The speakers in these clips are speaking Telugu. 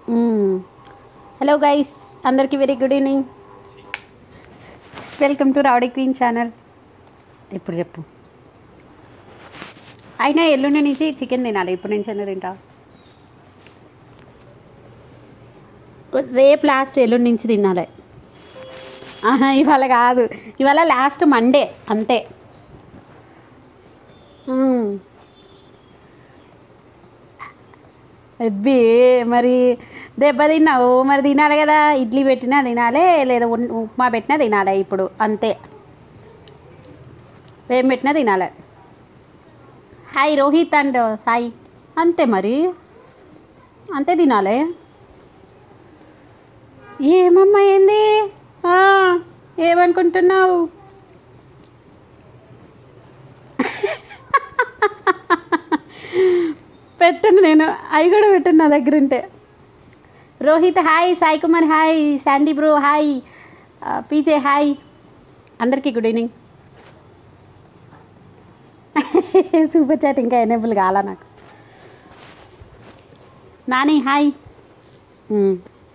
హలో గైస్ అందరికీ very good evening welcome to rowdy queen channel ఇప్పుడు చెప్పు అయినా ఎల్లుండి నుంచి చికెన్ తినాలి ఇప్పుడు నుంచి ఎందుకు తింటా రేపు లాస్ట్ ఎల్లుండి నుంచి తినాలి ఆహా, ఇవాళ కాదు ఇవాళ లాస్ట్ మండే అంతే మ్మ్. అబ్బే మరి దెబ్బ తిన్నావు మరి తినాలి కదా ఇడ్లీ పెట్టినా తినాలి లేదా ఉన్- ఉప్మా పెట్టినా తినాలి ఇప్పుడు అంతే ఏం పెట్టినా తినాలి హాయ్ రోహిత్ అండ్ సాయి అంతే మరి అంతే తినాలి ఏమమ్మా ఏంది ఆ, ఏమనుకుంటున్నావు పెట్టను నేను అవి కూడా పెట్టను నా దగ్గర ఉంటే Rohit hi Sai Kumar hi Sandy bro hi ఆ, పీజే హాయ్ అందరికీ గుడ్ ఈవినింగ్ సూపర్ చాట్ ఇంకా ఎనేబుల్ కాలా నాకు నాని హాయ్ ఉమ్.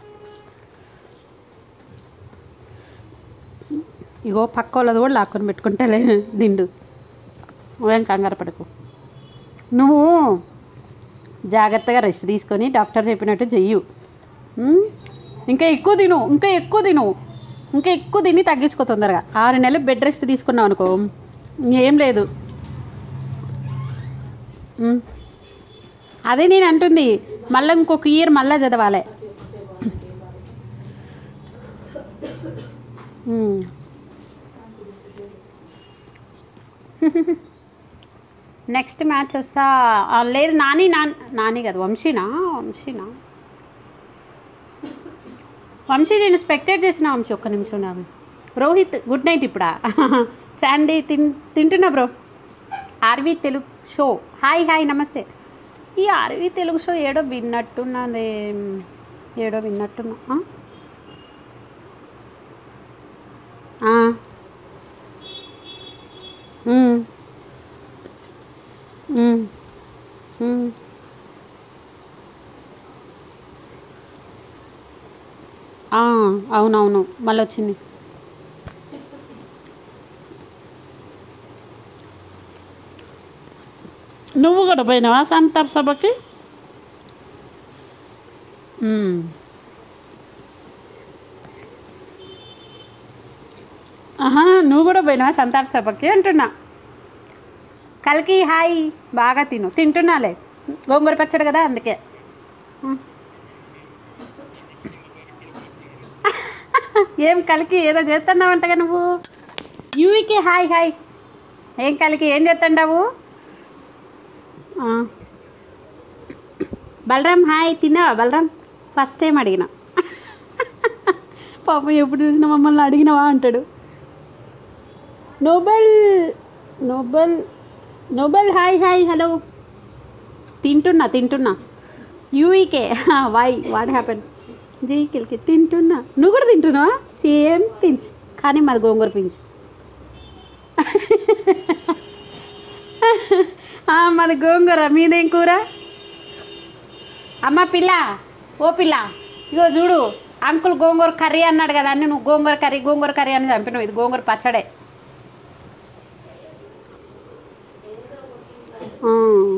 ఇగో పక్క వాళ్ళది కూడా లాక్కొని పెట్టుకుంటేలే దిండు నువ్వేం కంగారు పడకు నువ్వు జాగ్రత్తగా రెస్ట్ తీసుకొని డాక్టర్ చెప్పినట్టు చెయ్యు ఉమ్? ఇంకా ఎక్కువ తిను ఇంకా ఎక్కువ తిను ఇంకా ఎక్కువ తిని తగ్గించుకో తొందరగా ఆరు నెలలు బెడ్ రెస్ట్ తీసుకున్నావు అనుకో ఏం లేదు ఉమ్. అదే నేను అంటుంది మళ్ళీ ఇంకొక ఇయర్ మళ్ళీ చదవాలి ఉమ్. నెక్స్ట్ మ్యాచ్ వస్తా ఆ, లేదు నాని నాన్ నాని కదా వంశీనా వంశీనా వంశీ నేను స్పెక్టేట్ చేసిన వంశీ ఒక్క నిమిషం నావి రోహిత్ గుడ్ నైట్ ఇప్పుడా శాండీ తిన్ తింటున్నా bro RV Telugu show hi hi నమస్తే ఈ ఆర్వి తెలుగు షో ఏడో విన్నట్టున్నది ఏడో విన్నట్టున్నా ఆ? ఆ. ఉమ్. ఉమ్. ఉమ్. ఆ, అవునవును మళ్ళీ వచ్చింది నువ్వు కూడా పోయినావా సంతాప్ సభకి ఉమ్. ఆహా నువ్వు కూడా పోయినావా సంతాప్ సభకి అంటున్నా కలికి హాయ్ బాగా తిను తింటున్నాలే గోంగూర పచ్చడి కదా అందుకే ఏం కలికి ఏదో చేస్తున్నావంటగా నువ్వు యూవికి హాయ్ హాయ్ ఏం కలికి ఏం చేస్తుండవు బలరాం హాయ్ తిన్నావా బలరాం ఫస్ట్ టైం అడిగిన పాపం ఎప్పుడు చూసినా మమ్మల్ని అడిగినవా అంటాడు noble noble noble hi hi hello తింటున్నా తింటున్నా యూఈకే వై వాట్ హ్యాపెన్ జీకిల్కి తింటున్నా నువ్వు కూడా తింటున్నావా సేమ్ పించ్ కానీ మాది గోంగూర పించ్ ఆ, మాది గోంగూర మీదేం కూర అమ్మ పిల్ల ఓ పిల్ల ఇగో చూడు అంకుల్ గోంగూర కర్రీ అన్నాడు కదా అన్ని నువ్వు గోంగూర కర్రీ గోంగూర కర్రీ అని చంపినావు ఇది గోంగూర పచ్చడే ఆ.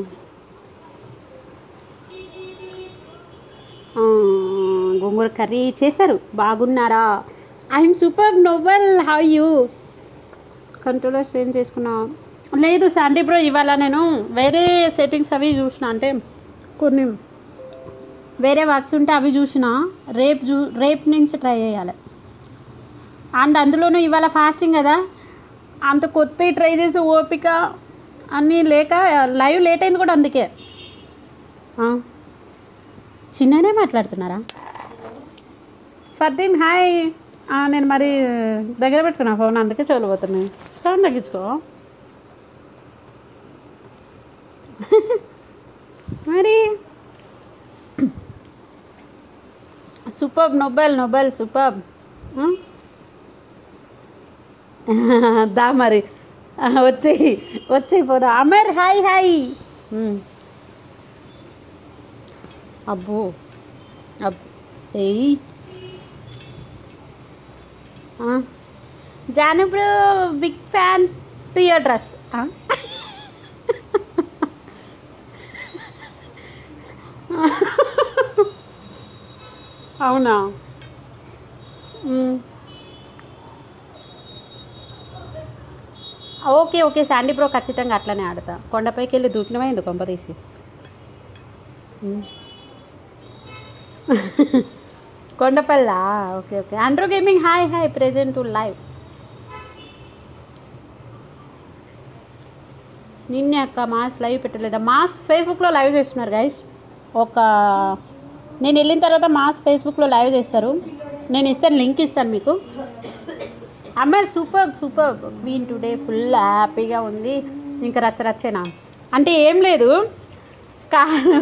ఆ, గోంగూర కర్రీ చేశారు బాగున్నారా I'm super noble how you controller change చేసుకున్నా లేదు శాండీ బ్రో ఇవాళ నేను వేరే సెట్టింగ్స్ అవి చూసిన అంటే కొన్ని వేరే వర్క్స్ ఉంటే అవి చూసిన రేపు చూ రేపు నుంచి ట్రై చేయాలి అండ్ అందులోనూ ఇవాళ ఫాస్టింగ్ కదా అంత కొత్త ట్రై చేసి ఓపిక అన్నీ లేక లైవ్ లేట్ అయింది కూడా అందుకే ఆ. చిన్ననే మాట్లాడుతున్నారా ఫర్దీన్ హాయ్ ఆ, నేను మరి దగ్గర పెట్టుకున్నా ఫోన్ అందుకే చదిపోతున్నాయి సౌండ్ తగ్గించుకో మరి సూపర్ నొబెల్ నొబెల్ సూపర్ దా మరి వచ్చేయి వచ్చేయి పోదా అమర్ హాయ్ హాయ్ ఉమ్. అబ్బో అబ్ ఏయ్ జాను bro big fan to your dress అవునా మ్మ్. ఓకే ఓకే శాండీ బ్రో ఖచ్చితంగా అట్లనే ఆడతా కొండపైకి వెళ్ళి దూకినవే ఎందుకు కొంప తీసి మ్మ్. కొండపల్లా okay okay Andro gaming hi hi present to live నిన్నే అక్క మాస్ లైవ్ పెట్టలేదా మాస్ ఫేస్బుక్లో లైవ్ చేస్తున్నారు గైస్ ఒక నేను వెళ్ళిన తర్వాత మాస్ ఫేస్బుక్లో లైవ్ చేస్తారు నేను ఇస్తాను లింక్ ఇస్తాను మీకు అమ్మాయి super super queen today full హ్యాపీగా ఉంది ఇంకా రచ్చ రచ్చేనా అంటే ఏం లేదు కా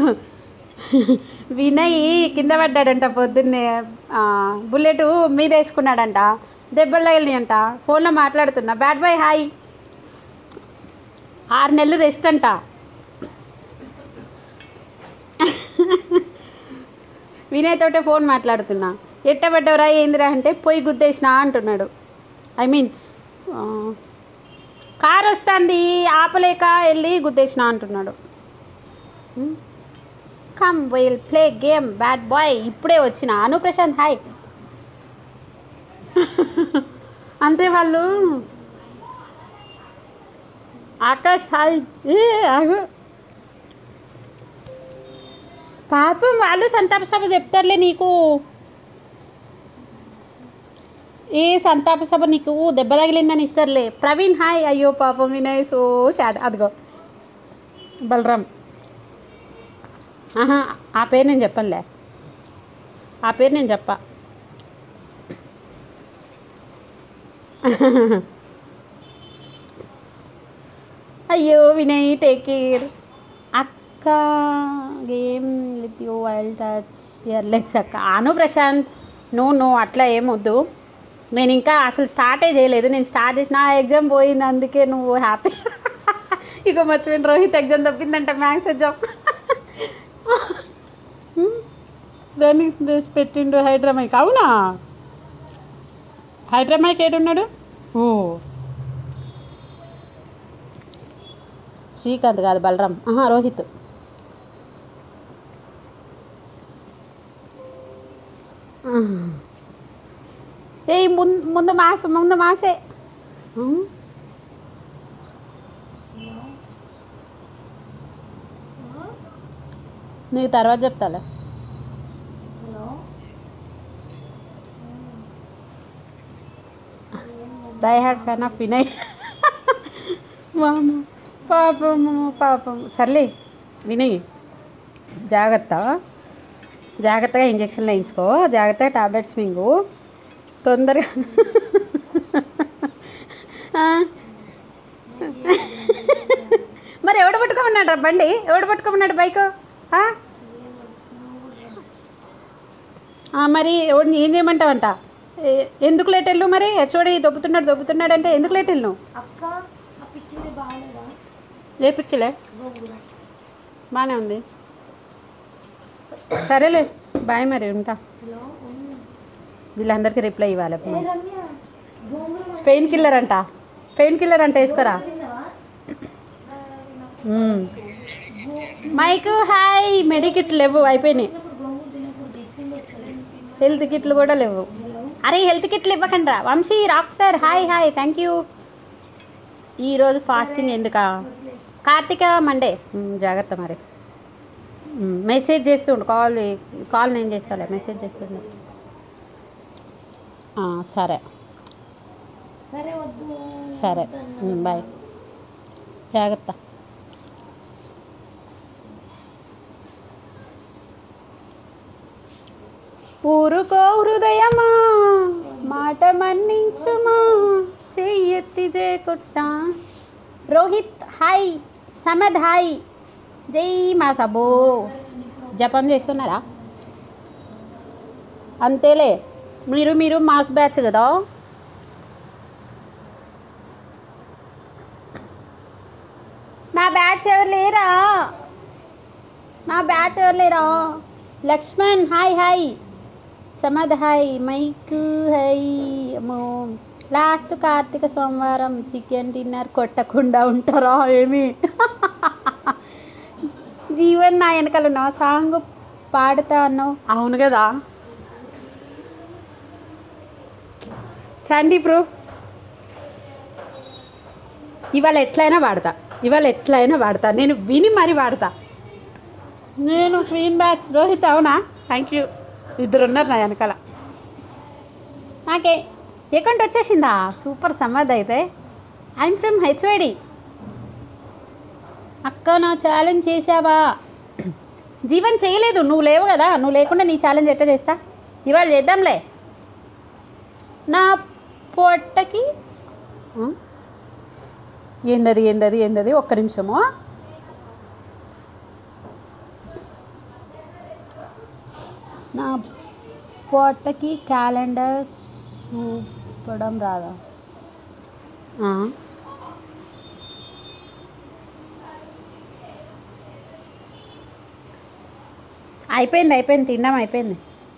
వినయ్ కింద పడ్డాడంట పొద్దున్నే ఆ, బుల్లెట్ మీద వేసుకున్నాడంట దెబ్బలు తగిలినాయంట ఫోన్లో మాట్లాడుతున్నా బ్యాడ్ బాయ్ హాయ్ ఆరు నెలలు రెస్ట్ అంట వినయ్ తోటే ఫోన్ మాట్లాడుతున్నా ఎట్టబడ్డవరా ఏందిరా అంటే పోయి గుద్దేసిన అంటున్నాడు ఐ మీన్ కార్ వస్తుంది ఆపలేక వెళ్ళి గుద్దేసిన అంటున్నాడు come will play game bad boy ఇప్పుడే వచ్చిన అను ప్రశాంత్ హాయ్ అంటే వాళ్ళు ఆకాష్ హాయ్ ఏ ఆగు పాపం వాళ్ళు సంతాప సభ చెప్తారులే నీకు ఏ సంతాప సభ నీకు దెబ్బ తగిలిందని ఇస్తారులే ప్రవీణ్ హాయ్ అయ్యో పాపం వినయ్ సో సాడ్ అదిగో బలరాం ఆహా ఆ పేరు నేను చెప్పనులే ఆ పేరు నేను చెప్పా అయ్యో వినయ్ టేక్ కేర్ అక్క game with you wild touch ఇయర్ లెగ్స్ అక్క అను ప్రశాంత్ నో నో అట్లా ఏమొద్దు నేను ఇంకా అసలు స్టార్టే చేయలేదు నేను స్టార్ట్ చేసిన ఎగ్జామ్ పోయింది అందుకే నువ్వు హ్యాపీ ఇక మర్చిపోయిన రోహిత్ ఎగ్జామ్ తప్పిందంట మ్యాథ్స్ ఎగ్జామ్ రన్నింగ్ డ్రెస్ పెట్టిండు హైడ్రామైక్ అవునా హైడ్రామైక్ ఏడున్నాడు ఓ శ్రీకాంత్ కాదు బలరాం ఆహా రోహిత్ ఏ ముందు ముందు మాస ముందు మాసే ఉం? నీకు తర్వాత చెప్తాలే die hard fan of Vinay వామ పాపము పాపం సర్లే వినయ్ జాగ్రత్త జాగ్రత్తగా ఇంజక్షన్లు వేయించుకో జాగ్రత్తగా టాబ్లెట్స్ మింగు తొందరగా ఆ. మరి ఎవడు పట్టుకోమన్నాడు రా బండి ఎవడు పట్టుకోమన్నాడు బైక్ ఆ? ఆ, మరి ఎవడిని ఏం చేయమంటావంట ఏ- ఎందుకు లేట్ వెళ్ళు మరి హెచ్ఓడి దొబ్బుతున్నాడు దొబ్బుతున్నాడు అంటే ఎందుకు లేట్ వెళ్ళు అక్క ఆ పిక్కింది బాగాలేదా ఏ పిక్కిలే గోంగూర బాగానే ఉంది సరేలే బాయ్ మరి ఉంటా హలో ఉంది. వీళ్ళందరికీ రిప్లై ఇవ్వాలి ఏ రమ్య గోంగూర మంచిగా పెయిన్ కిల్లర్ అంట పెయిన్ కిల్లర్ అంటే వేసుకోరా తిన్నావా మ్మ్. మైక్ హాయ్ మెడికిట్ లేవు అయిపోయినాయి ఇప్పుడు గోంగూర తినప్పుడు ఇచ్చింది వస్తుంది హెల్త్ కిట్లు కూడా లేవు అరే హెల్త్ కిట్లు ఇవ్వకండి Vamshi rock star hi hi thank you ఈరోజు ఫాస్టింగ్ ఎందుకా కార్తీక మండే మ్మ్, జాగ్రత్త మరి మ్మ్, మెసేజ్ చేస్తుండు కాల్ కాల్ నేను చేస్తాలే మెసేజ్ చేస్తుండే ఆ, సరే సరే వద్దు సరే మ్మ్, బాయ్ జాగ్రత్త ఊరుకో హృదయమా మాట మన్నించుమా చెయ్యెత్తి జేకుట్టా రోహిత్ హాయ్ సమద్ హాయ్ జై మా సబో జపం చేస్తున్నారా అంతేలే మీరు మీరు మాస్ బ్యాచ్ కదా నా బ్యాచ్ ఎవరు లేరా నా బ్యాచ్ ఎవరు లేరా Lakshman hi hi Samad hi mike hi అమ్మో లాస్ట్ కార్తీక సోమవారం చికెన్ డిన్నర్ కొట్టకుండా ఉంటారా ఏమి జీవన్ నా వెనకాల ఉన్నావా సాంగ్ పాడుతా అన్నావు అవును కదా సండి బ్రో ఇవాళ ఎట్లయినా వాడతా ఇవాళ ఎట్లయినా వాడతా నేను విని మరి వాడతా నేను క్వీన్ బ్యాచ్ రోహిత్ అవునా థ్యాంక్ యూ ఇద్దరు ఉన్నారు నా వెనకాల నాకే అకౌంట్ వచ్చేసిందా సూపర్ సమ్మద్ అయితే ఐఎమ్ ఫ్రమ్ హెచ్వైడి అక్క నా ఛాలెంజ్ చేసావా జీవన్ చేయలేదు నువ్వు లేవు కదా నువ్వు లేకుండా నీ ఛాలెంజ్ ఎట్లా చేస్తా ఇవాళ చేద్దాంలే నా పొట్టకి ఆ? ఏందది ఏందది ఏందది ఒక్క నిమిషము నా పొట్టకి క్యాలెండర్ చూపడం రాదా ఆ. అయిపోయింది అయిపోయింది తిండం అయిపోయింది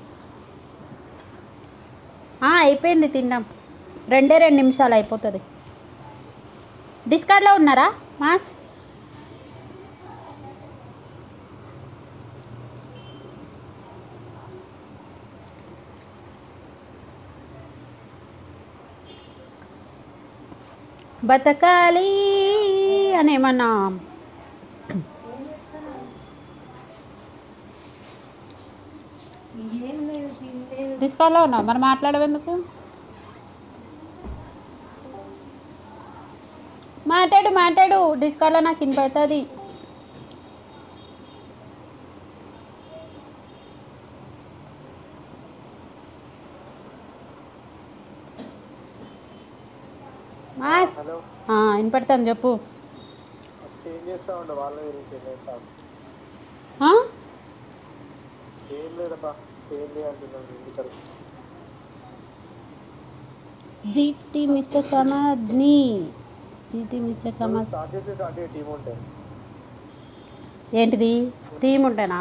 ఆ, అయిపోయింది తిండం రెండే రెండు నిమిషాలు అయిపోతుంది డిస్కార్డ్లో ఉన్నారా మాస్ బతకాలి అని ఏమన్నా ఏం లేదు తినలేదు డిస్కార్డ్లో ఉన్నావు మరి మాట్లాడవెందుకు మాట్లాడు మాట్లాడు డిస్కార్డ్లో నాకు వినపడుతుంది మాస్ హలో ఆ, వినపడుతుంది చెప్పు చేంజ్ చేస్తా ఉండే వాళ్ళ గురించి చేస్తాం ఆ? ఏం లేదబ్బా చేంజ్ అంటున్నాను ఇంటికాడ జీటీ మిస్టర్ సమాద్ని జీటీ మిస్టర్ సమాద్ స్టార్ట్ చేసేది అంటే టీం ఉంటాయి ఏంటిది టీం ఉంటేనా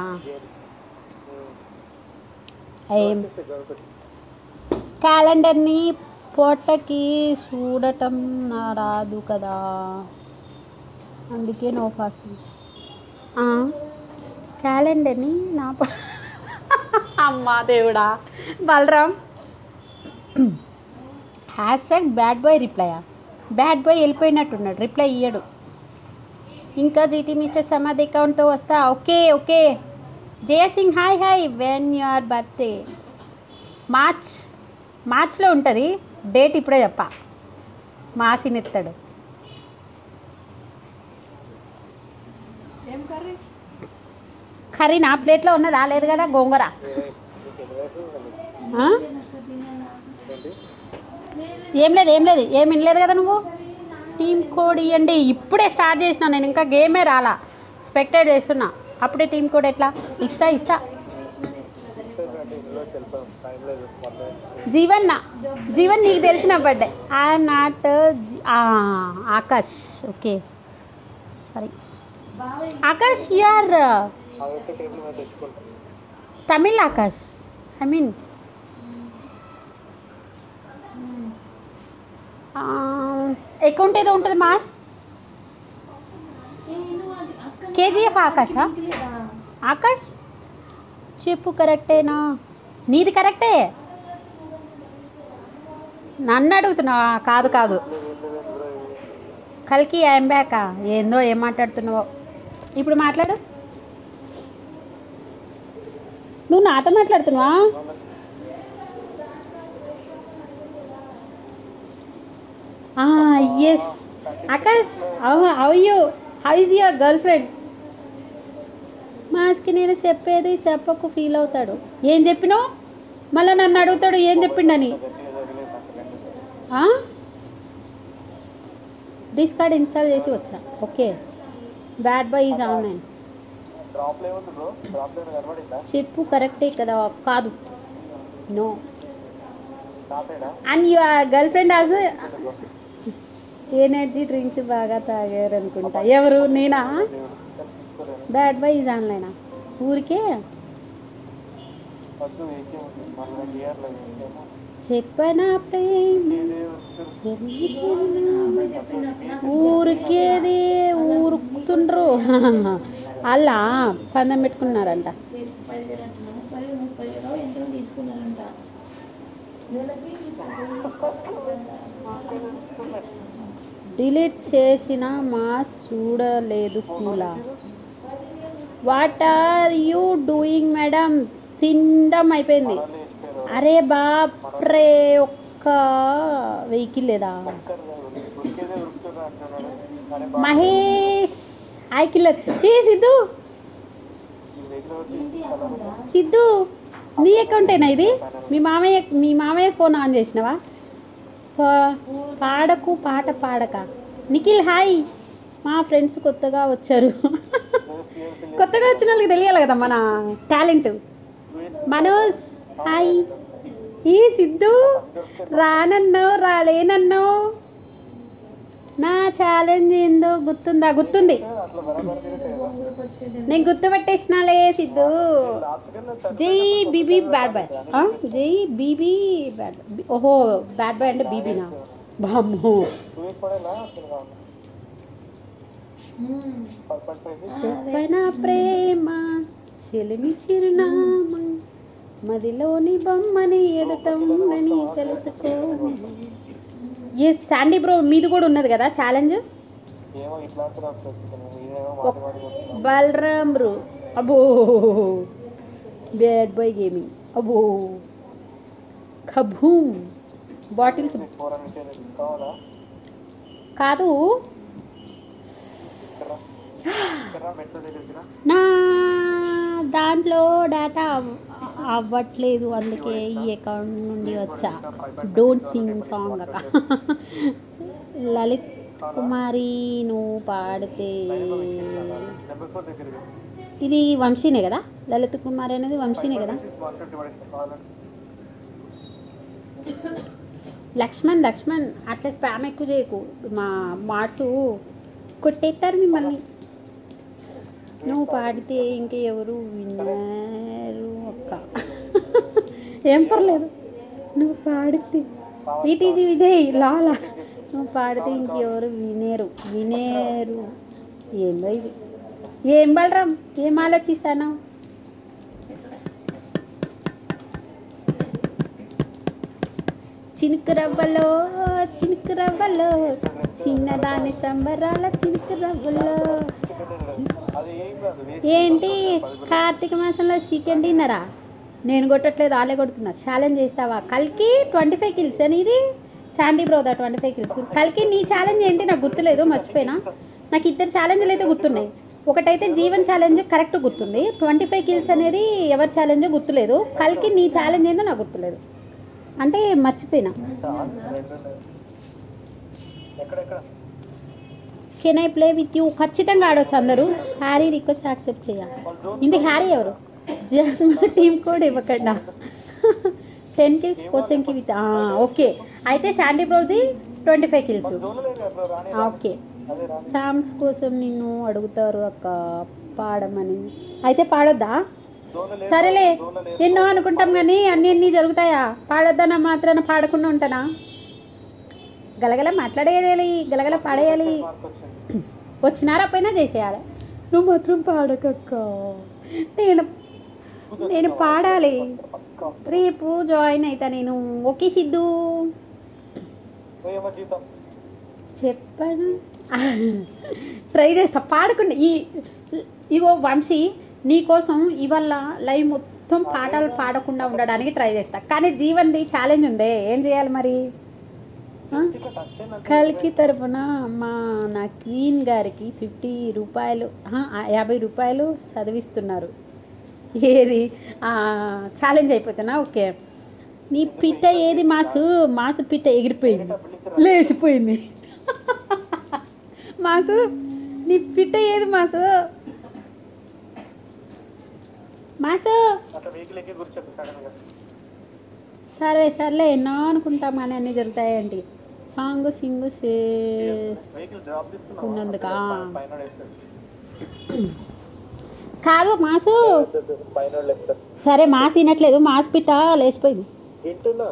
ఏం గణపతి క్యాలెండర్ని పొట్టకి చూడటం నా రాదు కదా అందుకే నో ఫాస్టింగ్ క్యాలెండర్ని నా పొ- అమ్మా దేవుడా Balaram hashtag bad boy రిప్లయా బ్యాడ్ బాయ్ వెళ్ళిపోయినట్టున్నాడు రిప్లై ఇయ్యడు ఇంకా జీటీ మిస్టర్ సమాధ్ అకౌంట్తో వస్తా okay okay Jaisingh hi hi when your birthday March మార్చ్లో ఉంటుంది డేట్ ఇప్పుడే చెప్పా మాసిని ఎత్తాడు ఏం కర్రీ కర్రీ నా ప్లేట్లో ఉన్నదా లేదు కదా గోంగూర ఆ? ఏం లేదు ఏం లేదు ఏం వినలేదు కదా నువ్వు టీమ్ కోడ్ ఇవ్వండి ఇప్పుడే స్టార్ట్ చేసిన నేను ఇంకా గేమే రాలా స్పెక్టేట్ చేస్తున్నా అప్పుడే టీమ్ కోడ్ ఎట్లా ఇస్తా ఇస్తా అంటే ఇందులో వెళ్ళిపోయాం టైం లేదు మొత్తం జీవన్ నా జీవన్ నీకు తెలిసిన birthday I'm not Akash okay sorry Akash you are అవైతే టేబుల్ మీద తెచ్చుకుంటాం Tamil Akash I mean account ఏదో ఉంటుంది మాస్ నేను అది అక్క కేజీఎఫ్ ఆకాషా లేదా ఆకాష్ చెప్పు కరెక్టేనా నీది కరెక్టే నన్ను అడుగుతున్నావా కాదు కాదు కలికి ఐఎమ్ బ్యాకా ఏందో ఏం మాట్లాడుతున్నావో ఇప్పుడు మాట్లాడు నువ్వు నాతో మాట్లాడుతున్నావా ఎస్ ఆకాష్ అయ్యో how is your girlfriend మాస్కి నేను చెప్పేది చెప్పకు ఫీల్ అవుతాడు ఏం చెప్పినావు మళ్ళీ నన్ను అడుగుతాడు ఏం చెప్పిండని డిస్కార్డ్ ఇన్స్టాల్ చేసి వచ్చా okay bad boy is online drop ఏముంది బ్రో డ్రాప్ ఏమైనా కనబడిందా చెప్పు కరెక్టే కదా కాదు నో టాపేనా and your girlfriend also energy drinks బాగా తాగారు అనుకుంటా ఎవరు నేనా తీసుకోలేదు బ్యాడ్ బాయ్ ఈజ్ ఆన్లైనా ఊరికే వద్దు వెహికల్ ఉంది మళ్ళీ రెండు ఇయర్లు ఏమో చెప్పనా ప్రేమ ఇదే వస్తుంది. చెల్లి చెల్లి ఊరికేది ఊరుకుతుండ్రు అలా పందెం పెట్టుకున్నారంట పది వేలు అంటున్నా ముప్పై ముప్పై వేలు ఎంతో తీసుకున్నారంట నెలకి డిలీట్ చేసిన మాస్ చూడలేదు కూడా what are you doing madam తినడం అయిపోయింది మళ్ళీ ఇస్తారు అరే బాప్రే ఒక్క వెహికల్ లేదా ఉరికేదే ఉరుకుతున్నా అంటున్నాడు కానీ మహేష్ హాయ్ కిల్లర్ ఏ సిద్ధు వెహికల్ వచ్చి సిద్ధు నీ అకౌంటేనా ఇది మీ మామయ్య మీ మామయ్య ఫోన్ ఆన్ చేసినావా పా- పాడకు పాట పాడక నిఖిల్ హాయ్ మా ఫ్రెండ్స్ కొత్తగా వచ్చారు కొత్తగా వచ్చిన వాళ్ళకి తెలియాలి కదా మన టాలెంట్ మనోజ్ హాయ్ ఈ సిద్ధు రానన్నో రాలేనన్నో నా ఛాలెంజ్ ఏందో గుర్తుందా గుర్తుంది అట్లా బరాబర్ తిరుగుతాయి నేను గుర్తుపట్టేసినాలే సిద్ధు లాస్ట్ కన్నా sir Jai BB bad boy ఆ? జై బీబీ బ్యాడ్ బాయ్ ఓహో బ్యాడ్ బాయ్ అంటే బీబీనా బామ్మో టూ వీక్స్ పడేలా అసలు కావాలి ఫైవ్ పాయింట్ ఫైవ్ చెప్పన ప్రేమ చెలిమి చిరునామా మదిలోని బొమ్మని ఎడతంని తెలుసుకో ఏ శాండీ బ్రో మీది కూడా ఉన్నది కదా ఛాలెంజ్ ఏమో ఇట్లాంటి రాష్ట్రం వచ్చింది ఇదేమో మాటి మాటి కొడుతున్నాం బలరామ్ బ్రో అబ్బో బ్యాడ్ బాయ్ గేమింగ్ అబ్బో ఖబూమ్ బాటిల్స్ ఫోర్ హండ్రెడ్ కావాలా కాదు ఇక్కడ ఇక్కడ మెట్రో దగ్గరికి రా. నా దాంట్లో డేటా అవ్- అవ్వట్లేదు అందుకే ఈ అకౌంట్ నుండి వచ్చా డోంట్ సింగ్ సాంగ్ అక్క లలిత్ కుమారి నువ్వు పాడితే నెంబర్ ఫోర్ దగ్గరికి ఇది వంశీనే కదా లలిత్ కుమారి అనేది వంశీనే కదా సిక్స్ వన్ ట్వంటీ పడేసి కావాలంటే లక్ష్మణ్ లక్ష్మణ్ అట్లా స్పామ్ ఎక్కువ చేయకు మా మార్క్స్ కొట్టేస్తారు మిమ్మల్ని నువ్వు పాడితే ఇంక ఎవరు విన్నారు అక్క ఏం పర్లేదు నువ్వు పాడితే వీటీజీ విజయ్ లాలా నువ్వు పాడితే ఇంకెవరు వినేరు వినేరు ఏం బా ఇది ఏం బలరాం ఏం ఆలోచిస్తాను చినుకు రవ్వలో చినుకు రవ్వలో చిన్నదాని సంబరాల చినుకు రవ్వలో అది ఏం కాదు వేస్ట్ ఏంటి కార్తీక మాసంలో చికెన్ డిన్నరా నేను కొట్టట్లేదు వాళ్ళే కొడుతున్నారు ఛాలెంజ్ చేస్తావా కల్కి ట్వంటీ ఫైవ్ కిల్స్ అని ఇది శాండీ బ్రోదా ట్వంటీ ఫైవ్ కిల్స్ కల్కి నీ ఛాలెంజ్ ఏంటి నాకు గుర్తులేదు మర్చిపోయినా నాకు ఇద్దరు ఛాలెంజ్లు అయితే గుర్తున్నాయి ఒకటైతే జీవన్ ఛాలెంజ్ కరెక్ట్ గుర్తుంది ట్వంటీ ఫైవ్ కిల్స్ అనేది ఎవరి ఛాలెంజ్ గుర్తులేదు కల్కి నీ ఛాలెంజ్ ఏందో నాకు గుర్తులేదు అంటే మర్చిపోయినా రెండు ఉన్నాయి. ఎక్కడెక్కడ can I play with you ఖచ్చితంగా ఆడొచ్చు అందరూ హ్యారీ రిక్వెస్ట్ యాక్సెప్ట్ చేయాలి వాళ్ళ జోన్ ఇంది హ్యారీ ఎవరు జన్మ టీం కోడ్ ఇవ్వకుండా టెన్ కిల్స్ కోచింగ్కి విత్ ఓకే అయితే శాండీ బ్రోది ట్వంటీ ఫైవ్ కిల్స్ జోన్ లేదు అట్లా రాని ఓకే అదే రాని సాంగ్స్ కోసం నిన్ను అడుగుతారు అక్క పాడమని అయితే పాడొద్దా జోన్ లేదు సరేలే జోన్ లేదు ఎన్నో అనుకుంటాం కానీ అన్ని అన్నీ జరుగుతాయా పాడొద్దన్న మాత్రాన పాడకుండా ఉంటానా గలగల మాట్లాడేయాలి గలగల పాడేయాలి మార్క్ వచ్చింది వచ్చినారా పైన చేసేయాలి నువ్వు మాత్రం పాడకక్క నేను నేను పాడాలి పక్కా రేపు జాయిన్ అవుతా నేను ఓకే సిద్ధు ఏమో జీతం చెప్పను ట్రై చేస్తా పాడకుండా ఈ ఇగో వంశీ నీకోసం ఇవాళ లైవ్ మొత్తం పాటలు పాడకుండా ఉండడానికి ట్రై చేస్తా కానీ జీవన్ది ఛాలెంజ్ ఉందే ఏం చేయాలి మరి ఆ? ఇక్కడ టచ్ అయినట్టు కల్కి తరపున మా నా క్వీన్ గారికి ఫిఫ్టీ రూపాయలు ఆ, యాభై రూపాయలు చదివిస్తున్నారు ఏది ఛాలెంజ్ అయిపోతున్నా ఓకే నీ పిట్ట ఏది మాసు మాసు పిట్ట ఎగిరిపోయింది లేచిపోయింది మాసు నీ పిట్ట ఏది మాసు మాసు అట్లా వెహికల్ ఎక్కి కూర్చోకు సడన్ గా సరే సర్లే ఎన్నో అనుకుంటాం కానీ అన్నీ జరుగుతాయండి song sing say vehicle drop తీసుకున్నాం ఉన్నందుకా? పైన వేస్తాడు కాదు మాసు పైన వాళ్ళు ఎక్కుతారు సరే మాస్ వినట్లేదు మాస్ పిట్ట లేచిపోయింది వింటున్నా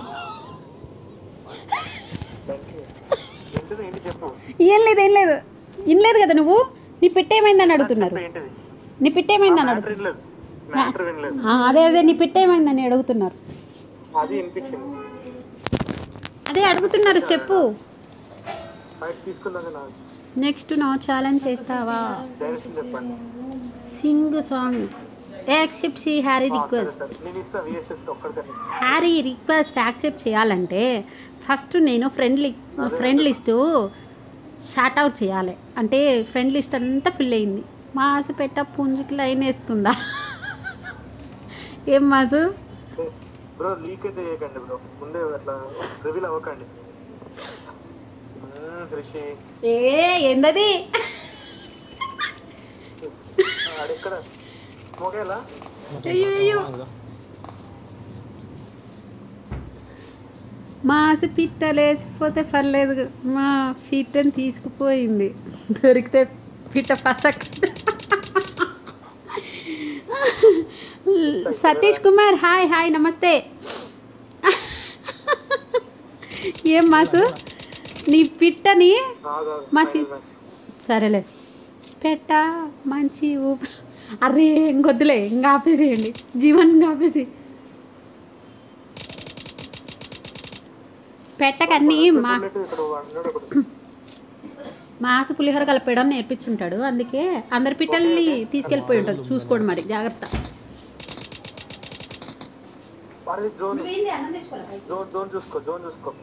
వింటున్నా ఏంటి చెప్పు ఏం లేదు ఏం లేదు వినలేదు కదా నువ్వు నీ పిట్టేమైందని అడుగుతున్నారు చెప్పు ఏంటిది నీ పిట్టేమైందని మ్యాటర్ అడుగుతున్నారు వినలేదు మ్యాటర్ వినలేదు ఆ, అదే అదే నీ పిట్టేమైందని అడుగుతున్నారు అది వినిపించింది అదే అడుగుతున్నారు చెప్పు బయట తీసుకున్నది నాకు నెక్స్ట్ నో ఛాలెంజ్ చేస్తావా డైరెక్షన్ చెప్పండి సింగ్ సాంగ్ యాక్సెప్ట్ సి హ్యారీ ఆ, సరే, రిక్వెస్ట్ సరే. నేను ఇస్తా విఎస్ఎస్ ఒక్కడికని హ్యారీ రిక్వెస్ట్ యాక్సెప్ట్ చేయాలంటే ఫస్ట్ నేను ఫ్రెండ్ లి ఫ్రెండ్ లిస్టు షార్ట్ అవుట్ చేయాలి అంటే ఫ్రెండ్ లిస్ట్ అంతా ఫిల్ అయింది మాసు పెట్ట పుంజుకి లైన్ వేస్తుందా ఏం మాసు బ్రో లీక్ అయితే చేయకండి బ్రో ముందే అట్లా రివీల్ అవ్వకండి మ్మ్, రిషి ఏ ఏందది ఆడెక్కడ మోగేలా అయ్యో అయ్యో మాసి పిట్ట లేచిపోతే పర్లేదు మా పిట్టని తీసుకుపోయింది దొరికితే పిట్ట పసక్ సతీష్ కుమార్ హాయ్ హాయ్ నమస్తే ఏం మాసు నీ పిట్టని మా సి- సరేలే పెట్ట మంచి ఊపి అరే ఇంకొద్దులే ఇంకా ఆపేసేయండి జీవన్ ఇంకా ఆపేసి పెట్టకన్నీ మా ఇక్కడ అన్నాడు ఒకడు మాసు పులిహోర కలపడం నేర్పించుంటాడు అందుకే అందరి పిట్టల్ని తీసుకెళ్ళిపోయి ఉంటాడు చూసుకోండి మరి జాగ్రత్త వాడిది జోన్ జోన్ జోన్ చూసుకో జోన్ చూసుకో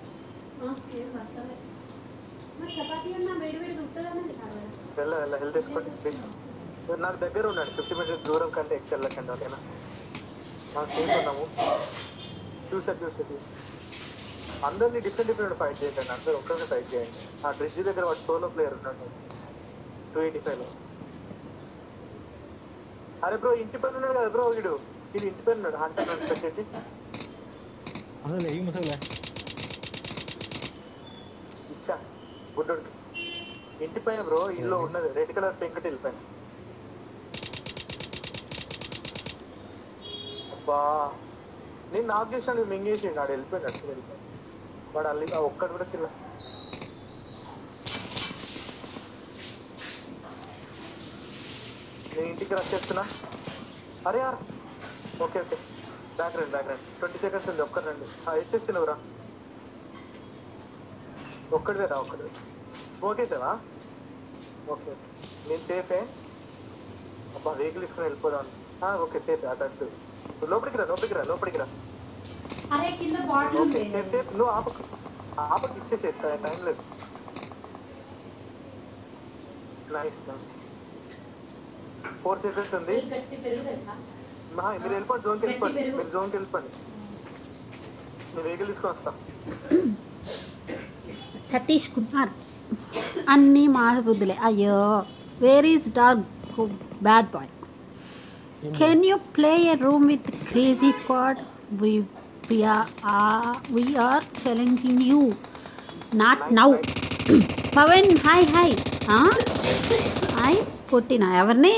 వెళ్ళ వెళ్ళ హెల్త్ తీసుకోండి please. మీరు నాకు దగ్గర ఉండండి ఫిఫ్టీ మీటర్స్ దూరం కంటే ఎక్కువ వెళ్ళకండి ఓకేనా మనం సేఫ్ ఉన్నాము చూసా చూసా చూసా అందరినీ డిఫరెంట్ డిఫరెంట్ ఫైట్ చేయకండి అందరూ ఒక్కరిని ఫైట్ చేయండి ఆ బ్రిడ్జ్ దగ్గర వాడు సోలో ప్లేయర్ ఉన్నాడు టూ ఎయిటీ ఫైవ్లో అరే బ్రో ఇంటి పైన ఉన్నాడు కదా బ్రో వీడు ఇది ఇంటి పైన ఉన్నాడు హంటర్ నన్ను పెట్టేసి అసలు ఏం అసలు ఇచ్చా గుడ్డోడికి ఇంటి పైన బ్రో ఇల్లు ఉన్నది రెడ్ కలర్ పెంకటి పైన అబ్బా నేను నాకు చేసాను మింగేసి వాడు వెళ్ళిపోయాడు అటు వెళ్ళిపోయాడు వాడు అల్లి ఆ ఒక్కడు కూడా చిన్న నేను ఇంటికి రష్ చేస్తున్నా అరే యార్ ఓకే ఓకే బ్యాక్ రండి బ్యాక్ రండి ట్వంటీ సెకండ్స్ ఉంది ఒక్కరు రండి ఇచ్చేస్తున్నావురా ఒక్కడిదే రా ఒక్కడిదే స్మోక్ అవుతావా ఓకే ఓకే నేను సేఫే అబ్బా వెహికల్ తీసుకుని వెళ్ళిపోదాం ఆ, ఓకే సేఫ్ అటు అటు నువ్వు లోపలికి రా లోపలికి రా లోపలికి రా అరే కింద బాటిల్ ఓకే సేఫ్ సేఫ్ నువ్వు ఆపకు ఆపకు ఇచ్చేసేస్తా టైం లేదు నైస్ ఫోర్ సెకండ్స్ ఉంది మా, మీరు వెళ్ళిపోండి జోన్కి వెళ్ళిపోండి మీరు జోన్కి వెళ్ళిపోండి నేను వెహికల్ తీసుకొని వస్తా సతీష్ కుమార్ అన్నీ మా వృద్ధులే అయ్యో where is dog bad boy can you play a room with crazy squad we're challenging you not now Pavan hi hi hi కొట్టిన ఎవరిని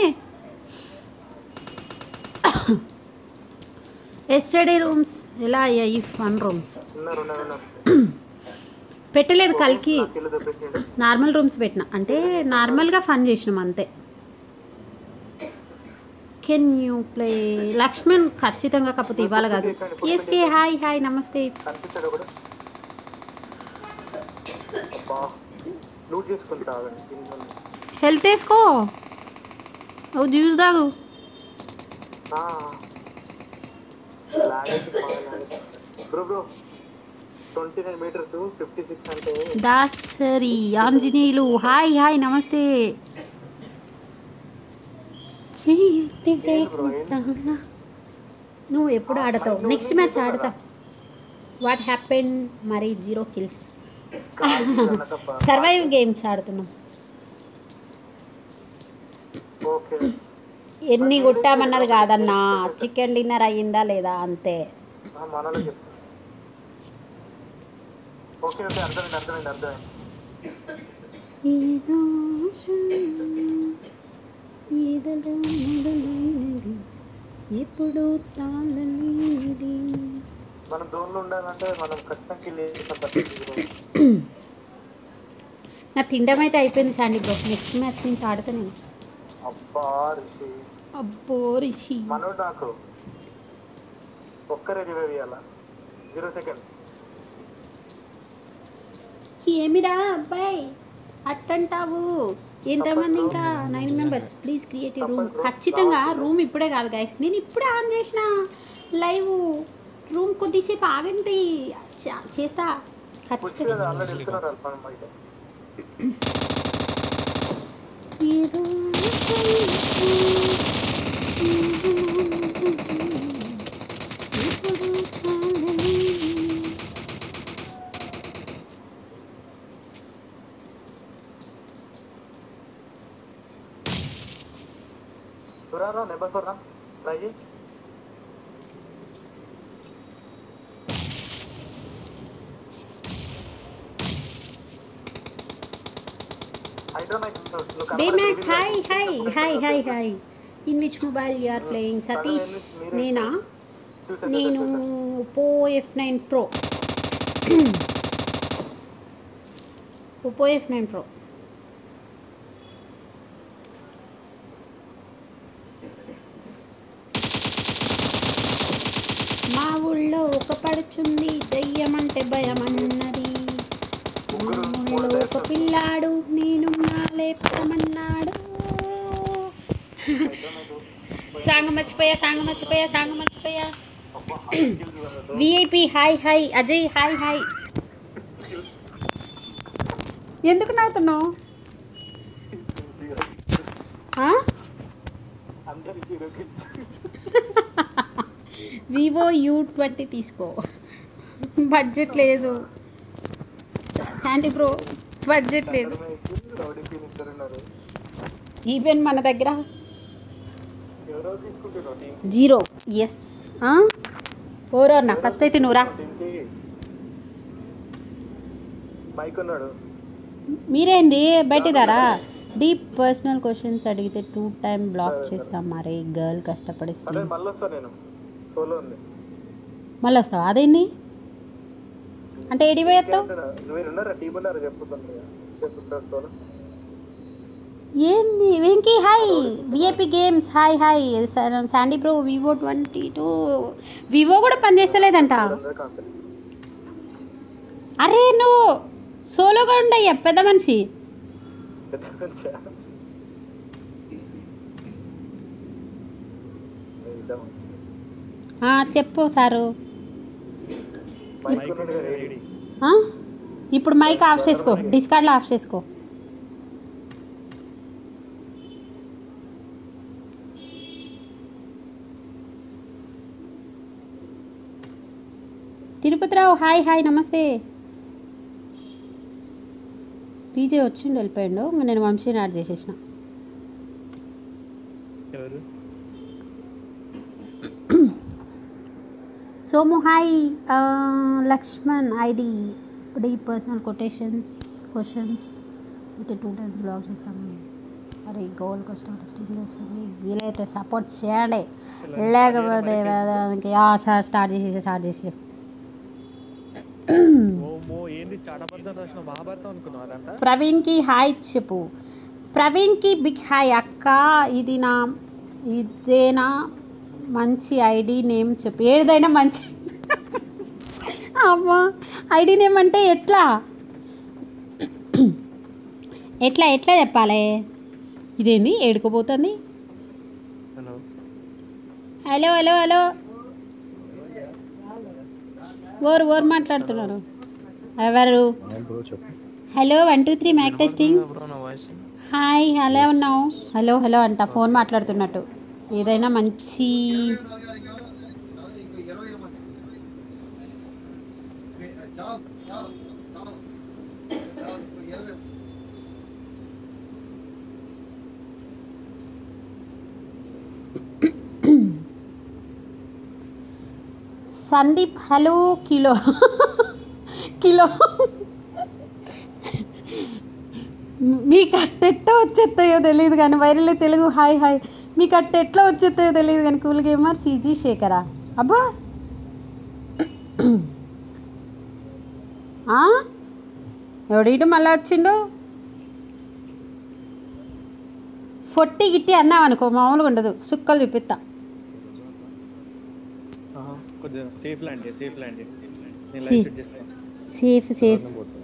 ఎస్టర్డే రూమ్స్ ఎలా అయ్యాయి ఫన్ రూమ్స్ ఉన్నారు ఉన్నారు ఉన్నారు పెట్టలేదు కలికి నాకు ఇల్లు దొబ్బేసిండు నార్మల్ రూమ్స్ పెట్టిన అంటే నార్మల్గా ఫన్ చేసినాం అంతే కెన్ యూ ప్లే లక్ష్మణ్ ఖచ్చితంగా కాకపోతే ఇవ్వాలి కాదు ఎస్కే హాయ్ హాయ్ నమస్తే కనిపించాడు కూడా అబ్బా లూట్ చేసుకుంటా ఆగండి. కింద ఉంది. హెల్త్ వేసుకో ఓ జ్యూస్ తాగు ఆ. లాగ్ అయితే బాగా లాగ్ అయితే. Bro bro twenty nine meters fifty six అంటే దాసరి ఆంజనేయులు హాయ్ హాయ్ నమస్తే చేయొద్దు చేయకుండా. నువ్వు ఎప్పుడు ఆడతావు నెక్స్ట్ మ్యాచ్ ఆడతా వాట్ హ్యాపెన్ మరి జీరో కిల్స్ సర్వైవ్ గేమ్స్ ఆడుతున్నాం ఓకే ఎన్ని కొట్టామన్నది కాదన్నా చికెన్ డిన్నర్ అయ్యిందా లేదా అంతే మనలో చెప్తా ఓకే ఓకే అర్థమైంది అర్థమైంది అర్థమైంది ఈదలో మొదలైనది ఎప్పుడు తాళలేనిది మనం జోన్ లో ఉండాలంటే మనం ఖచ్చితంగా కిల్ చేస్తాం పరిస్థితి నా తిండం అయితే అయిపోయింది శాండీ బ్రో నెక్స్ట్ మ్యాచ్ నుంచి ఆడతా నేను అబ్బా రిషి అబ్బో రిషి మనోడు నాకు ఒక్కరే రివైవ్ ఇవ్వాల జీరో సెకండ్స్ ఏమిరా అబ్బాయి అట్టంటావు ఎంతమంది ఇంకా nine members please create room ఖచ్చితంగా రూమ్ ఇప్పుడే కాదు గైస్ నేను ఇప్పుడే ఆన్ చేసిన లైవ్ రూమ్ కొద్దిసేపు ఆగండి చ- చేస్తా పుష్టి ఖచ్చితంగా కదా ఆల్రెడీ వెళ్తున్నారు వాళ్ళు మనం అయితే ఈ రోజు ఎప్పుడు తాళలేనిది. చూరారా నెంబర్ ఫోర్ రా ట్రై చేయి Baymax, hi, hi, hi, hi, hi. In which mobile you are playing? Satish నేనా నేను Oppo F nine pro Oppo F nine pro మా ఊళ్ళో ఒక పడుచుంది దయ్యం అంటే భయం అన్నది మా ఊళ్ళో ఒక పిల్లాడు నేను లేపమన్నాడు సాంగ్ మర్చిపోయా సాంగ్ మర్చిపోయా సాంగ్ మర్చిపోయా VIP hi hi Ajay hi hi ఎందుకు నవ్వుతున్నావు ఆ? అందరి zero kills Vivo U twenty తీసుకో బడ్జెట్ లేదు శాండీ బ్రో బడ్జెట్ లేదు రౌడీ ఫీల్ ఇద్దరు ఉన్నారు ఈవెన్ మన దగ్గర ఎవరో తీసుకుంటున్నారు టీం జీరో ఎస్ ఓరన్నా ఫస్ట్ అయితే నువ్వురా టీంకి మైక్ ఉన్నాడు మీరేంది బయటిదారా డీప్ పర్సనల్ క్వశ్చన్స్ అడిగితే టూ టైం బ్లాక్ చేస్తాం మరి గర్ల్ కష్టపడి అదే స్ట్రీమ్ మళ్ళీ వస్తా నేను సోలో ఉంది మళ్ళీ వస్తావా అదేంది అంటే ఏడి పోయేస్తావు మీరు ఉన్నారా టీం ఉన్నారా చెప్పుతుంది చెప్పుతా సోలో ఏంది Venky hi VIP games hi hi Sandy bro Vivo twenty two Vivo కూడా పనిచేస్తలేదంట అందరూ కాన్సెప్ట్ అరే నువ్వు సోలోగా ఉండయ్యా పెద్ద మనిషి పెద్ద మనిషా? వెళ్దాం. ఆ, చెప్పు సారు మైక్ ఉన్నాడు కదా, ఏడి. ఆ? ఇప్పుడు మైక్ ఆఫ్ చేసుకో డిస్కార్డ్లో ఆఫ్ చేసుకో తిరుపతిరావు హాయ్ హాయ్ నమస్తే పీజే వచ్చిండు వెళ్ళిపోయిండు ఇంక నేను వంశీని యాడ్ చేసేసిన ఎవరు సోము హాయ్ ఆ, లక్ష్మణ్ ఐడి ఇప్పుడు ఈ పర్సనల్ కొటేషన్స్ క్వశ్చన్స్ అయితే టూ టైమ్స్ బ్లాగ్ చేస్తాము అరే గోల్ కష్టం స్టీమ్ చేస్తుంది వీలైతే సపోర్ట్ చేయండి లేకపోతే దానికి స్టార్ట్ చేసి స్టార్ట్ చేసి ఓ మో ఏంది చాటపడతాను రాసిన మహాభారతం అనుకున్నావు అదంతా ప్రవీణ్కి హాయ్ చెప్పు ప్రవీణ్కి బిగ్ హాయ్ అక్క ఇది నా ఇదేనా మంచి ఐడి నేమ్ చెప్పు ఏదైనా మంచి అమ్మా ఐడి నేమ్ అంటే ఎట్లా ఎట్లా ఎట్లా చెప్పాలి ఇదేంది ఏడుకోపోతుంది హలో హలో హలో హలో ఓరు ఓరు మాట్లాడుతున్నారు ఎవరు hello one two three mic testing bro నా వాయిస్ హాయ్ హలో ఉన్నావు హలో హలో అంట ఫోన్ మాట్లాడుతున్నట్టు ఏదైనా మంచి సందీప్ హలో కిలో కిలో మీకు అట్టెట్ట వచ్చేస్తాయో తెలియదు కానీ వైరల్ తెలుగు హాయ్ హాయ్ మీకు అట్ట ఎట్లా వచ్చేస్తాయో తెలియదు కానీ కూల్ గేమర్ సీజీ శేఖరా అబ్బా ఆ? ఎవడీటు మళ్ళీ వచ్చిండు పొట్టి గిట్టి అన్నావు అనుకో మామూలుగా ఉండదు సుక్కలు చూపిస్తా ఆహా, కొంచెం సేఫ్ ల్యాండ్ సేఫ్ ల్యాండ్ నేను See. లైఫ్ సెట్ చేస్తాను సేఫ్ సేఫ్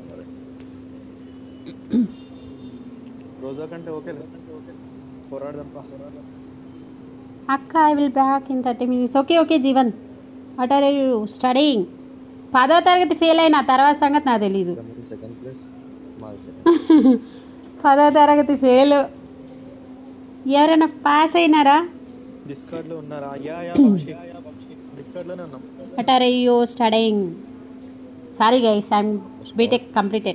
రోజా కంటే ఓకే పోరాడదాం పా అక్క I will back in thirty minutes okay okay Jeevan what are you studying పదో తరగతి ఫెయిల్ అయిన తర్వాత సంగతి నాకు తెలీదు సెకండ్ ప్లేస్ మాది సెకండ్ పదో తరగతి ఫెయిల్ ఎవరైనా పాస్ అయినారా డిస్కార్డ్ లో ఉన్నారా యా యా వంశీ డిస్కార్డ్ లోనే ఉన్నాం what are you studying sorry guys I'm B Tech completed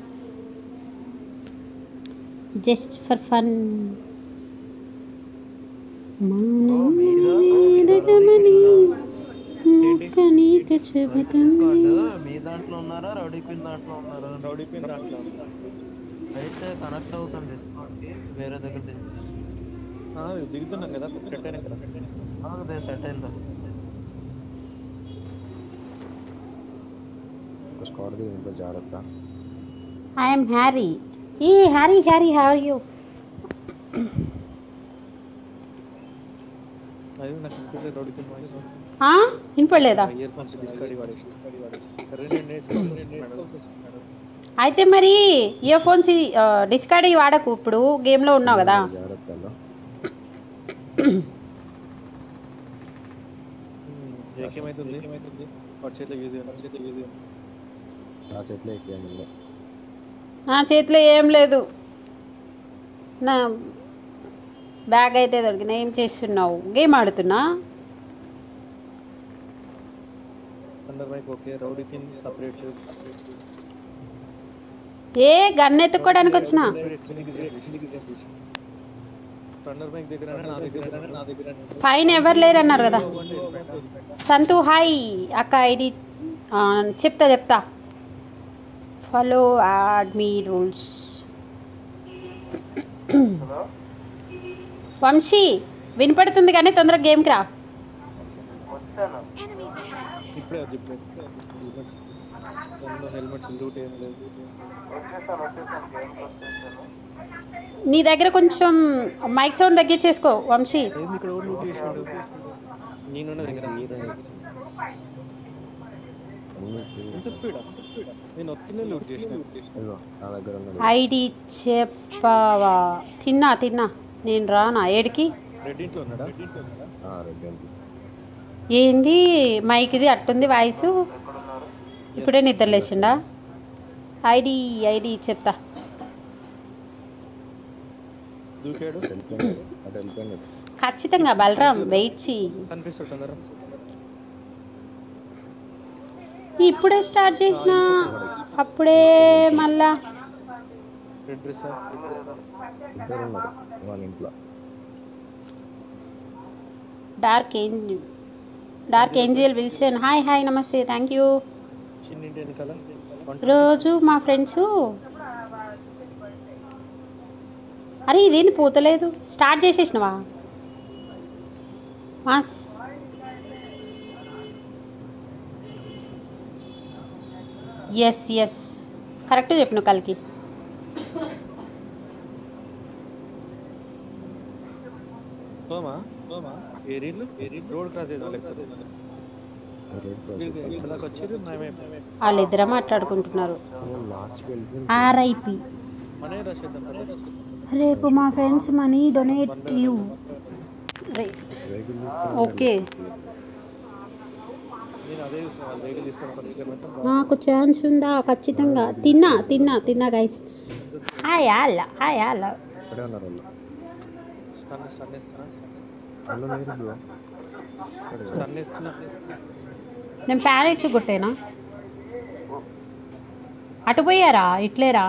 just for fun మీ దాంట్లో ఉన్నారా రౌడీ క్వీన్ దాంట్లో ఉన్నారా రౌడీ పిన్ దాంట్లో అయితే కనెక్ట్ అవుతాం డిస్కౌంట్ కి వేరే దగ్గర దించేసి ఆ, దిగుతున్నాం కదా సెట్ అయినా కదా అదే సెట్ అయిందా స్క్వాడ్ దిగిందో జాగ్రత్త ఐఎమ్ హ్యారీ ఈ హ్యారీ హ్యారీ హ్యావ్ యూ అది నాకు ఇంకొక రౌడీ పిన్ వాయిస్ వినపడలేదా ఇయర్ ఫోన్స్ డిస్కార్డ్ వాడేసి సరే నేను నేర్చుకోవాలి అయితే మరి ఇయర్ ఫోన్స్ డిస్కార్డ్ వాడకు ఇప్పుడు గేమ్లో ఉన్నావు కదా జాగ్రత్తలో ఏకేమైతుంది ఏమైతుంది వాడి చేతిలో యూజ్ చేయాలి చేతిలో యూజ్ చేయాలి నా చెట్లు ఎక్కేయండి నా చేతిలో ఏం లేదు నా బ్యాగ్ అయితే దొరికింది ఏం చేస్తున్నావు గేమ్ ఆడుతున్నా under mic okay rowdy pin separate a gun ఎత్తుక్కోవడానికి వచ్చిన అండర్ మైక్ దగ్గర నా దగ్గర నా దగ్గర పైన ఎవరు లేరు అన్నారు కదా సంతు హాయ్ అక్క ఐడి చెప్తా చెప్తా ఫాలో యాడ్ మీ రూల్స్ వంశీ వినపడుతుంది కానీ తొందరగా గేమ్కి రా ఇప్పుడే అది ఇప్పుడే హెల్మెట్స్ హెల్మెట్స్ లూట్ ఏం లేదు నీ దగ్గర కొంచెం మైక్ సౌండ్ తగ్గించేసుకో వంశీ ఏంది ఇక్కడ ఎవరు లూట్ చేసాడు నేనున్న దగ్గర ఎంత స్పీడా నేను వస్తున్నా లూట్ చేసిన ఇదిగో నా దగ్గర ఉన్నది ఐడి చెప్పవా తిన్నా తిన్నా నేను రానా ఏడికి రెడ్ ఇంట్లో ఉన్నాడా ఆ, రెడ్ ఏంటి ఏంది మైక్ది అట్టుంది వాయిస్ ఇప్పుడే నిద్ర లేచిండా ఐడి ఐడి చెప్తా దూకాడు వెళ్ళిపోయింది అటు వెళ్ళిపోయింది ఖచ్చితంగా బలరాం వెయిట్ చెయ్యి కనిపిస్తుంటారా ఇప్పుడే స్టార్ట్ చేసిన అప్పుడే మళ్ళా రెడ్ డ్రెస్ ఇద్దరు ఉన్నారు వాళ్ళ ఇంట్లో dark angel dark angel Wilson hi hi నమస్తే థ్యాంక్ యూ చిన్న ఇంటి వెనకాల రోజు మా ఫ్రెండ్స్ అరే ఇదేంది పోతలేదు స్టార్ట్ చేసేసినవా మాస్ ఎస్ ఎస్ కరెక్ట్ చెప్పిన కలికి సోమా సోమా ఏ రీళ్ళు రోడ్ క్రాస్ చేద్దాం లేకపోతే రెడ్ వీళ్ళు ఇక్కడ దాకా వచ్చారు మేమే వాళ్ళిద్దరే మాట్లాడుకుంటున్నారు లాస్ట్కి వెళ్ళిపోయింది ఆర్ఐపి మనే రష్ చేద్దాం కదా రేపు మా friends money donate you vehicle తీసుకొని ఓకే నేను అదే చూసిన వాళ్ళు వెహికల్ తీసుకొని ఫస్ట్ వెళ్తాం నాకు ఛాన్స్ ఉందా ఖచ్చితంగా తిన్నా తిన్నా తిన్నా గైస్ హాయ్ అల్ల హాయ్ అల్ల ఇక్కడే ఉన్నారు వాళ్ళు స్టన్ స్టన్ ఇస్తున్నా వాళ్ళు లేరు బ్రో స్టన్ ఇస్తున్నా నేను ప్యాన్ ఇచ్చి కొట్టేనా అటు పోయారా ఇట్లేరా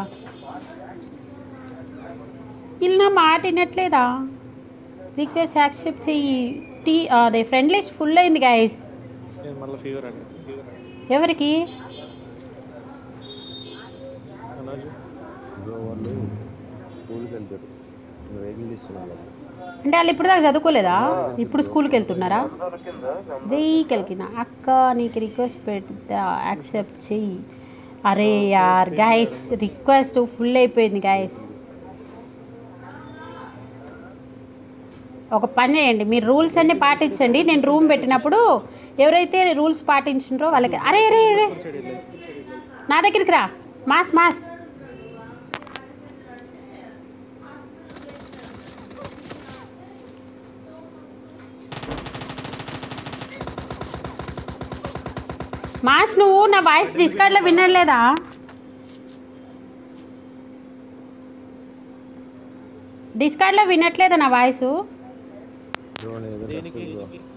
వీళ్ళు నా మాట వినట్లేదా రిక్వెస్ట్ యాక్సెప్ట్ చెయ్యి టీ అదే ఫ్రెండ్ లిస్ట్ ఫుల్ అయింది గైస్ నేను మళ్ళీ ఫీవర్ అండి ఫీవర్ ఎవరికి అనాజు బ్రో వాళ్ళు స్కూల్కి వెళ్తారు వెహికల్ తీసుకున్నాను కదా అంటే వాళ్ళు ఇప్పుడు దాకా చదువుకోలేదా ఇప్పుడు స్కూల్కి వెళ్తున్నారా దొరికిందా జై కలికిన అక్క నీకు రిక్వెస్ట్ పెడతా యాక్సెప్ట్ చెయ్యి అరే యార్ గైస్ రిక్వెస్ట్ ఫుల్ అయిపోయింది గైస్ ఒక పని చేయండి మీరు రూల్స్ అన్ని పాటించండి నేను రూమ్ పెట్టినప్పుడు ఎవరైతే రూల్స్ పాటించుంటారో వాళ్ళకి అరే అరే అరే నా దగ్గరికి రా మాస్ మాస్ మాస్ నువ్వు నా వాయిస్ డిస్కార్డ్లో వినలేదా డిస్కార్డ్లో వినట్లేదా నా వాయిస్ డ్రోన్ ఏదో దేనికి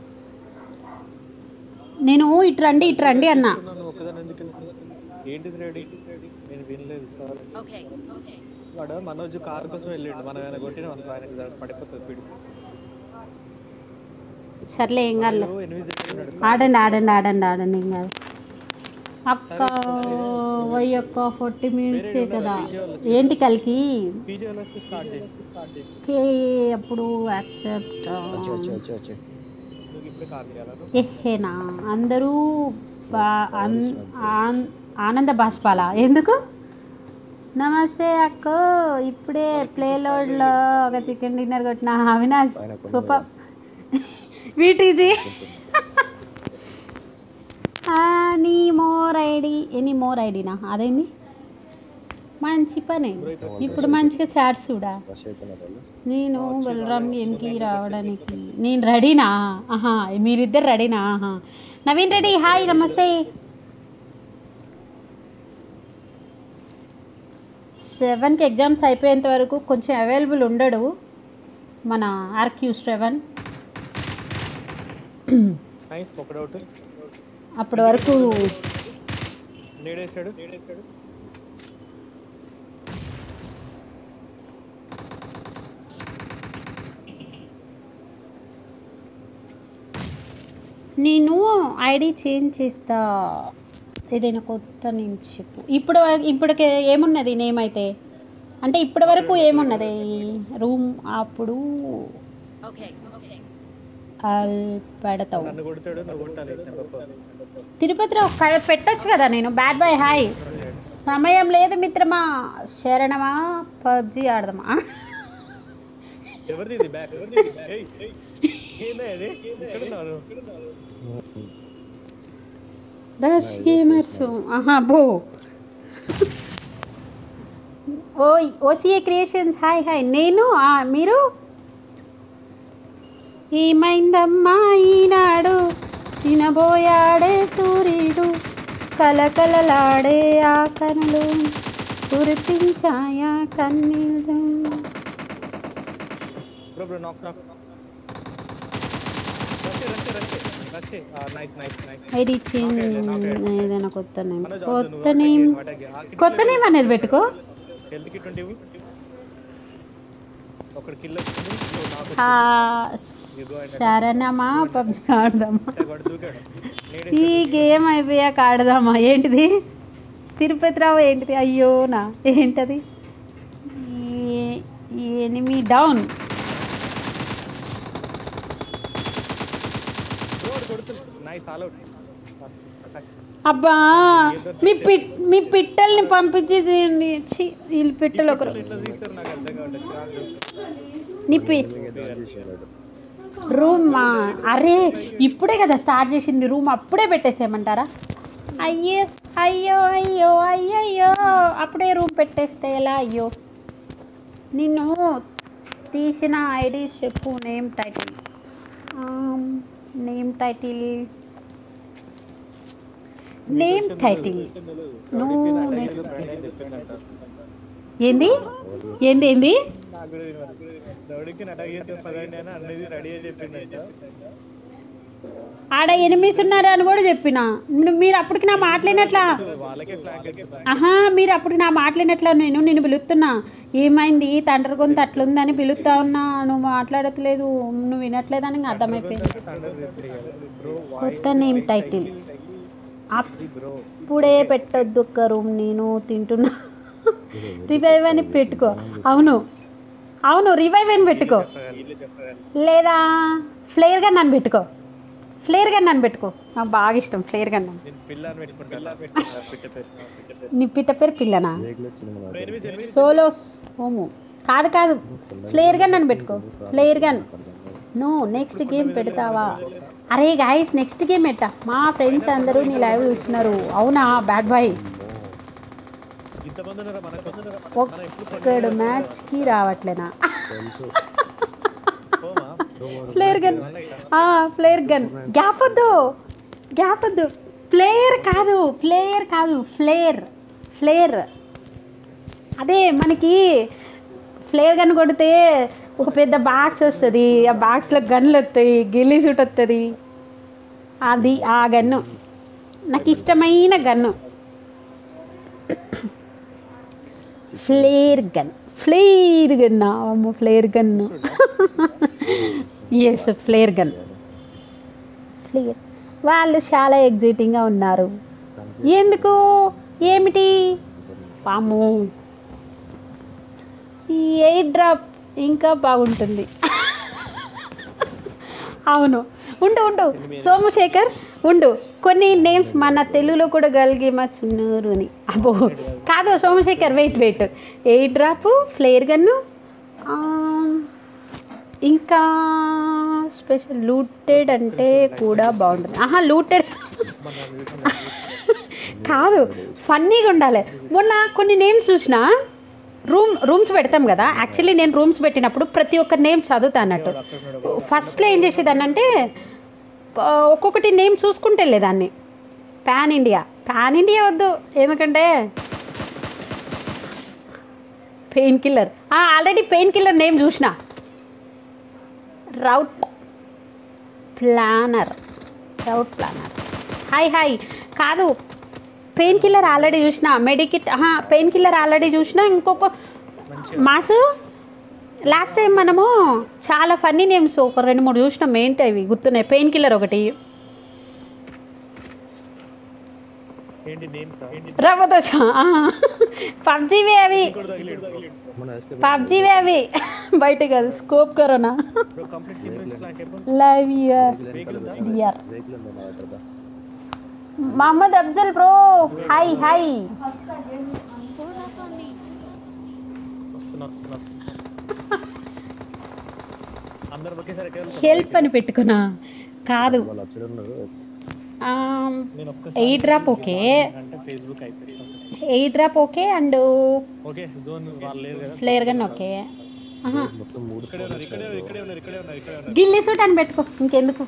నేను ఇటు రండి ఇటు రండి అన్నా నన్ను ఒక్కదాని ఎందుకు వెళ్తున్నావు? ఏంటిది రెడీ నేను వినలేదు సార్ వాడు మనోజ్ కార్ కోసం వెళ్ళిండు మనం ఆయన కొట్టిన మనకు ఆయనకి పడిపోతుంది పిడి సర్లే ఏం కాదు ఎనిమిది ఉన్నాడు ఆడండి ఆడండి ఆడండి ఆడండి ఏం కాదు అక్క వయ్యొక్క ఫార్టీ మినిట్సే కదా ఏంటి కలికి పీజీ వాళ్ళు వస్తే స్టార్ట్ చేసి స్టార్ట్ చేసి ఓకే అప్పుడు యాక్సెప్ట్ వచ్చి వచ్చి వచ్చి వచ్చి నువ్వు ఇప్పుడే కార్ చేయాలా ఎహేనా అందరూ బా- అన్- ఆన్- ఆనంద బాష్పాల ఎందుకు నమస్తే అక్క ఇప్పుడే ప్లే లోడ్లో ఒక చికెన్ డిన్నర్ కొట్టిన అవినాష్ సూపర్ వీటీజీ నీ మోర్ ఐడి ఎనీ మోర్ ఐడినా అదేంది మంచి పని ఇప్పుడు మంచిగా చాట్స్ చూడా రష్ అవుతున్నారు వాళ్ళు నేను బలరాం గేమ్కి రావడానికి నేను రెడీనా ఆహా మీరిద్దరు రెడీనా ఆహా నవీన్ రెడీ హాయ్ నమస్తే శ్రవణ్కి ఎగ్జామ్స్ అయిపోయేంత వరకు కొంచెం అవైలబుల్ ఉండడు మన ఆర్క్యూ శ్రవణ్ నైస్ ఒక డౌట్ అప్పటి వరకు నేడేసాడు నేడేసాడు నేను ఐడి చేంజ్ చేస్తా ఏదైనా కొత్త నేమ్ చెప్పు ఇప్పుడు ఇప్పటికే ఏమున్నది నేమ్ అయితే అంటే ఇప్పటి వరకు ఏమున్నది రూమ్ అప్పుడు అల్ పెడతావు నన్ను కొడతాడు నువ్వు కొట్టాలి నెంబర్ తిరుపతిలో క- పెట్టొచ్చు కదా నేను బ్యాడ్ బాయ్ హాయ్ సమయం లేదు మిత్రమా శరణమా పబ్జి ఆడదామా ఎవరిది ఇది బ్యాక్ ఎవరిది ఇది బ్యాక్ ఏయ్ ఏయ్ ఏందా ఇది ఎక్కడ ఉన్నావు రష్ గేమర్స్ ఆహా బో ఓయ్ ఓసిఏ క్రియేషన్స్ హాయ్ హాయ్ నేను ఆ, మీరు ఏమైందమ్మా ఈనాడు చినబోయాడే సూర్యుడు కలకలలాడే ఆ కనులు కురిపించాయా కన్నీళ్ళు బ్రో బ్రో నాక్ నాక్ రచ్చే రచ్చే రచ్చే రచ్చే నైస్ నైస్ నైస్ ఇది చిన్న ఏదైనా కొత్త నేమ్ మనోజ్ కొత్త నేమ్ కొత్త నేమ్ అనేది పెట్టుకో హెల్త్ కిట్ ఉంటే ఇవ్వు. ఒకటి కిల్ వచ్చింది ఇంకో నాకు ఆ, శరణమా పబ్జి ఆడదామా వచ్చాడు. వాడు దూకాడు నేడే ఈ గేమ్ అయిపోయాక ఆడదామా ఏంటిది తిరుపతి రావు ఏంటిది అయ్యో నా ఏంటది ఎనిమి డౌన్ రోడ్ కొడుతుంది నైస్ ఆల్ అవుట్ అబ్బా మీ పిట్ మీ పిట్టల్ని పంపించేసేయండి ఛీ, వీళ్ళు పిట్టలు ఒకరు ఇట్లా తీస్తారు నాకు అర్థం కావట్లేదు నీ పి చేసేవాడు రూమ్ మా అరే ఇప్పుడే కదా స్టార్ట్ చేసింది రూమ్ అప్పుడే పెట్టేసేయమంటారా అయ్యో అయ్యో అయ్యో అయ్యయ్యో అప్పుడే రూమ్ పెట్టేస్తే ఎలా అయ్యో నిన్ను తీసిన ఐడీస్ చెప్పు name title name title name title నువ్వు ఏంది ఏంది ఏంది నాకు కూడా తెలియదు. దౌడికి అటాక్ చేస్తే పదండి అని అన్నది రెడీ అని చెప్పిందంట ఆడ ఎనిమిస్ ఉన్నారు అని కూడా చెప్పిన ను- మీరు అప్పటికి నా మాట్లాడినట్లా వాళ్ళకే ఫ్లాంక్ ఎత్తుతా ఆహా మీరు అప్పటికి నా మాట్లాడినట్లా నేను నేను పిలుస్తున్నా ఏమైంది తండ్రి గొంతు అట్లుందని పిలుస్తా ఉన్నా నువ్వు మాట్లాడట్లేదు నువ్వు వినట్లేదని ఇంకా అర్థమైపోయింది బ్రో కొత్త నేమ్ టైటిల్ బ్రో అప్పుడే పెట్టొద్దు ఒక్క రూమ్ నేను తింటున్నా రివైవ్ అని పెట్టుకో అవును అవును రివైవ్ అని పెట్టుకో లేదా ఫ్లేర్ గన్ అని పెట్టుకో ఫ్లేర్ గన్ అని పెట్టుకో నాకు బాగా ఇష్టం ఫ్లేర్ గన్ అని నేను పిల్ల అని పెట్టుకుంటా పిట్ట పేరు పిట్ట పేరు నీ పిట్ట పేరు పిల్లనా బ్రేక్లో వచ్చింది మన ఎనిమిది ఎనిమిది సోలో హోము కాదు కాదు ఫ్లేర్ గన్ అని పెట్టుకో flare gun no next game పెడతావా అరే గాయస్ నెక్స్ట్ గేమ్ పెట్టా మా ఫ్రెండ్స్ అందరూ నీ లైవ్ చూస్తున్నారు అవునా బ్యాడ్ బాయ్ ఇంతమంది ఉన్నారా మనకు మనం ఎప్పుడు ఒక్కడు మ్యాచ్కి రావట్లేనా తెలుసు పోమా flare gun flare gun gap వద్దు గ్యాప్ వద్దు ప్లేయర్ కాదు ప్లేయర్ కాదు ఫ్లేర్ ఫ్లేర్ అదే మనకి ఫ్లేర్ గన్ కొడితే ఒక పెద్ద బాక్స్ వస్తుంది ఆ బాక్స్లో గన్లు వస్తాయి గిల్లీ సూట్ వస్తుంది అది ఆ గన్ను నాకు ఇష్టమైన gun flare gun flare gun అమ్మ flare gun yes flare gun flare వాళ్ళు చాలా ఎగ్జైటింగ్గా ఉన్నారు ఎందుకు ఏమిటి పాము ఈ ఎయిర్ డ్రాప్ ఇంకా బాగుంటుంది అవును ఉండు ఉండు సోమశేఖర్ ఉండు కొన్ని నేమ్స్ మన తెలుగులో కూడా గలిగేమస్ ఉన్నారు అని అబ్బో కాదు Somashekar wait wait air drop flare gun ఇంకా స్పెషల్ లూటెడ్ అంటే కూడా బాగుంటుంది ఆహా లూటెడ్ కాదు ఫన్నీగా ఉండాలి మొన్న కొన్ని నేమ్స్ చూసిన రూమ్ రూమ్స్ పెడతాం కదా యాక్చువల్లీ నేను రూమ్స్ పెట్టినప్పుడు ప్రతి ఒక్క నేమ్ చదువుతా అన్నట్టు ఫస్ట్లో ఏం చేసేదాన్ని అంటే ఆ, ఒక్కొక్కటి నేమ్ చూసుకుంటే దాన్ని పాన్ ఇండియా పాన్ ఇండియా వద్దు ఎందుకంటే painkiller already painkiller name చూసిన route planner route planner hi hi కాదు పెయిన్ కిల్లర్ ఆల్రెడీ చూసిన మెడికిట్ పెయిన్ కిల్లర్ ఆల్రెడీ చూసిన ఇంకొక మాసు లాస్ట్ టైం మనము చాలా ఫన్నీ నేమ్స్ ఒక రెండు మూడు చూసినాం ఏంటి అవి గుర్తున్నాయి పెయిన్ కిల్లర్ ఒకటి ఏంటి నేమ్స్ ఏంటి రవ్వదోష పబ్జీవే అవి కూడా తగిలేడు మన ఎస్కేప్ పబ్జీవే అవి బయట కాదు స్కోప్ కరోనా బ్రో కంప్లీట్ కింద నుంచి ఫ్లాంక్ అయిపో లవ్ యూర్ వెహికల్ ఉందా ఇయర్ బ్రేక్లో ఉంది నా దగ్గర Mohammed Afzal bro hi hi వస్తున్నా వస్తున్నా వస్తున్నా. అందరు ఒకేసారి ఎక్కడ వెళ్తారు? హెల్ప్ అని పెట్టుకున్నా కాదు వాళ్ళు అక్కడ ఉన్నారు నేను ఒక్కసారి ఎయిట్ డ్రాప్ ఓకే అంటే ఫేస్బుక్ అయిపోయింది air drop okay and okay zone వాళ్ళు లేరు కదా ఫ్లేర్ గన్ ఓకే ఆహా. మొత్తం మూడు ఇక్కడే ఉన్నారు ఇక్కడే ఉన్నారు ఇక్కడే ఉన్నారు ఇక్కడే ఉన్నారు ఇక్కడే ఉన్నారు గిల్లీ సూట్ అని పెట్టుకో ఇంకెందుకు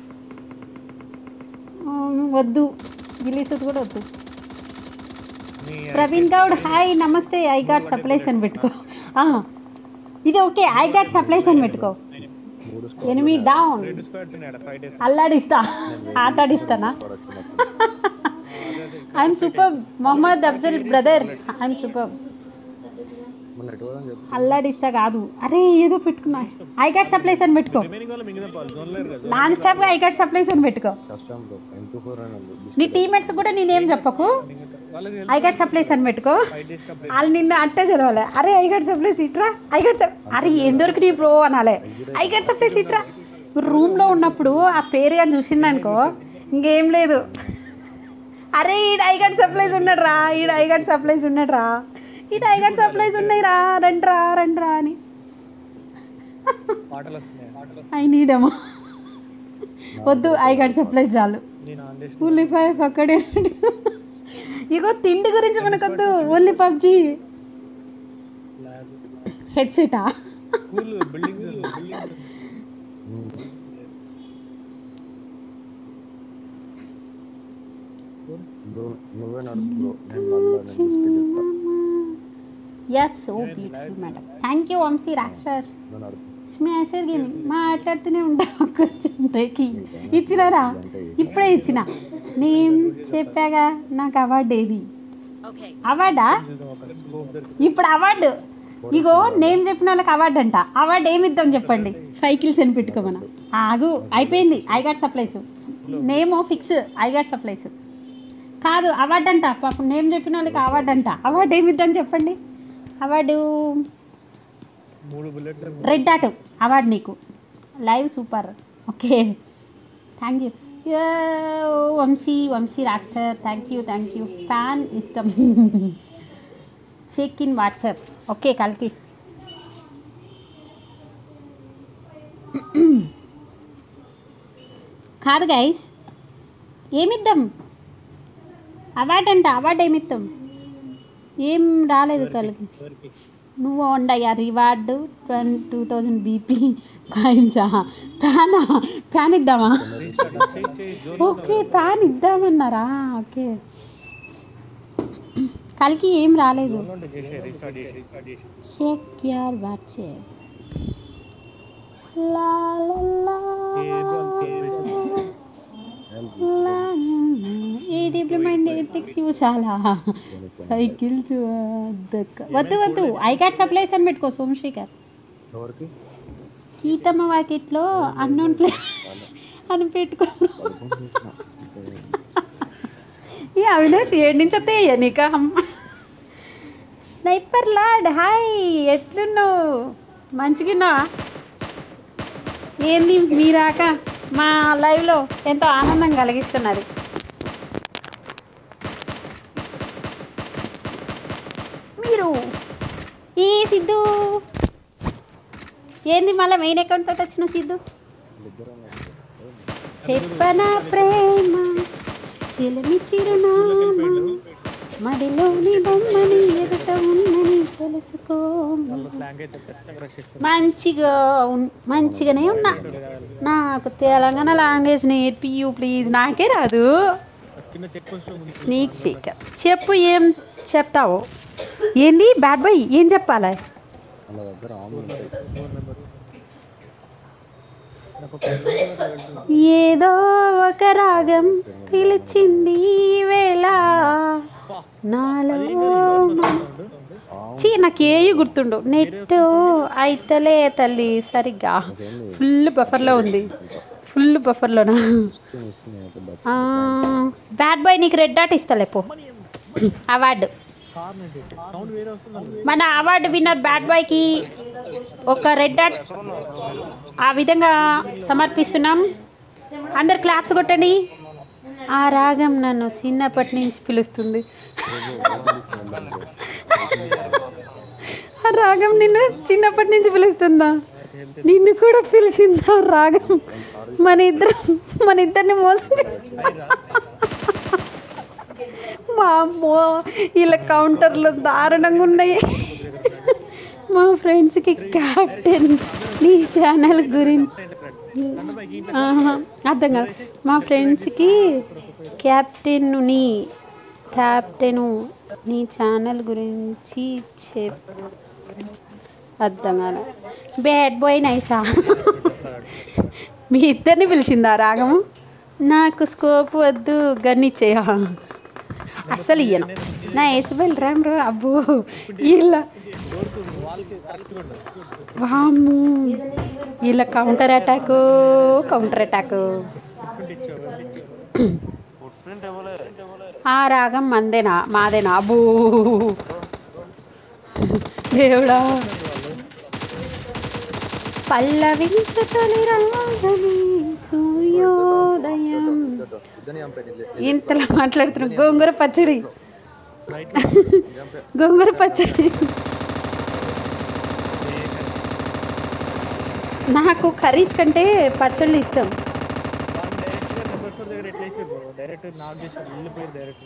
ఆ, వద్దు గిల్లీ సూట్ కూడా వద్దు మీ ప్రవీణ్ గౌడ్ హాయ్ నమస్తే ఐ గాట్ సప్లైస్ అని పెట్టుకో ఆ, ఇది ఓకే ఐ గాట్ సప్లైస్ అని పెట్టుకో మూడు ఎనిమిది డౌన్ రెండు స్క్వాడ్స్ ఉన్నాయి ఫైవ్ డేస్ అల్లాడిస్తా ఆటాడిస్తానా I'm super Mohammed Afzal brother I'm super మన ఎటు పోదాం చెప్పు అల్లాడిస్తా కాదు అరే ఏదో పెట్టుకున్నా ఐ గాట్ సప్లైస్ అని పెట్టుకో రిమైనింగ్ వాళ్ళు మిగతా వాళ్ళు జోన్ లేరు కదా నాన్ స్టాప్గా ఐ గాట్ సప్లైస్ అని పెట్టుకో కష్టం బ్రో ఎం టూ ఫోర్ అని ఉంది నీ టీమేట్స్ కూడా నేనేం చెప్పకు వాళ్ళకి ఐ గాట్ సప్లైస్ అని పెట్టుకో ఫైవ్ డేస్ కంప్లీట్ వాళ్ళు నిన్ను అట్టే చదవాలి అరే ఐ గాట్ సప్లైస్ ఇట్రా ఐ గాట్ సప్ అరే ఏం దొరికి నీ ప్రో అనాలి ఐ గాట్ సప్లైస్ ఇట్రా రూమ్లో ఉన్నప్పుడు ఆ పేరు కానీ చూసిందనుకో ఇంకేం లేదు అరే ఈడ ఐ గాట్ సప్లైస్ ఉన్నాడు రా ఈడ ఐ గాట్ సప్లైస్ ఉన్నాడు రా ఈడ ఐ గాట్ సప్లైస్ ఉన్నాయి రా రండి రా రండి రా అని పాటలు వస్తున్నాయి పాటలు వస్తున్నాయి ఐ నీడేమో వద్దు ఐ గాట్ సప్లైస్ చాలు నేను ఆన్ చేసిన ఓన్లీ ఫైవ్ అక్కడే ఇగో తిండి గురించి మనకొద్దు ఓన్లీ పబ్జి హెడ్సెటా స్కూల్ బిల్డింగ్స్ బిల్డింగ్స్ బ్రో నువ్వే నడుపు బ్రో నేను మళ్ళీ నేను బిస్కెట్ చెప్తా yes so beautiful madam thank you Vamshi రాష్ట్రార్ నువ్వు నడుపు స్మాషర్ గేమింగ్ మాట్లాడుతూనే ఉంటా కొంచెం బ్రేకి ఇచ్చినారా ఇప్పుడే ఇచ్చిన నేను చెప్పాగా నాకు అవార్డు ఏది అవార్డా ఒక స్కోప్ దొరికి ఇప్పుడు అవార్డు ఇగో నేమ్ చెప్పిన వాళ్ళకి అవార్డు అంట అవార్డు ఏమి ఇద్దాం చెప్పండి ఫైవ్ కిల్స్ అని పెట్టుకోమన ఆగు అయిపోయింది I got supplies name fix I got supplies కాదు అవార్డు అంట పాపం నేమ్ చెప్పిన వాళ్ళకి అవార్డు అంట అవార్డు ఏమి ఇద్దాం చెప్పండి అవార్డు మూడు బుల్లెట్లు రెడ్ డాట్ అవార్డు నీకు live super okay thank you Vamshi Vamshi rockstar thank you thank you fan ఇష్టం చెక్ ఇన్ వాట్సాప్ ఓకే కలికి కాదు గైస్ ఏమిద్దాం అవార్డు అంట అవార్డు ఏమిద్దాం ఏం రాలేదు కలిగి ఎవరికి నువ్వు ఉండయ్యా reward twenty two thousand BP కాయిన్సా ప్యానా ప్యాన్ ఇద్దామా చేయి చేయి జోన్ ఓకే ప్యాన్ ఇద్దామన్నారా ఓకే కలికి ఏం రాలేదు ఉంటే చేసే రీస్టార్ట్ చేసి రీస్టార్ట్ చేసి చెక్ యార్ వాట్సాప్ లా లా లా ఏదో అంతే లా ఏ డిప్లొమెంట్ ఎలక్ట్రిక్స్ చాలా సైకిల్స్ వద్దు వద్దు ఐ కార్డ్ సప్లైస్ అని పెట్టుకో సోమశేఖర్ ఎవరికి సీతమ్మ వాకిట్లో అన్నోన్ ప్లే అని పెట్టుకో ఈ అవినాష్ ఏడు నుంచి వస్తాయి నీకా అమ్మ స్నైపర్ లాడ్ హాయ్ ఎట్లున్నావు మంచిగా ఏంది మీరాక మా లైవ్లో ఎంతో ఆనందం కలిగిస్తున్నది మీరు ఈ సిద్ధు ఏంది మళ్ళీ మెయిన్ అకౌంట్ తోటి వచ్చిన సిద్ధు చెప్పనా ప్రేమ చిలిమి చిరునామా మడిలోని బొమ్మని ఎదుట ఉన్నని తెలుసుకో ఫ్లాంక్ అయితే ఖచ్చితంగా రష్ చేస్తారు మంచిగా ఉన్- మంచిగానే ఉన్నా నాకు తెలంగాణ లాంగ్వేజ్ నేర్పియు ప్లీజ్ నాకే రాదు చిన్న చెక్ పోస్ట్ ముందు స్నీక్ షేక్ చెప్పు ఏం చెప్తావు ఏంది బ్యాడ్ బాయ్ ఏం చెప్పాలి వాళ్ళ దగ్గర ఆమె ఉంటాయి ఫోర్ మెంబర్స్ నాకు ఒక వెళ్తుంది ఏదో ఒక రాగం పిలిచింది ఈ వేళ నాలో చీ నాకు ఏవి గుర్తుండు నెట్ అయితలే తల్లి సరిగ్గా ఫుల్ బఫర్లో ఉంది ఫుల్ బఫర్లోనా బ్యాడ్ బాయ్ నీకు రెడ్ డాట్ ఇస్తలే పో అవార్డు కార్ నుంచి సౌండ్ వేరే వస్తుంది మన అవార్డు విన్నర్ బ్యాడ్ బాయ్కి ఒక రెడ్ డాట్ ఆ విధంగా సమర్పిస్తున్నాం అందరు క్లాప్స్ కొట్టండి ఆ రాగం నన్ను చిన్నప్పటి నుంచి పిలుస్తుంది ఆ రాగం నిన్ను చిన్నప్పటి నుంచి పిలుస్తుందా నిన్ను కూడా పిలిచిందా ఆ రాగం మన ఇద్దరం మన ఇద్దరిని మోసం చేసి- మా అమ్మో వీళ్ళ కౌంటర్లు దారుణంగా ఉన్నాయి మా ఫ్రెండ్స్కి క్యాప్టెన్ నీ ఛానల్ గురించి ఆహా, అర్థం కాదు మా ఫ్రెండ్స్కి క్యాప్టెన్ నీ క్యాప్టెను నీ ఛానల్ గురించి చెప్ అర్థం కాదు బ్యాడ్ బాయ్ నైసా మీ ఇద్దరిని పిలిచిందా రాగము నాకు స్కోప్ వద్దు గన్నిచ్చేయ అస్సలు ఇయ్యను నా ఏసుబెల్ రామ్ రా అబ్బో ఇలా వాము వీళ్ళ counter attack counter attack footprint ఇవ్వలే ఆ రాగం మందేనా మాదేనా అబ్బో దేవుడా పల్లవించుతని రాగమే సూర్యోదయం ఇంతలా మాట్లాడుతున్నా గోంగూర పచ్చడి గోంగూర పచ్చడి నాకు కర్రీస్ కంటే పచ్చళ్ళు ఇష్టం దగ్గర ఎట్లా డైరెక్ట్ నాకు చేసి వెళ్ళిపోయారు డైరెక్ట్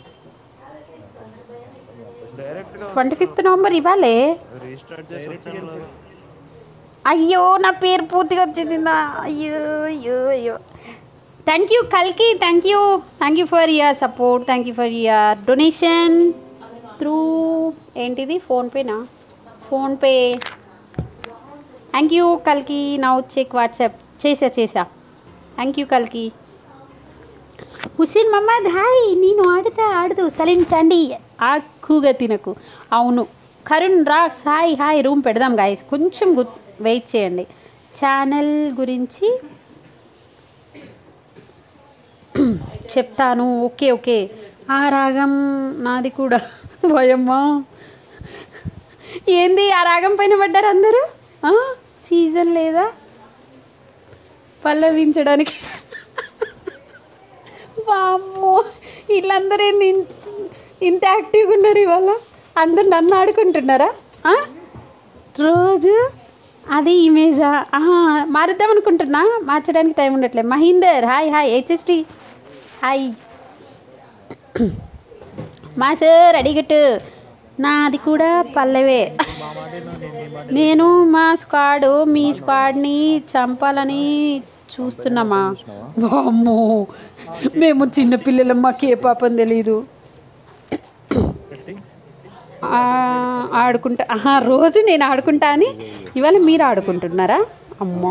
డైరెక్ట్ గా ట్వంటీ ఫిఫ్త్ నవంబర్ ఇవ్వాలే రీస్టార్ట్ చేసి వచ్చాను కదా. అయ్యో నా పేరు పూర్తిగా వచ్చిందా అయ్యో అయ్యో అయ్యో థ్యాంక్ యూ కల్కి thank you thank you for your support thank you for your donation through ఏంటిది ఫోన్పేనా ఫోన్పే థ్యాంక్ యూ కల్కి నౌ చెక్ వాట్సాప్ చేసా చేసా థ్యాంక్ యూ కల్కి హుస్సేన్ మహమ్మద్ హాయ్ నేను ఆడుతా ఆడుతూ సలీం సండి ఆకుగా తినకు అవును Karun rocks hi hi room పెడదాం గాయస్ కొంచెం గు వెయిట్ చేయండి ఛానల్ గురించి చెప్తాను ఓకే ఓకే ఆ రాగం నాది కూడా భయమ్మా ఏంది ఆ రాగం పైన పడ్డారు అందరూ ఆ? సీజన్ లేదా పల్లవించడానికి వామ్మో వీళ్ళందరూ ఏంది ఇంత ఇంత యాక్టివ్గా ఉన్నారు ఇవాళ అందరు నన్ను ఆడుకుంటున్నారా ఆ? రోజు అది ఇమేజా ఆహా, మారుద్దాం అనుకుంటున్నా మార్చడానికి టైం ఉండట్లేదు Mahender hi hi HST hi మా సార్ అడిగట్టు నాది కూడా పల్లవే నేను మా స్క్వాడ్ మీ స్క్వాడ్ని చంపాలని చూస్తున్నామా వామ్మో మేము చిన్నపిల్లలం మాకు ఏ పాపం తెలీదు ఆ, ఆడుకుంటా ఆహా రోజు నేను ఆడుకుంటా అని ఇవాళ మీరు ఆడుకుంటున్నారా అమ్మా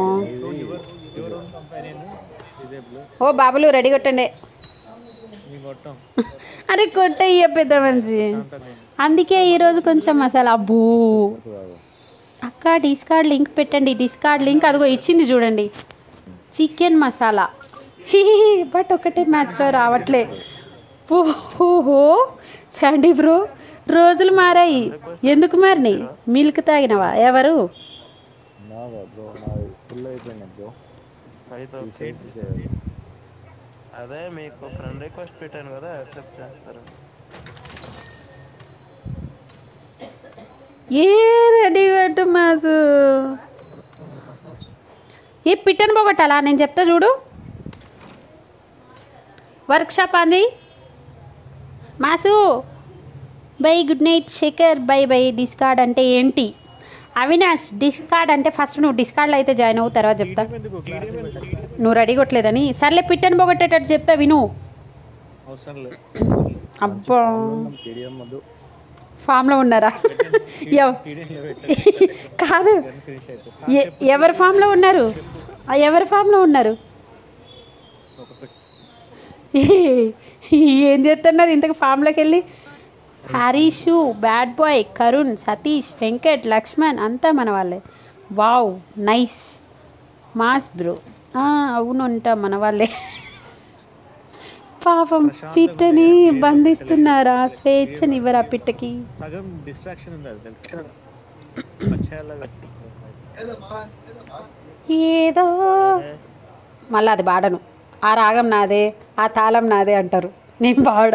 ఓ బాబులు రెడీ కొట్టండి నీ మొత్తం అరే కొట్టయ్య పెద్ద మనిషి అందుకే ఈరోజు కొంచెం మసాలా అబ్బూ అక్క డిస్కార్డ్ లింక్ పెట్టండి డిస్కార్డ్ లింక్ అదిగో ఇచ్చింది చూడండి చికెన్ మసాలా బట్ ఒకటే మ్యాచ్లో రావట్లే ఓహో శాండీ బ్రో రోజులు మారాయి ఎందుకు మారినాయి మిల్క్ తాగినవా ఎవరు నాగా బ్రో నాది ఫుల్ అయిపోయింది బ్రో అయితే ఓకే అదే మీకు ఫ్రెండ్ రిక్వెస్ట్ పెట్టాను కదా యాక్సెప్ట్ చేస్తారు ఏ రెడీ కట్టు మాసు ఏ పిట్టను పోగొట్టాలా నేను చెప్తా చూడు వర్క్ షాప్ అంది mass bye good night Shekar bye bye discord అంటే ఏంటి అవినాష్ డిస్కార్డ్ అంటే ఫస్ట్ నువ్వు డిస్కార్డ్లో అయితే జాయిన్ అవ్వు తర్వాత చెప్తా ఎందుకు క్లారిటీ పెట్టాలి నువ్వు రెడీ కొట్టలేదని సర్లే పిట్టను పోగొట్టేటట్టు చెప్తా విను అవసరం లేదు అబ్బా కేడిఎం వద్దు ఫామ్లో ఉన్నారా ఎవ- టీడీఎంలో పెట్టాలి కాదు ఫినిష్ అయితే ఎ- ఎవరి ఫామ్లో ఉన్నారు ఆ, ఎవరి ఫామ్లో ఉన్నారు ఒక ఏ- ఏం చేస్తున్నారు ఇంతకు ఫామ్లోకి వెళ్ళి హరీషు బ్యాడ్ బాయ్ కరుణ్ సతీష్ వెంకట్ లక్ష్మణ్ అంతా మన వాళ్ళే వావ్ నైస్ మాస్ బ్రో అవును ఉంటా మన వాళ్ళే పాపం పిట్టని బంధిస్తున్నారా స్వేచ్ఛనివ్వరా పిట్టకి సగం డిస్ట్రాక్షన్ ఉంది అది తెలుసు వచ్చేయాలి ఏదో మళ్ళీ అది పాడను ఆ రాగం నాదే ఆ తాళం నాదే అంటారు నేను పాడ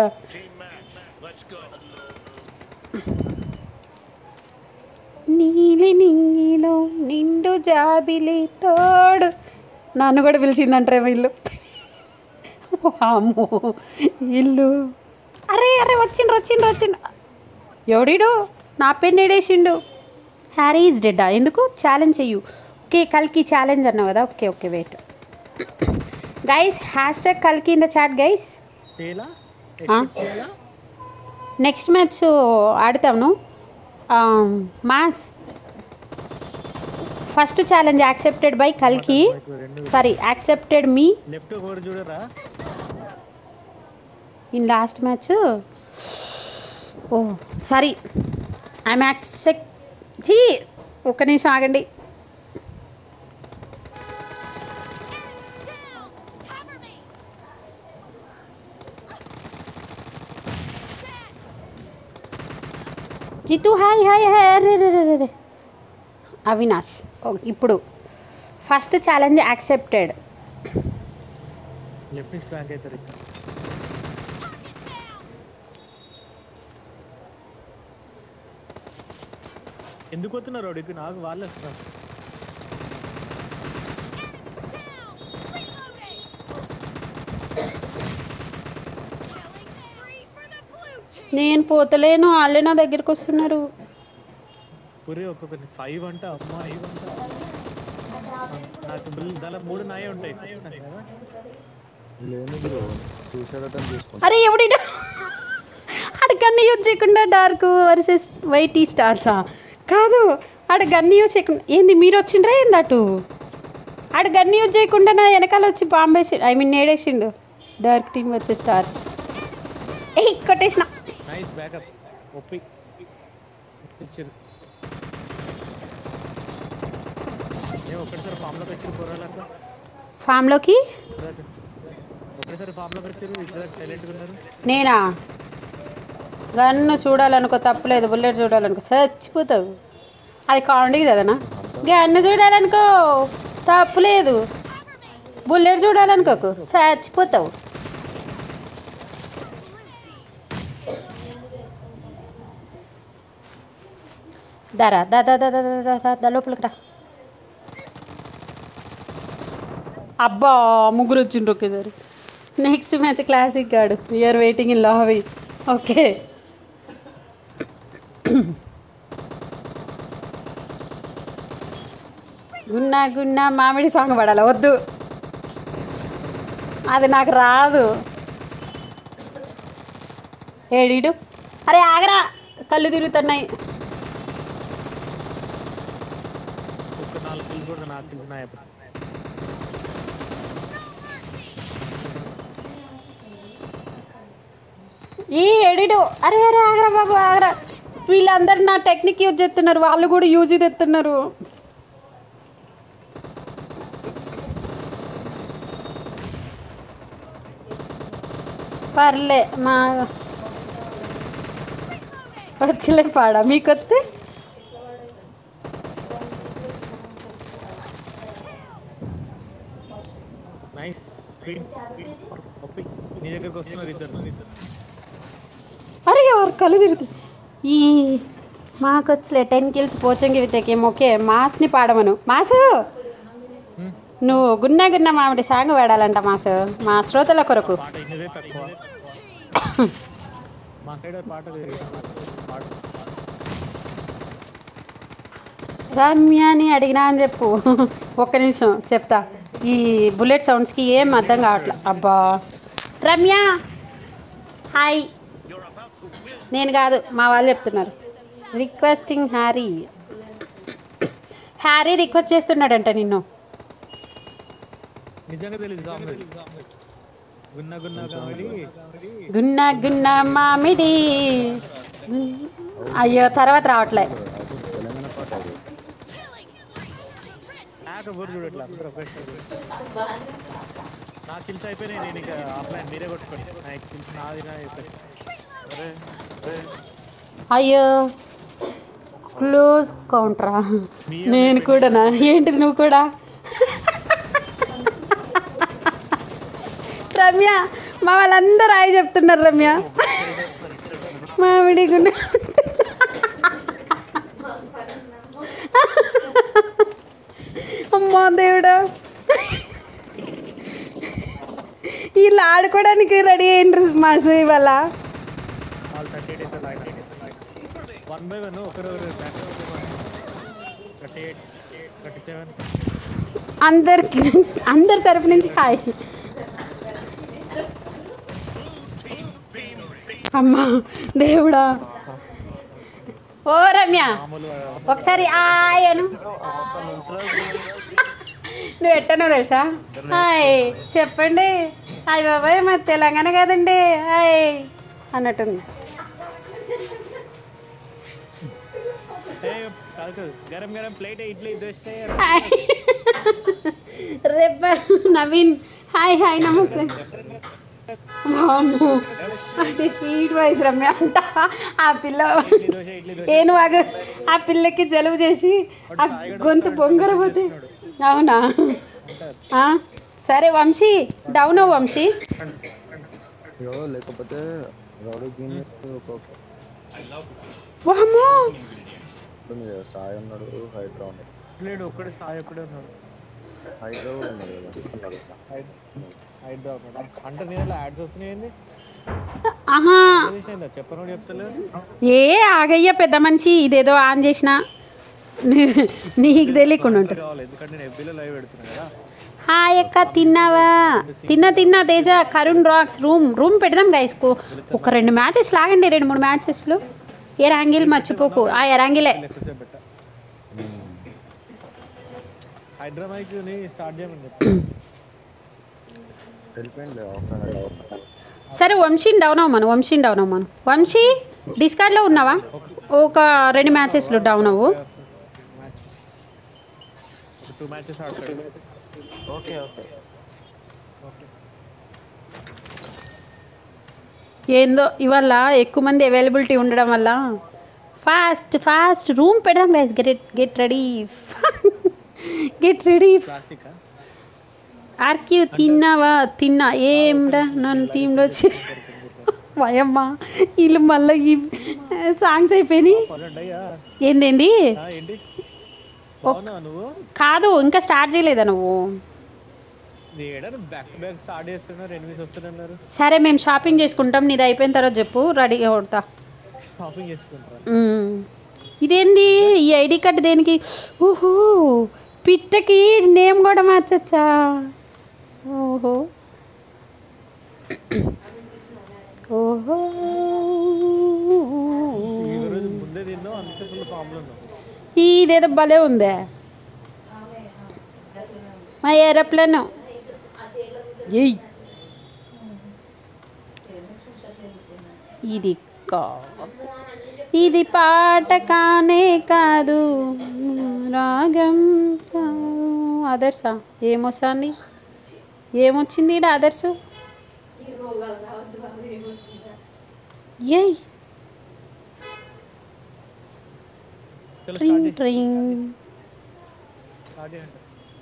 నీలి నీలో నిండు జాబిలి తోడు నన్ను కూడా పిలిచిందంటారే వీళ్ళు అమ్మో ఇల్లు అరే అరే వచ్చిండ్రు వచ్చిండ్రు వచ్చిండ్రు ఎవడీడు నా పెన్ ఏడేసిండు హ్యారీ ఈజ్ డెడ్డా ఎందుకు ఛాలెంజ్ చెయ్యు ఓకే కల్కి ఛాలెంజ్ అన్నావు కదా okay okay wait guys hashtag కల్కి ఇన్ ద చాట్ గైస్ తేలా నెక్స్ట్ మ్యాచ్ ఆడతాను mass first challenge accepted bye కల్కి సారీ యాక్సెప్టెడ్ మీ లెఫ్ట్ ఒకటి చూడరా ఇన్ లాస్ట్ మ్యాచ్ ఓ సారీ ఐఎమ్ యాక్సెప్ట్ జీ ఒక్క నిమిషం ఆగండి జితు హాయ్ హాయ్ హాయ్ అరే రే రే రే అవినాష్ ఓ, ఇప్పుడు ఫస్ట్ ఛాలెంజ్ యాక్సెప్టెడ్ లెఫ్ట్ నుంచి ఫ్లాంక్ అవుతారు ఇక్కడ ఎందుకు వస్తున్నారు అడిగి నాకు వాళ్ళు వస్తున్నారు నేను పోతలేను వాళ్ళే నా దగ్గరికి వస్తున్నారు పురి ఒక్కొక్కరిని ఫైవ్ అంట అమ్మా ఐదు అంట నాకు బిల్- దానిలో మూడు నాయే ఉంటాయి కదా లేని బ్రో చూసాడటం చూసుకుంటా అరే ఎవడిడా ఆడ గన్ని యూజ్ చేయకుండా డార్క్ వర్సెస్ వైట్ ఈ స్టార్సా కాదు ఆడ గన్ని యూజ్ చేయకుండా ఏంది మీరు వచ్చిండ్రా ఏంది అటు ఆడ గన్ని యూజ్ చేయకుండా నా వెనకాల వచ్చి బాంబేసి ఐ మీన్ నేడేసిండు డార్క్ టీమ్ వచ్చే స్టార్స్ ఏ కొట్టేసిన నైస్ బ్యాకప్ ఒప్పి ఇచ్చారు ఏ ఒకటిసారి ఫామ్లోకి వచ్చారు పోరాలంతా ఫామ్లోకి ఒకటిసారి ఫామ్లోకి వచ్చారు ఇద్దరు సైలెంట్గా ఉన్నారు నేనా గన్ను చూడాలనుకో తప్పలేదు బుల్లెట్ చూడాలనుకో చచ్చిపోతావు అది కామెడీ కదనా అంతా గన్ను చూడాలనుకో తప్పులేదు బుల్లెట్ చూడాలనుకోకు చచ్చిపోతావు దారా దా దా దా దా దా దా దా దా లోపలికి రా అబ్బా ముగ్గురు వచ్చిండ్రు ఒకేసారి నెక్స్ట్ మ్యాచ్ క్లాసిక్ గాడు యూఆర్ వెయిటింగ్ ఇన్ లావి ఓకే గున్నా గున్నా మామిడి సాంగ్ పడాలి వద్దు అది నాకు రాదు ఏడీడు అరే ఆగరా కళ్ళు తిరుగుతున్నాయి ఒక్క నాలుగు కిల్స్ కూడా నాకు తెలిసిన అయిపోతుంది ఈ ఎడిడు అరే అరే ఆగరా బాబు ఆగరా వీళ్ళందరూ నా టెక్నిక్ యూజ్ చేస్తున్నారు వాళ్ళు కూడా యూజ్ తెస్తున్నారు పర్లే మా వచ్చలే పాడా మీకొస్తే నైస్ గ్రీన్ పప్పి నీ దగ్గరకు వస్తున్నారు ఇద్దరు అరే ఎవరు కళ్ళు తిరుగుతుంది ఈ మాకొచ్చలే టెన్ కిల్స్ పోచంగి వితేకేం ఓకే మాస్ని పాడమను మాసు నువ్వు గున్న గున్న మామిడి సాంగ్ పాడాలంట మాసు మా శ్రోతల కొరకు పాట ఇన్నదే తక్కువ మా సైడ్ పాట వేరే. పాట రమ్య అని అడిగినా అని చెప్పు ఒక్క నిమిషం చెప్తా ఈ బుల్లెట్ సౌండ్స్కి ఏం అర్థం కావట్లే అబ్బా రమ్య హాయ్ నేను కాదు మా వాళ్ళు చెప్తున్నారు రిక్వెస్టింగ్ హ్యారీ హ్యారీ రిక్వెస్ట్ చేస్తున్నాడంట నిన్ను నిజంగా తెలియదు కామెడీ గున్న గున్న కామెడీ గున్న గున్న మామిడి అయ్యో తర్వాత రావట్లే తెలంగాణ పాట అది నాకు ఎవరు చూడట్లే అందరూ ఒకేసారి నా కిల్స్ అయిపోయినాయి నేను ఇక ఆఫ్లైన్ మీరే కొట్టుకోండి నా కిల్స్ నాది నా అయిపోయింది అరే అరే అయ్యో క్లోజ్ కౌంటరా నేను కూడానా ఏంటిది నువ్వు కూడా రమ్య మా వాళ్ళందరూ రాయి చెప్తున్నారు రమ్య మామిడి గుండ అమ్మా దేవుడా వీళ్ళు ఆడుకోవడానికి రెడీ అయ్యిండ్రు మాసు ఇవాళ ఆల్ థర్టీ ఎయిట్ అయితే వన్ బై వన్ ఒకరు థర్టీ ఎయిట్ థర్టీ సెవెన్ అందరికి అందరి తరపు నుంచి హాయ్ అమ్మా దేవుడా ఓ రమ్య ఒకసారి ఆయను నువ్వు ఎట్టనో తెలుసా హాయ్ చెప్పండి హాయ్ బాబాయ్ మా తెలంగాణ కదండి హాయ్ అన్నట్టుంది ఏ కాదు కాదు గరం గరం ప్లేట్ ఇడ్లీ దోశ హాయ్ రేప నవీన్ హాయ్ హాయ్ నమస్తే వామ్మో, అంటే స్వీట్ వాయిస్ రమ్య అంట ఆ పిల్ల దోశ ఇడ్లీ దోశ ఏను వాగు ఆ పిల్లకి జలుబు చేసి ఆ గొంతు బొంగరపోతే అవునా ఆ, సరే వంశీ డౌన్ అవ్వు వంశీ ఇగో లేకపోతే రౌడీ గేమ్ ఒక వామ్మో ఉంటుంది కదా సాయి ఉన్నాడు హైడ్రా ఉన్నాడు లేడు ఒక్కడే సాయి ఒక్కడే ఉన్నాడు హైడ్రా కూడా ఉన్నాడు కదా హైడ్రా ఉన్నాడు అంటే నేను ఇలా యాడ్స్ వస్తున్నాయండి ఆహా చేసినా చెప్పను చెప్తలేదు ఏ ఆగయ్య పెద్ద మనిషి ఇదేదో ఆన్ చేసిన నీకు తెలియకుండా ఉంటుంది కావాలి ఎందుకంటే నేను ఎఫ్బీలో లైవ్ పెడుతున్నా కదా హాయ్ అక్క తిన్నావా తిన్నా తిన్నా Teja Karun rocks room room పెడదాం గైస్ ఒక రెండు మ్యాచెస్ లాగండి రెండు మూడు మ్యాచెస్లు ఏ యాంగిల్ మర్చిపోకు ఆ ఎరాంగిలే ఎక్కువసేపు పెట్టా హైడ్రామైక్ ని స్టార్ట్ చేయమని చెప్పి వెళ్ళిపోయింది ఆఫ్ సరే వంశీని డౌన్ అవ్వమను వంశీని డౌన్ అవ్వమను వంశీ డిస్కార్డ్లో ఉన్నావా ఒక రెండు మ్యాచెస్లు డౌన్ అవ్వు టూ మ్యాచెస్ ఆడతాడు ఓకే ఓకే ఏందో ఇవాళ ఎక్కువ మంది అవైలబిలిటీ ఉండడం వల్ల ఫాస్ట్ ఫాస్ట్ రూమ్ పెడదాం guys get get ready get ready plastic ఆర్క్యూ తిన్నావా తిన్నా ఏంరా నన్ను టీంలో వచ్చి వయమ్మ వీళ్ళు మళ్ళీ ఈ సాంగ్స్ అయిపోయినాయి పనుండయ్యా ఏందేంది ఏంటి బాగున్నావా నువ్వు కాదు ఇంకా స్టార్ట్ చేయలేదా నువ్వు ఏడా బ్యాక్ టు బ్యాక్ స్టార్ట్ చేస్తున్నారు ఎనిమిది వస్తున్నారు సరే మేము షాపింగ్ చేసుకుంటాం నీది అయిపోయిన తర్వాత చెప్పు రెడీగా కొడతా షాపింగ్ చేసుకుంటారా మ్మ్. ఇదేంది ఈ ఐడి కార్డ్ దేనికి ఓహో పిట్టకి నేమ్ కూడా మార్చచ్చా ఓహో ఓహో ఈ రోజు ముందే తిన్నావు అందుకే ఫుల్ ఫామ్లో ఉన్నావు ఇదేదో భలే ఉందే మా ఏరోప్లేన్ ఎయ్ ఇది కా- ఇది పాట కానే కాదు రాగం అదర్సా ఏమొస్తుంది ఏమొచ్చింది ఈడ అదర్సు ఏయ్ చలో ట్రింగ్ స్టార్ట్ ట్రింగ్ స్టార్ట్ చేయండి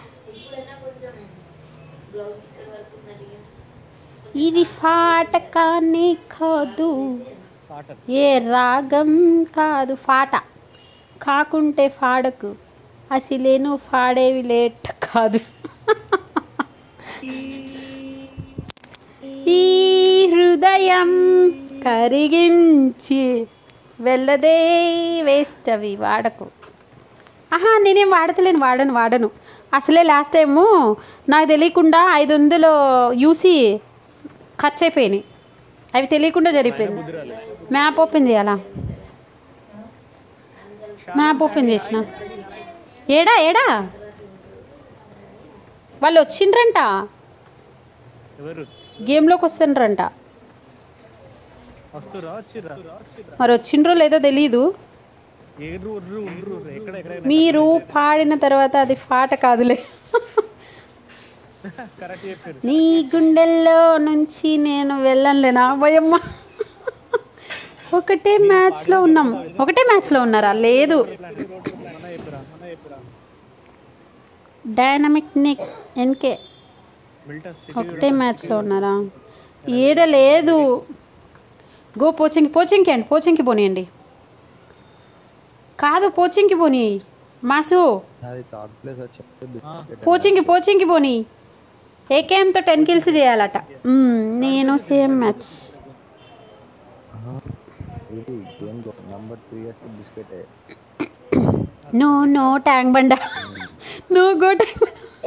ఇది పాట కానే కాదు పాట ఏ రాగం కాదు పాట కాకుంటే పాడకు అసలేను పాడేవి లేట్ కాదు ఈ హృదయం కరిగించి వెళ్ళదే వేస్ట్ అవి వాడకు ఆహా నేనేం వాడతలేను వాడను వాడను అసలే లాస్ట్ టైము నాకు తెలియకుండా ఐదు వందలు యూసి ఖర్చు అయిపోయినాయి అవి తెలియకుండా జరిగిపోయింది మ్యాప్ ఓపెన్ చేయాలా మ్యాప్ ఓపెన్ చేసిన ఏడా ఏడా వాళ్ళు వచ్చిండ్రంట ఎవరు గేమ్లోకి వస్తుండ్రంట వస్తురా వచ్చిర్రా మరి వచ్చిండ్రో లేదో తెలీదు ఎర్రు ఉర్రు ఉండ్రు ఎక్కడ ఎక్కడ మీరు పాడిన తర్వాత అది పాట కాదులే కరెక్ట్ చెప్పారు నీ గుండెల్లో నుంచి నేను వెళ్ళనులేనా భయమ్మ ఒకటే మ్యాచ్లో ఉన్నాం ఒకటే మ్యాచ్లో ఉన్నారా లేదు మన చెప్పురా మన చెప్పురా డైనమిక్ నిక్ ఎన్కే మిల్టస్ ఒకటే మ్యాచ్లో ఉన్నారా ఏడ లేదు గో పోచింగ్కి పోచింగ్కి అండి పోచింగ్కి పోనీయండి కాదు పోచింగ్కి పోనీ మాసు అది థర్డ్ ప్లేస్ వచ్చి బిస్కెట్ పోచింగ్కి పోచింగ్కి పోనీ ఏకేఎంతో టెన్ కిల్స్ చేయాలట మ్మ్, నేను సేమ్ మ్యాచ్ ఇది game number three yes biscuit no no tank బండ నో గో ట్యాంక్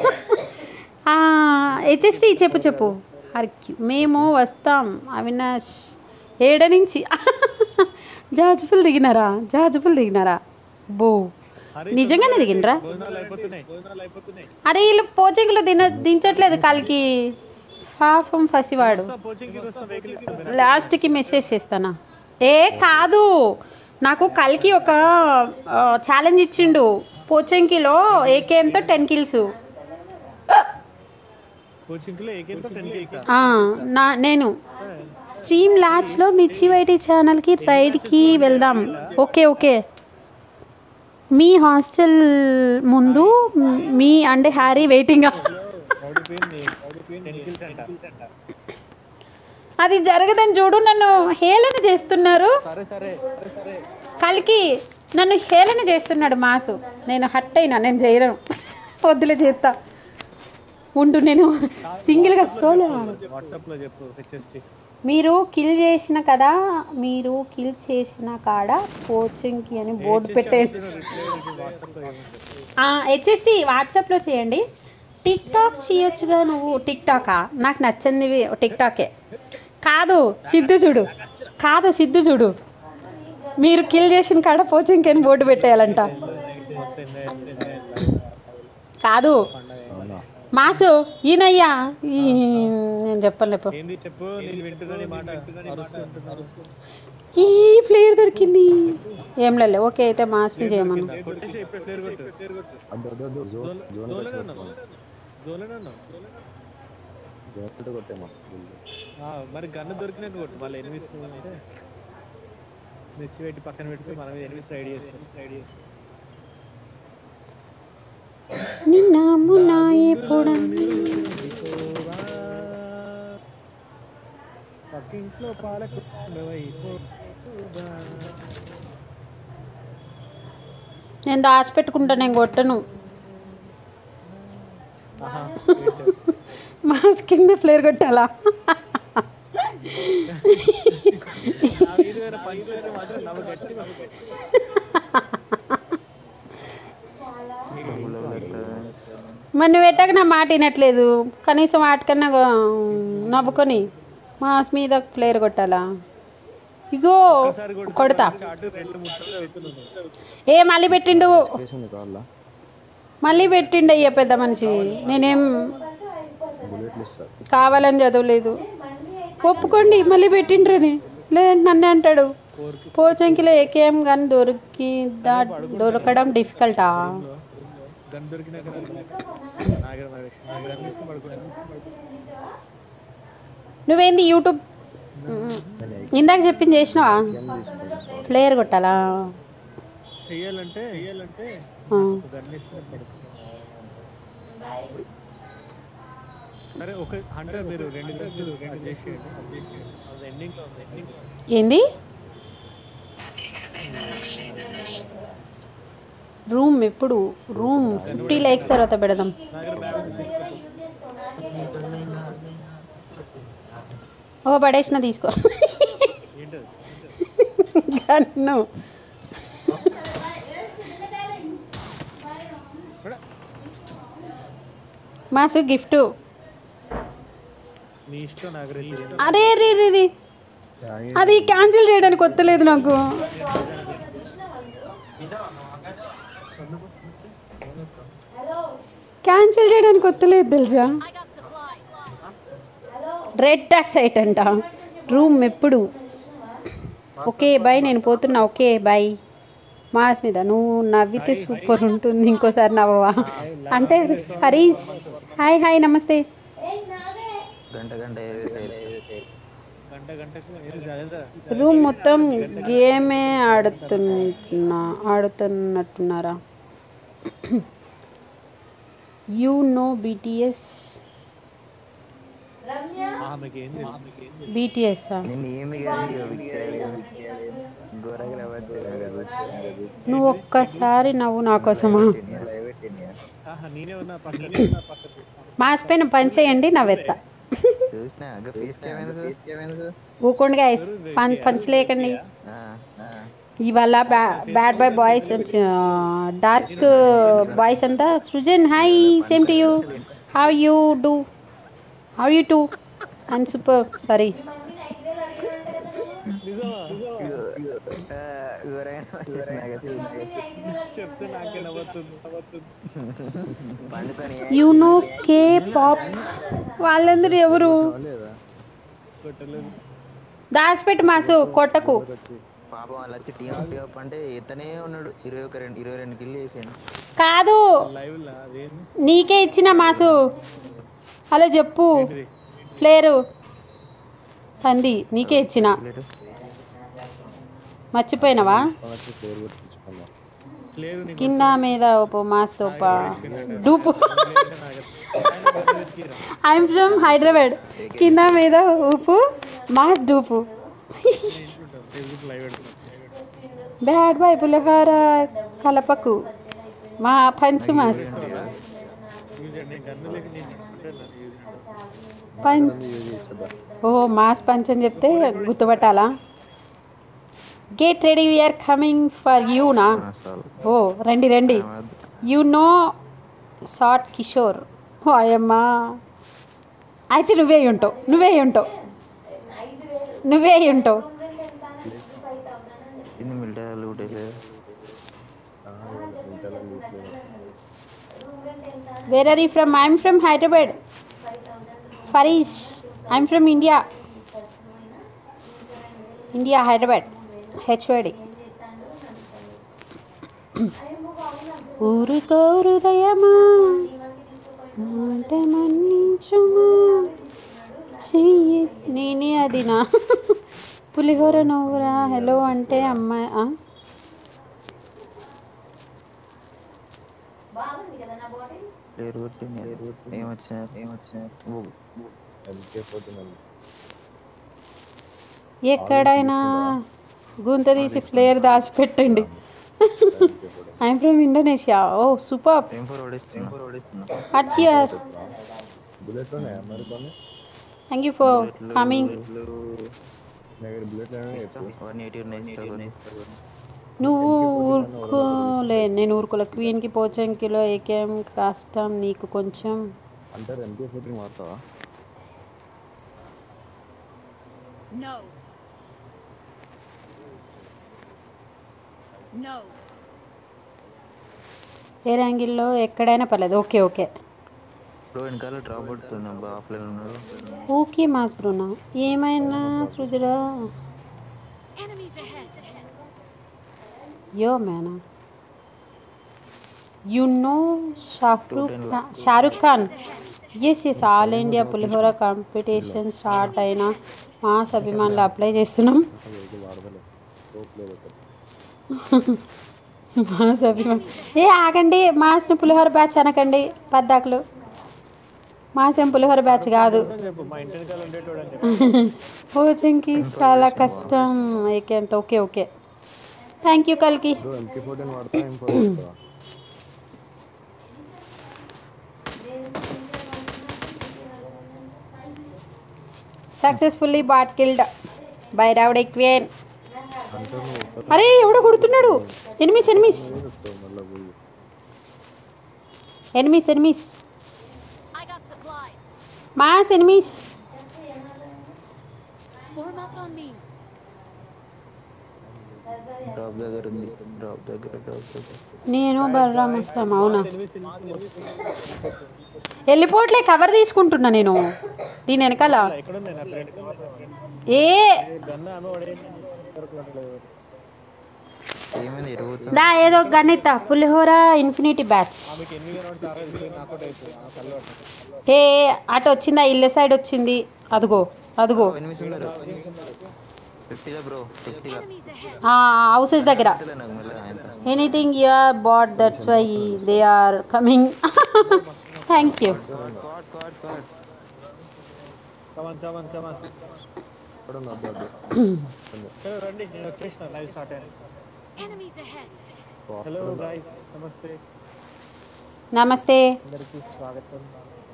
హెచ్ఎస్టి చెప్పు చెప్పు హర్క్యూ మేము వస్తాం అవినాష్ ఏడ నుంచి జాజిపుల్ దిగినారా జాజిపుల్ దిగినారా బో నిజంగానే దిగినరా భోజనాలు అయిపోతున్నాయి భోజనాలు అయిపోతున్నాయి అరే వీళ్ళు పోచింగ్లో దిన దించట్లేదు కాలికి పాపం ఫసివాడు కోచింగ్కి వస్తాం వెహికల్ ఇస్తాం లాస్ట్కి మెసేజ్ చేస్తానా ఏ కాదు నాకు కల్కి ఒక ఛాలెంజ్ ఇచ్చిండు పోచంకిలో ఏకేఎంతో టెన్ కిల్స్ కోచింగ్లో ఏకేంతో టెన్ కేక్స్ నా నేను స్ట్రీమ్ లాచ్లో మిర్చి వైటీ ఛానల్కి రైడ్కి వెళ్దాం ఓకే ఓకే మీ హాస్టల్ ముందు మీ అంటే హ్యారీ వెయిటింగ్ ఓడిపోయింది టెన్ కిల్స్ అంట అది జరగదని చూడు నన్ను హేళన చేస్తున్నారు సరే సరే సరే సరే కలికి నన్ను హేళన చేస్తున్నాడు మాసు నేను హట్ అయినా నేను చేయను వద్దులే చేస్తా ఉండు నేను సింగిల్గా సోలో వాట్సాప్లో చెప్పు హెచ్ఎస్టీ మీరు కిల్ చేసిన కదా మీరు కిల్ చేసిన కాడ కోచింగ్కి అని బోర్డు పెట్టండి వాట్సాప్లో ఏముంది హెచ్ఎస్టి వాట్సాప్లో చేయండి టిక్ టాక్ చేయొచ్చుగా నువ్వు టిక్ టాకా నాకు నచ్చింది టిక్ టాకే కాదు సిద్ధు చూడు కాదు సిద్ధు చూడు మీరు కిల్ చేసిన కాడ కోచింగ్కి అని బోర్డు పెట్టేయాలంట కాదు అవునా మాసు ఈయనయ్యా ఈ నేను చెప్పలేపు ఏంది చెప్పు నేను వింటున్నా నీ మాట అరుస్తుంటున్నా ఈ ఫ్లేర్ దొరికింది ఏం లేదు ఓకే అయితే మాస్ని చేయమను కొట్టేసి ఇప్పుడు పేరు కొట్టు పేరు కొట్టు అడ్డు అడ్డు అడ్డు జోన్ జోన్ జోన్లోనే ఉన్నావు జోన్లోనే ఉన్నావు జోన్ కొట్టేమా ఆ, మరి గన్ను దొరికినట్టు కొట్టు మళ్ళీ ఎనిమిస్ అంటే మిర్చి పెట్టి పక్కన పెడితే మనం ఎనిమిస్ రైడ్ చేస్తాం రైడ్ చేస్తాం నిన్న యమునా ఎప్పుడు పక్కింట్లో పాలకు నేను దాచిపెట్టుకుంటా నేను కొట్టను మాస్ కింద ఫ్లేర్ కొట్టాలా మాత్రం నవ్వు గట్టి మరి నువ్వు పెట్టాక నా మాట వినట్లేదు కనీసం వాటికన్నా నవ్వుకొని మాస్ మీద ఫ్లేర్ కొట్టాలా ఇగో కొడతా అటు రెండు ముట్టలు అవుతున్నాను ఏ మళ్ళీ పెట్టిండు చేసింది కార్లా మళ్ళీ పెట్టిండు అయ్యా పెద్ద మనిషి నేనేం బుల్లెట్లు ఇస్తారు కావాలని చదవలేదు ఒప్పుకోండి మళ్ళీ పెట్టిండ్రని లేదంటే నన్నే అంటాడు పోచంకిలో ఏకేం కానీ దొరికి దా దొరకడం డిఫికల్టా గన్ దొరికినాక నాగర్ మహేష్ నాకు గన్ తీసుకుని పడుకున్నాను నువ్వేంది యూట్యూబ్ మ్, ఇందాక చెప్పింది చేసినావా ఫ్లేయర్ కొట్టాలా చెయ్యాలంటే చెయ్యాలంటే ఆ. గన్ ఇస్తే పడుతుంది సరే ఒక హండ్రెడ్ మీరు రెండు గన్నులు రెండు చేసేయండి అది ఎండింగ్ లో ఉంది ఎండింగ్ ఏంది రూమ్ ఎప్పుడు రూమ్ ఫిఫ్టీ లైక్స్ తర్వాత పెడదాం నాగర్ బ్యాగ్ తీసుకో ఓ పడేసిన తీసుకో ఏంటది గన్ను మాసు గిఫ్ట్ నీ ఇష్టం నాగర్ అరే రే రే రే అది క్యాన్సిల్ చేయడానికి వస్తలేదు నాకు క్యాన్సిల్ చేయడానికి వస్తలేదు తెలుసా రెడ్ డాట్ సైట్ అంట రూమ్ ఎప్పుడు ఓకే బాయ్ నేను పోతున్నా ఓకే బాయ్ మాస్ మీద నువ్వు నవ్వితే సూపర్ ఉంటుంది ఇంకోసారి నవ్వవా అంటే హరీస్ హాయ్ హాయ్ నమస్తే గంట గంట గంట గంటకు ఏది అదేదా రూమ్ మొత్తం గేమే ఆడుతున్నా ఆడుతున్నట్టున్నారా యూ నో బీటీఎస్ ఆమెకి ఏం తెలుసు ఆమెకి ఏం తెలుసు బీటీఎస్ నేను ఏమి ఘోరగా వచ్చారు నువ్వు ఒక్కసారి నవ్వు నా కోసమా ఆహా, నేనే ఉన్నా పక్కన నేనే ఉన్నా పక్కన మాస్ పైన పంచేయండి నా వెత్త చూసినా ఫీజ్ ఏమైంది ఊకోండి గైస్ పం పంచలేకండి ఇవాళ బ్యా bad boy boys dark boys అంతా Srujan hi same to you how you do how you too I'm super sorry చెప్తే నాకే నవ్వుతుంది నవ్వుతుంది పండుకొని యూ నో కే పాప్ వాళ్ళందరూ ఎవరు కొట్టలేదు దాచిపెట్టు మాసు కొట్టకు పాపం వాళ్ళు వచ్చి టీం టీ అప్ అంటే ఇతనే ఉన్నాడు ఇరవై ఒక రెండు ఇరవై రెండు కిల్లు వేసాను కాదు లైవ్ లా అదేంది నీకే ఇచ్చిన మాసు హలో చెప్పు ఫ్లేరు పంది నీకే ఇచ్చిన మర్చిపోయినావా పేరు కొట్టించుకున్నా లేదు నీకు కింద మీద ఓపో మాస్ తోప డూపు ఐఎమ్ ఫ్రమ్ హైదరాబాద్ కింద మీద ఊపు మాస్ డూపు ఫేస్బుక్ లైవ్ పెడుతున్నా బ్యాడ్ బాయ్ పులిహార కలపకు మా పంచు మాస్ యూజ్ అండి నేను గన్ను లేక నేను అనుకుంటున్నాను యూజ్ అండి పంచ్ ఓ మాస్ పంచ్ అని చెప్తే గుర్తుపట్టాలా get ready we are coming for you నా ఓ రండి రండి యు నో షార్ట్ కిషోర్ ఓ అయ్యమ్మా అయితే నువ్వే అయి ఉంటావు నువ్వే అయి ఉంటావు నువ్వే అయి ఉంటావు ఎన్ని మిల్టా loot where are you from I'm from Hyderabad ఫరీష్ I'm from India India Hyderabad HOD ఊరుకో హృదయమా మాట మన్నించుమా చెయ్యి నేనే అది నా పులిహోర నువ్వురా హలో అంటే అమ్మాయి ఆ? బాగుంది కదా నా బాటిల్ ప్లేయర్ కొట్టింది ఏమొచ్చినా ఏమొచ్చినా ఎంకే పోతున్నాను ఎక్కడైనా గుంత తీసి ఫ్లేయర్ దాచిపెట్టండి ఐఎమ్ ఫ్రమ్ ఇండోనేషియా ఓ సూపర్ ఏం ఫోర్ ఓడిస్తున్నా ఏం ఫోర్ ఓడిస్తున్నా అచ్చియర్ బుల్లెట్ ఉన్నాయా మరి కొన్ని థ్యాంక్ యూ ఫర్ కమింగ్ నా దగ్గర బుల్లెట్ ఎక్కువ వన్ ఎయిటీ ఉన్నాయి ఇస్తా కొన్ని. నువ్వు ఊరుకోలే నేను ఊరుకోలే క్వీన్కి పోచంకిలో ఏకేం కష్టం నీకు కొంచెం అంటే ఎంకే ఫోర్టీన్ వాడతావా No. No. ఏ యాంగిల్లో ఎక్కడైనా పర్లేదు ఓకే ఓకే బ్రో వెనకాల డ్రాప్ పడుతుంది అబ్బా ఆఫ్లైన్ ఉన్నాడు ఓకే మాస్ బ్రోనా ఏమైనా సృజరా Enemies ahead. యో మేనా you know Shahrukh Khan Shahrukh Khan yes yes all India pulihora competition start అయిన మాస్ అభిమానులు అప్లై చేస్తున్నాం మాస్ అభిమాన్ ఏ ఆగండి మాస్ని పులిహోర బ్యాచ్ అనకండి పద్దాకులు మాస్ ఏం పులిహోర బ్యాచ్ కాదు చెప్పు మా ఇంటి వెనకాల ఉండేటోడు అని చెప్పు కోచింగ్కి చాలా కష్టం ఏకేంత ఓకే ఓకే థ్యాంక్ యూ కల్కి బ్రో ఎంకే ఫోర్టీన్ వాడతా ఎం ఫోర్ వాడతావా successfully bot killed by rowdy queen అంటే నువ్వు ఒక్క అరే ఎవడో కొడుతున్నాడు ఎనిమిస్ ఎనిమిస్ వస్తావు మళ్ళీ పోయి enemies enemies I got supplies. Mass enemies Form up on me. Drop దగ్గర ఉంది డ్రాప్ దగ్గర డ్రాప్ దగ్గర నేను బలరామ్ వస్తాం అవునా వెళ్ళిపోవట్లే కవర్ తీసుకుంటున్నా నేను దీని వెనకాల ఎక్కడ ఉంది నా ఫ్రెండ్ ఏ గన్న ఆమె పడేయండి దొరకట్లేదు ఏమైంది ఎరుగుతుంది నా ఏదో గణిత పులిహోర ఇన్ఫినిటీ బ్యాచ్ మీకు ఎన్ని కనబడి తాగేది నాకు ఒకటి అవుతుంది ఆమె కళ్ళు పడుతుంది ఏ అటు వచ్చిందా ఇల్లే సైడ్ వచ్చింది అదిగో అదిగో ఎనిమిది ఉన్నారు ఫిఫ్టీగా బ్రో ఫిఫ్టీగా Enemies ahead. హౌసెస్ దగ్గర నాకు మళ్ళీ ఆయన anything you are bot that's why they are coming thank you squad squad squad come on come on come on ఇక్కడ ఉన్న అబ్బాయి సరే రండి నేను వచ్చేసిన లైవ్ స్టార్ట్ అయ్యాను Enemies ahead. హలో గాయస్ నమస్తే నమస్తే అందరికీ స్వాగతం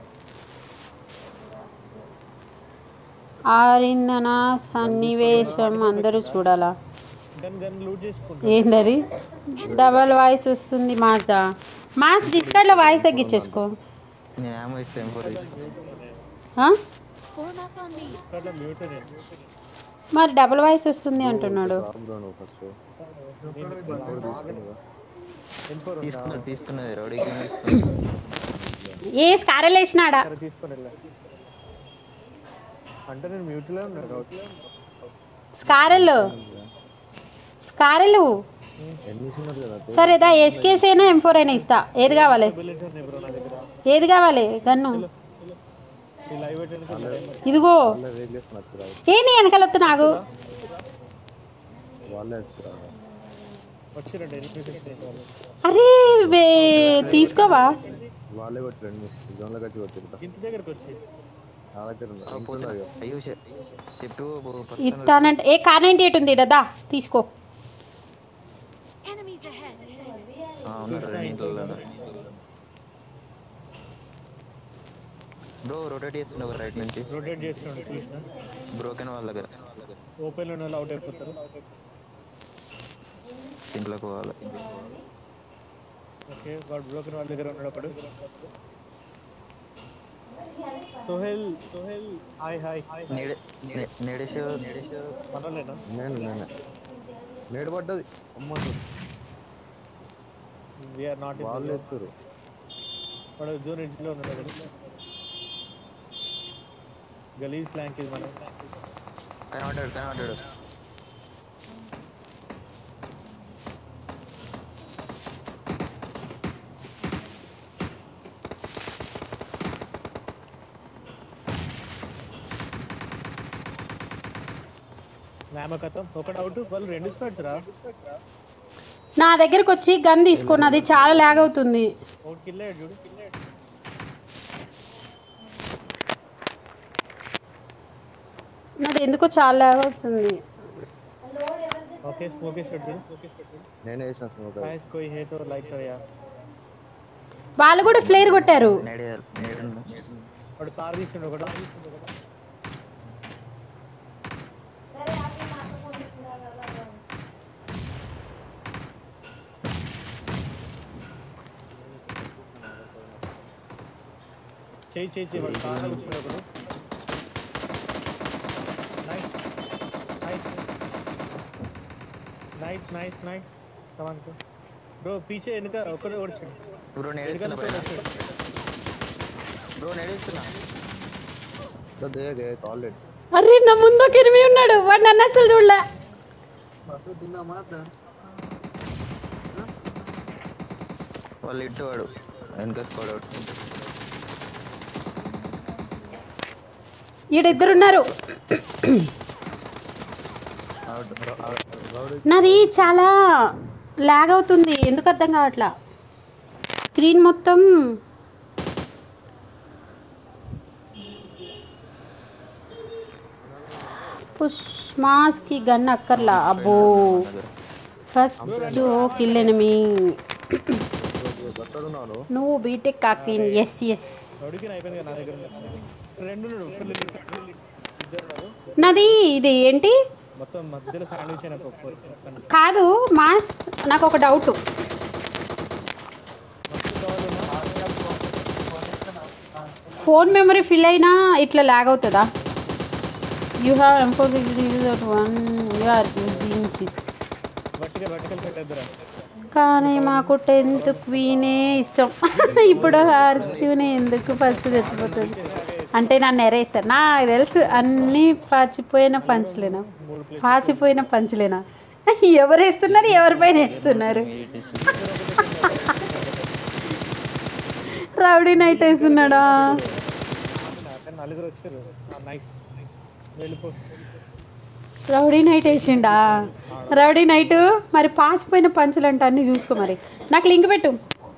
ఆరిందన సన్నివేశం అందరూ చూడాలా గన్ గన్ లూట్ చేసుకుంటా ఏందది డబల్ వాయిస్ వస్తుంది మాస్దా మాస్ డిస్కార్డ్లో వాయిస్ తగ్గించేసుకో నేను ఏమో ఇస్తే ఏం ఫోర్ తీసుకుంటాను ఆ? Form up on me. అట్లా మ్యూట్ నేను మరి డబల్ వాయిస్ వస్తుంది అంటున్నాడు బ్రో నువ్వు ఫస్ట్ తీసుకున్నది తీసుకున్నది రౌడీకి తీసుకున్నది ఏ స్కారెల్ వేసినాడా సరే తీసుకొని వెళ్ళా అంటే నేను మ్యూట్లో ఉన్నాను స్కారెల్ స్కారెల్ ఎన్ని ఉన్నారు కదా సరేదా ఎస్కేస్ అయినా ఎం ఫోర్ అయినా ఇస్తా ఏది కావాలి బుల్లెట్స్ ఉన్నాయి బ్రో నా దగ్గర ఏది కావాలి గన్ను ఈ లైవ్ పెట్టడానికి ఇదిగో వాళ్ళే రేట్ చేసుకున్నారు రాదు ఏ నీ వెనకాల వద్దు నాకు వాళ్ళే వచ్చారు వచ్చిరండి ఎనిమిది వాళ్ళు అరే వే- తీసుకోవా వాళ్ళే కొట్టి రెండు జోన్లో కట్టి కొట్టిరు ఇంటి దగ్గరకు వచ్చి నా దగ్గర ఉంది ఇంట్లో అయ్యో షిఫ్ట్ ఇస్తానంటే ఏ కార్ నైంటీ ఎయిట్ ఉంది ఇడదా తీసుకో Enemies ahead. ఉన్నారు రెండింటిలో బ్రో రొటేట్ చేస్తున్నావు రైట్ నుంచి రొటేట్ చేస్తున్నాడు చూసిన బ్రోకెన్ వాళ్ళ దగ్గర ఓపెన్ ఉన్న అవుట్ అయిపోతారు ఇంట్లోకి పోవాలి ఓకే వాడు బ్రోకెన్ వాళ్ళ దగ్గర ఉన్నాడు ఒకడు సోహెల్ సోహెల్ హాయ్ హాయ్ నేడే నేడేసే నేడేసే మనలేనా నేను నేనే నేడు పడ్డది అమ్మ వీఆర్ నాట్ వాళ్ళు ఎత్తురు వాడు జూన్ ఎడ్జ్లో ఉన్నాడు అక్కడ గలీజ్ ఫ్లాంక్ ఇది మనం కనబడ్డాడు కనబడ్డాడు నామకథం ఒకటి అవుట్ వాళ్ళు రెండు స్క్వాడ్స్ రా నా దగ్గరకు వచ్చి గన్ తీసుకో నాది చాలా లాగ్ అవుతుంది ఒకటి కిల్ అయ్యాడు చూడు నాది ఎందుకో చాలా అవుతుంది ओके स्मोके शॉट दे నేనే వేసిన స్మోక్ गाइस कोई है तो लाइक करो यार వాళ్ళు కూడా ఫ్లేర్ కొట్టారు నేడే నేడు और कार తీసిండు ఒకడు చేయి చేయి చేయి వాడు కార్లో కూర్చున్నాడు ఒకడు nice nice nice nice nice come on bro పీछे వెనుక ఒకడు ఓడిచాడు బ్రో నేడిస్తున్నా బ్రో నేడిస్తున్నా దే ఆల్రెడీ అరే నా ముందు ఒక ఎనిమిది ఉన్నాడు వాడు నన్ను అసలు చూడలే వాళ్ళు ఇటు వాడు వెనక స్కోడ్ అవుట్ ఈడిద్దరు ఉన్నారు నాది చాలా లాగ్ అవుతుంది ఎందుకు అర్థం కావట్లా స్క్రీన్ మొత్తం పుష్ మాస్కి గన్ అక్కర్లా అబ్బో ఫస్ట్ కిల్ ఎనిమి ఎక్కడున్నాను నువ్వు బీటెక్ కాక్వీన్ ఎస్ ఎస్ అడిగిన అయిపోయింది కదా నా దగ్గర రెండు ఉన్నాడు full ఇద్దరు ఉన్నారు నాది ఇది ఏంటి మొత్తం మధ్యలో శాండ్విచ్ అయిన పప్పు కాదు మాస్ నాకు ఒక డౌట్ ఫోన్ మెమరీ ఫిల్ అయినా ఇట్లా లాగ్ అవుతుందా you have imposing one you are using this vertical vertical పెట్టేద్దరా కానీ మాకు టెన్త్ క్వీనే ఇష్టం ఇప్పుడు హార్క్యూనే ఎందుకు ఫస్ట్ చచ్చిపోతుంది అంటే నన్ను ఎరేస్తారు నాకు తెలుసు అన్నీ పాచిపోయిన పంచలేనా పాచిపోయిన పంచలేనా ఎవరు వేస్తున్నారు ఎవరిపైన వేస్తున్నారు రౌడీ నైట్ వేస్తున్నాడా అక్కడ నలుగురు వచ్చారు నైస్ వెళ్ళిపో రౌడీ నైట్ వేసిండా రౌడీ నైట్ మరి పాసిపోయిన పంచులు అంటే అన్నీ చూసుకో మరి నాకు లింక్ పెట్టు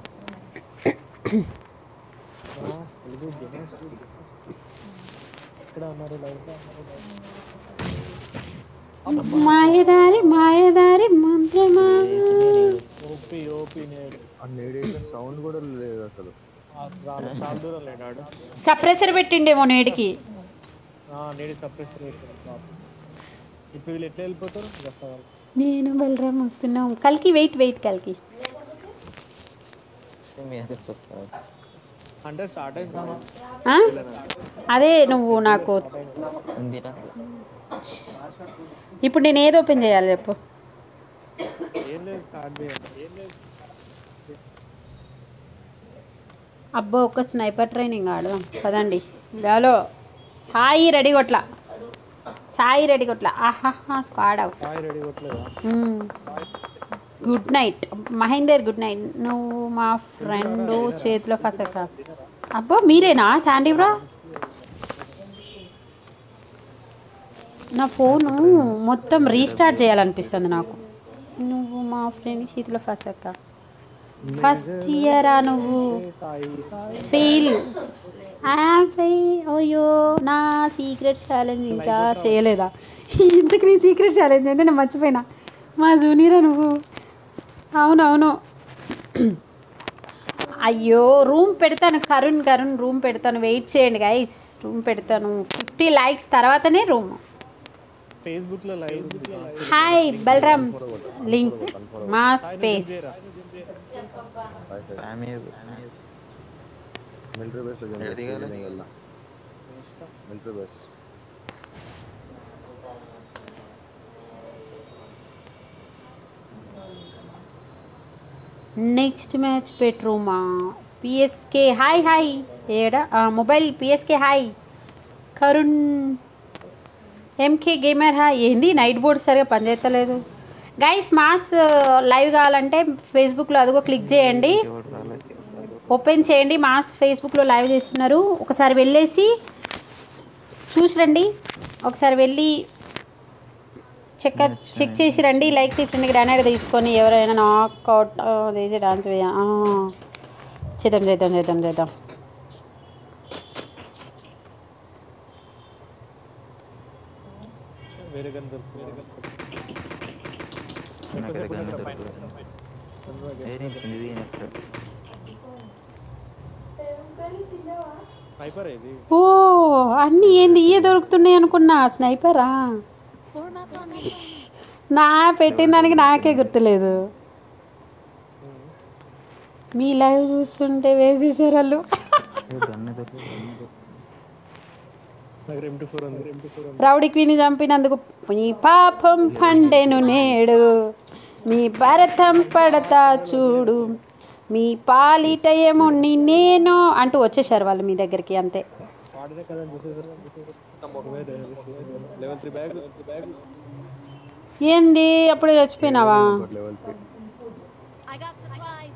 ఇక్కడ ఉన్నారు లైవ్ మాయదారి మాయదారి మంత్రమా ఓపీ ఓపీ నేడు ఆ నేడేసిన సౌండ్ కూడా లేదు అసలు ఆ రా- చాలా దూరం లేడాడు సప్రెసర్ పెట్టిండేమో నేడికి నేడి సప్రెసర్ పెట్టాడు పాపం. ఇప్పుడు వీళ్ళు ఎట్లా వెళ్ళిపోతారు వస్తారు నేను బలరాం వస్తున్నాం కలికి వెయిట్ వెయిట్ కలికి మీ దగ్గరికి వస్తారు అంటే స్టార్ట్ అయింది ఆ? అదే నువ్వు నాకు ఉందిరా ఇప్పుడు నేను ఏది ఓపెన్ చేయాలి చెప్పు ఏం లేదు స్టార్ట్ చేయండి ఏం లేదు అబ్బో ఒక స్నైపర్ ట్రైనింగ్ ఆడదాం పదండి హలో సాయి రెడీ కొట్ల సాయి రెడీ కొట్ల ఆహాహా స్క్వాడ్ అవుట్ బాయ్ రెడీ కొట్టలేదా good night Mahender good night నువ్వు మా ఫ్రెండ్ చేతిలో ఫసక అబ్బో మీరేనా శాండీ బ్రో నా ఫోను మొత్తం రీస్టార్ట్ చేయాలనిపిస్తుంది నాకు నువ్వు మా ఫ్రెండ్ చేతిలో ఫసక ఫస్ట్ ఇయరా నువ్వు ఫెయిల్ అయ్యో నా సీక్రెట్ ఛాలెంజ్ ఇంకా చేయలేదా ఇంతకు నీ సీక్రెట్ ఛాలెంజ్ అంటే నేను మర్చిపోయినా మా జూనియరా నువ్వు అవునవును అయ్యో రూమ్ పెడతాను కరుణ్ కరుణ్ రూమ్ పెడతాను వెయిట్ చేయండి గైస్ రూమ్ పెడతాను ఫిఫ్టీ లైక్స్ తర్వాతనే రూమ్ ఫేస్బుక్ లో లైవ్ హాయ్ బలరామ్ లింక్ మా స్పేస్ ఫ్యామిలీ మిలిటరీ బేస్ లో ఎక్కడ దిగాలి? మిలిటరీ బేస్ నెక్స్ట్ మ్యాచ్ పెట్రూమా పిఎస్కే హాయ్ హాయ్ ఏడా ఆ, mobile PSK hi Karun MK gamer hi ఏంది నైట్ బోర్డ్ సరిగా పనిచేస్తలేదు గైస్ మాస్ లైవ్ కావాలంటే ఫేస్బుక్లో అదిగో క్లిక్ చేయండి ఓపెన్ చేయండి మాస్ ఫేస్బుక్లో లైవ్ చేస్తున్నారు ఒకసారి వెళ్ళేసి చూసి రండి ఒకసారి వెళ్ళి చెక్ చెక్ చేసి రండి లైక్ చేసి రండి గ్రానైడ్ తీసుకొని ఎవరైనా నాకౌట్ చేసి డాన్స్ వేయ ఆ. చేద్దాం చేద్దాం చేద్దాం చేద్దాం వేరే గన్ దొరుకుతుంది నాకు ఇక్కడ గన్ దొరకదు ఏ నేను కింద దిగినప్పుడు స్నైపర్ ఇది ఓ అన్నీ ఏంది ఇయే దొరుకుతున్నాయి అనుకున్నా స్నైపరా Form up on me. నా పెట్టిన దానికి నాకే గుర్తులేదు మీ లైవ్ చూస్తుంటే వేసేసారు వాళ్ళు గన్ దొరకదు దగ్గర ఎం టూ ఫోర్ ఉంది ఎం టూ ఫోర్ ఉంది రౌడీ క్వీని చంపినందుకు మీ పాపం పండెను నేడు మీ భరతం పడతా చూడు మీ పాలిట ఏముని నేను అంటూ వచ్చేసారు వాళ్ళు మీ దగ్గరికి అంతే వాడినే కదా చూసేసారు లెవెల్ త్రీ బ్యాగ్ బ్యాగ్ ఏంది అప్పుడే చచ్చిపోయినావా level three I got supplies.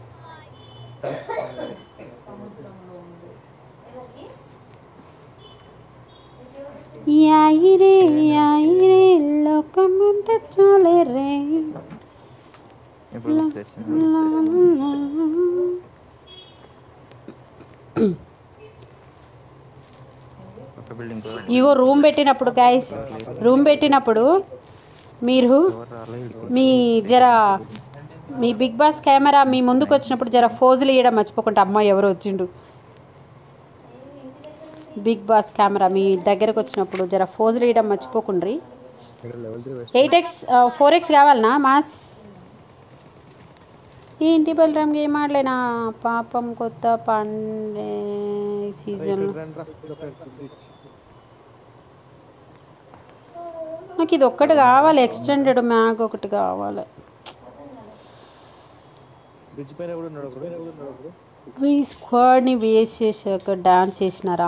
యాయిరే యాయిరే లోకమంతా చాలే రే ఇప్పుడు తెచ్చింది ఒక బిల్డింగ్ ఇగో రూమ్ పెట్టినప్పుడు గైస్ రూమ్ పెట్టినప్పుడు మీరు మీ జర మీ బిగ్ బాస్ కెమెరా మీ ముందుకు వచ్చినప్పుడు జర ఫోజులు ఇవ్వడం మర్చిపోకుండా అమ్మాయి ఎవరు వచ్చిండు బిగ్ బాస్ కెమెరా మీ దగ్గరకు వచ్చినప్పుడు జర ఫోజులు ఇవ్వడం మర్చిపోకుండ్రి ఇక్కడ level three vest eight X four X కావాలనా మాస్ ఏంటి బలరామ్ గేమ్ ఆడలేనా పాపం కొత్త పండే సీజన్లో నాకు ఇది ఒక్కటి కావాలి ఎక్స్టెండెడ్ మ్యాగ్ ఒకటి కావాలి బ్రిడ్జ్ పైన కూడా ఉన్నాడు ఒకడు ఈ స్క్వాడ్ని వేస్ట్ చేసాక డాన్స్ చేసినారా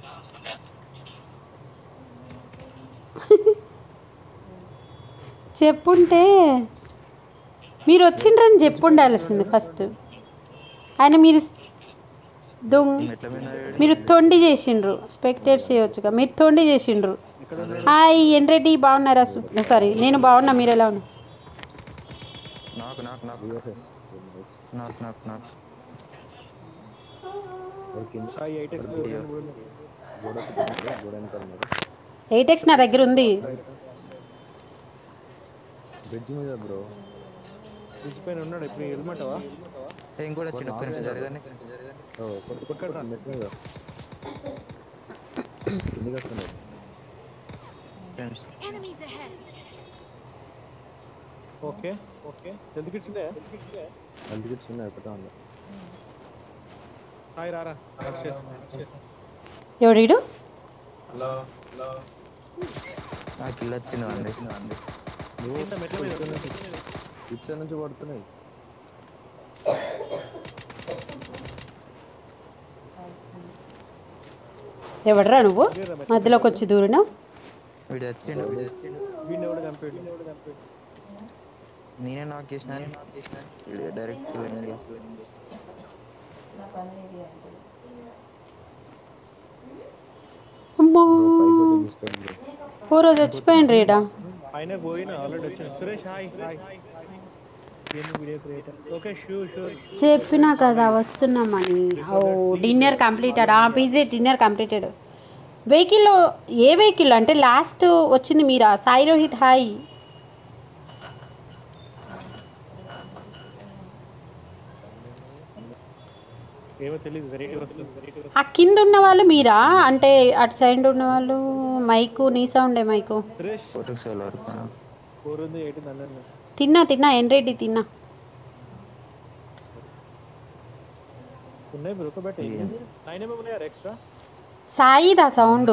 చెప్పుంటే మీరు వచ్చిండ్రని చెప్పుండాల్సింది ఫస్ట్ ఆయన మీరు దొంగ ఎట్లా పోయినా మీరు తొండి చేసిండ్రు స్పెక్టేట్ చేయొచ్చుగా మీరు తొండి చేసిండ్రు హాయ్ ఎండ్రెడ్డి బాగున్నారా సారీ నేను బాగున్నా మీరు ఎలా ఉన్నారు నాకు నాకు నాకు నాకు నాకు నాకు సాయి ఎయిట్ ఎక్స్ గోడ గోడ వెనకాల ఉన్నారు ఎయిట్ ఎక్స్ నా దగ్గర ఉంది బ్రిడ్జ్ మీద బ్రో బ్రిడ్జ్ పైన ఉన్నాడు ఇప్పుడు వెళ్ళమంటావా ఇంకోటి వచ్చింది ఒక్క నిమిషం జరగని కొత్త కొత్త నెట్ మీద ఎందుకు వస్తున్నాయి Enemies ahead. Okay okay health kits ఉన్నాయా అందుకే చిన్న ఒకటే ఉంది సాయి రారా రష్ చేసి రష్ చేసి ఎవడీడు నాకు ఇల్లు వచ్చింది అండి కింద మెట్ల మీద ఇచ్చే నుంచి పడుతున్నాయి ఎవడరా నువ్వు మధ్యలోకి వచ్చి దూరినా వీడు వచ్చిండు వీడు వచ్చిండు వీడిని ఎవడు చంపాడు వీడిని ఎవడు చంపాడు నేనే నాకు చేసిన వీడు డైరెక్ట్ అమ్మా పైకి వచ్చి తీసుకెళ్ళి బ్రో పూర్వ చచ్చిపోయింది రీడా ఆయన పోయిన ఆల్రెడీ వచ్చింది Suresh hi hi game video creator okay షూ షూర్ చెప్పినా కదా వస్తున్నామని ఓ డిన్నర్ కంప్లీటెడ్ ఆ పీజీ డిన్నర్ కంప్లీటెడ్ వెహికల్లో ఏ వెహికల్ అంటే లాస్ట్ వచ్చింది మీరా సాయి రోహిత్ హాయ్ ఏమో తెలియదు వెరైటీ వస్తుంది వెరైటీ ఆ కింద ఉన్న వాళ్ళు మీరా అంటే అటు సైడ్ ఉన్న వాళ్ళు మైకు నీ సౌండే మైకు సురేష్ ఫోటోస్ వరకు ఫోర్ ఉంది ఎయిట్ ఉంది అన్నారు తిన్నా తిన్నా ఎన్రెడ్డి తిన్నా ఉన్నాయి బ్రో ఒక బెట్ నైన్ ఎంఎం ఉన్నాయా ఎక్స్ట్రా సాయిదా సౌండ్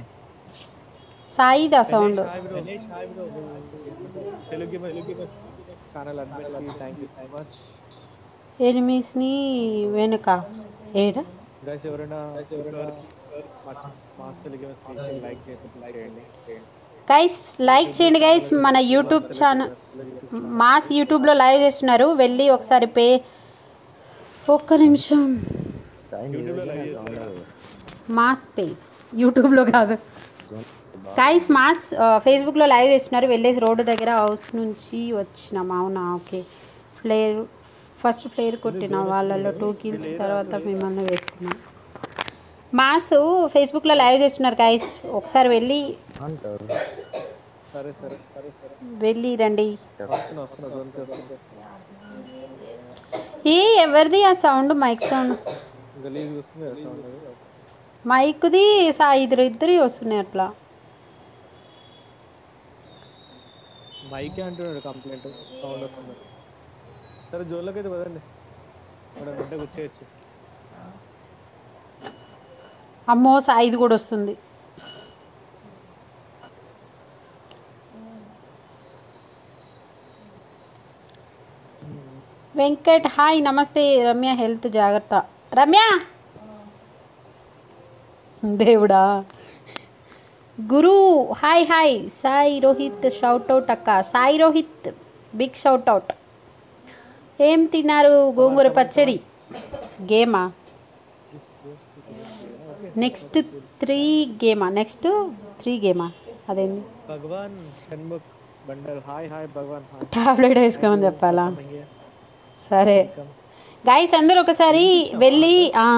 సాయిదా sound hi bro hi bro Telugu gamers Telugu gamers channel admin thank you so much ఎనిమిస్ని వెనుక ఏడా గైస్ ఎవరైనా ఎవరైనా mass Telugu gamers please like చేయండి లైక్ చేయండి గైస్ లైక్ చేయండి గైస్ మన యూట్యూబ్ ఛానల్ మాస్ యూట్యూబ్లో లైవ్ చేస్తున్నారు వెళ్ళి ఒకసారి పే ఒక్క నిమిషం టైం మాస్ పేస్ యూట్యూబ్లో కాదు గైస్ మాస్ ఫేస్బుక్లో లైవ్ చేస్తున్నారు వెళ్ళేసి రోడ్డు దగ్గర హౌస్ నుంచి వచ్చినాం అవునా ఓకే ఫ్లేర్ ఫస్ట్ ఫ్లేర్ కొట్టిన వాళ్ళలో టూ కిల్స్ తర్వాత మిమ్మల్ని వేసుకున్నాం మాస్ ఫేస్బుక్లో లైవ్ చేస్తున్నారు గైస్ ఒకసారి వెళ్ళి అంటారు సరే సరే సరే సరే వెళ్ళి రండి వస్తున్నా వస్తున్నా జోన్కి వస్తున్నా ఏ ఎవరిది ఆ సౌండ్ మైక్ సౌండ్ గలీజ్ వస్తుంది కదా సౌండ్ అది మైక్ది సా ఇద్దరు ఇద్దరి వస్తున్నాయి అట్లా మైకే అంటున్నాడు కంప్లైంట్ సౌండ్ వస్తుంది సరే జోన్లోకి అయితే పదండి ఇక్కడ ఉంటే కూర్చోవచ్చు అమ్మో సాయిది కూడా వస్తుంది వెంకట్ హాయ్ నమస్తే రమ్య హెల్త్ జాగ్రత్త రమ్య దేవుడా గురు hi hi Sai Rohit shout out అక్క Sai Rohit big shout out ఏం తిన్నారు గోంగూర పచ్చడి గేమా నెక్స్ట్ త్రీ గేమా నెక్స్ట్ త్రీ గేమా అదేంటి భగవాన్ షణ్ముఖ్ బండల్ hi hi Bhagavan hi tablet వేసుకోమని చెప్పాలా సరే గాయస్ అందరూ ఒకసారి వెళ్ళి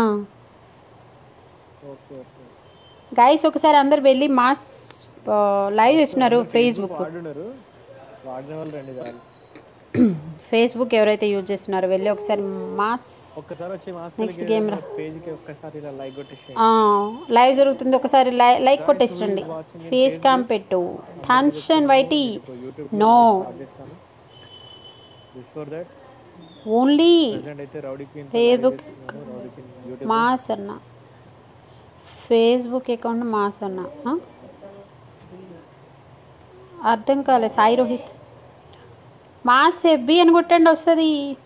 ఓకే ఓకే గాయస్ ఒకసారి అందరు వెళ్ళి మాస్ లైవ్ చేస్తున్నారు ఫేస్బుక్ వాడున్నారు వాడిన వాళ్ళు రండి చాలు ఫేస్బుక్ ఎవరైతే యూజ్ చేస్తున్నారో వెళ్ళి ఒకసారి మాస్ ఒక్కసారి వచ్చి Next game రా. మాస్టర్ పేజ్కి ఒక్కసారి ఇలా లైక్ కొట్టేసి లైవ్ జరుగుతుంది ఒకసారి లై లైక్ కొట్టేసండి ఫేస్ క్యామ్ పెట్టు థాన్షన్ వైటీ నో చేస్తాను బిఫోర్ దట్ ఓన్లీ ప్రెసెంట్ అయితే rowdy queen Facebook rowdy queen YouTube mass అన్న ఫేస్బుక్ అకౌంట్ మాస్ అన్న ఆ? అర్థం కాలే సాయి రోహిత్ మాస్ ఎబ్బి అని కొట్టండి వస్తుంది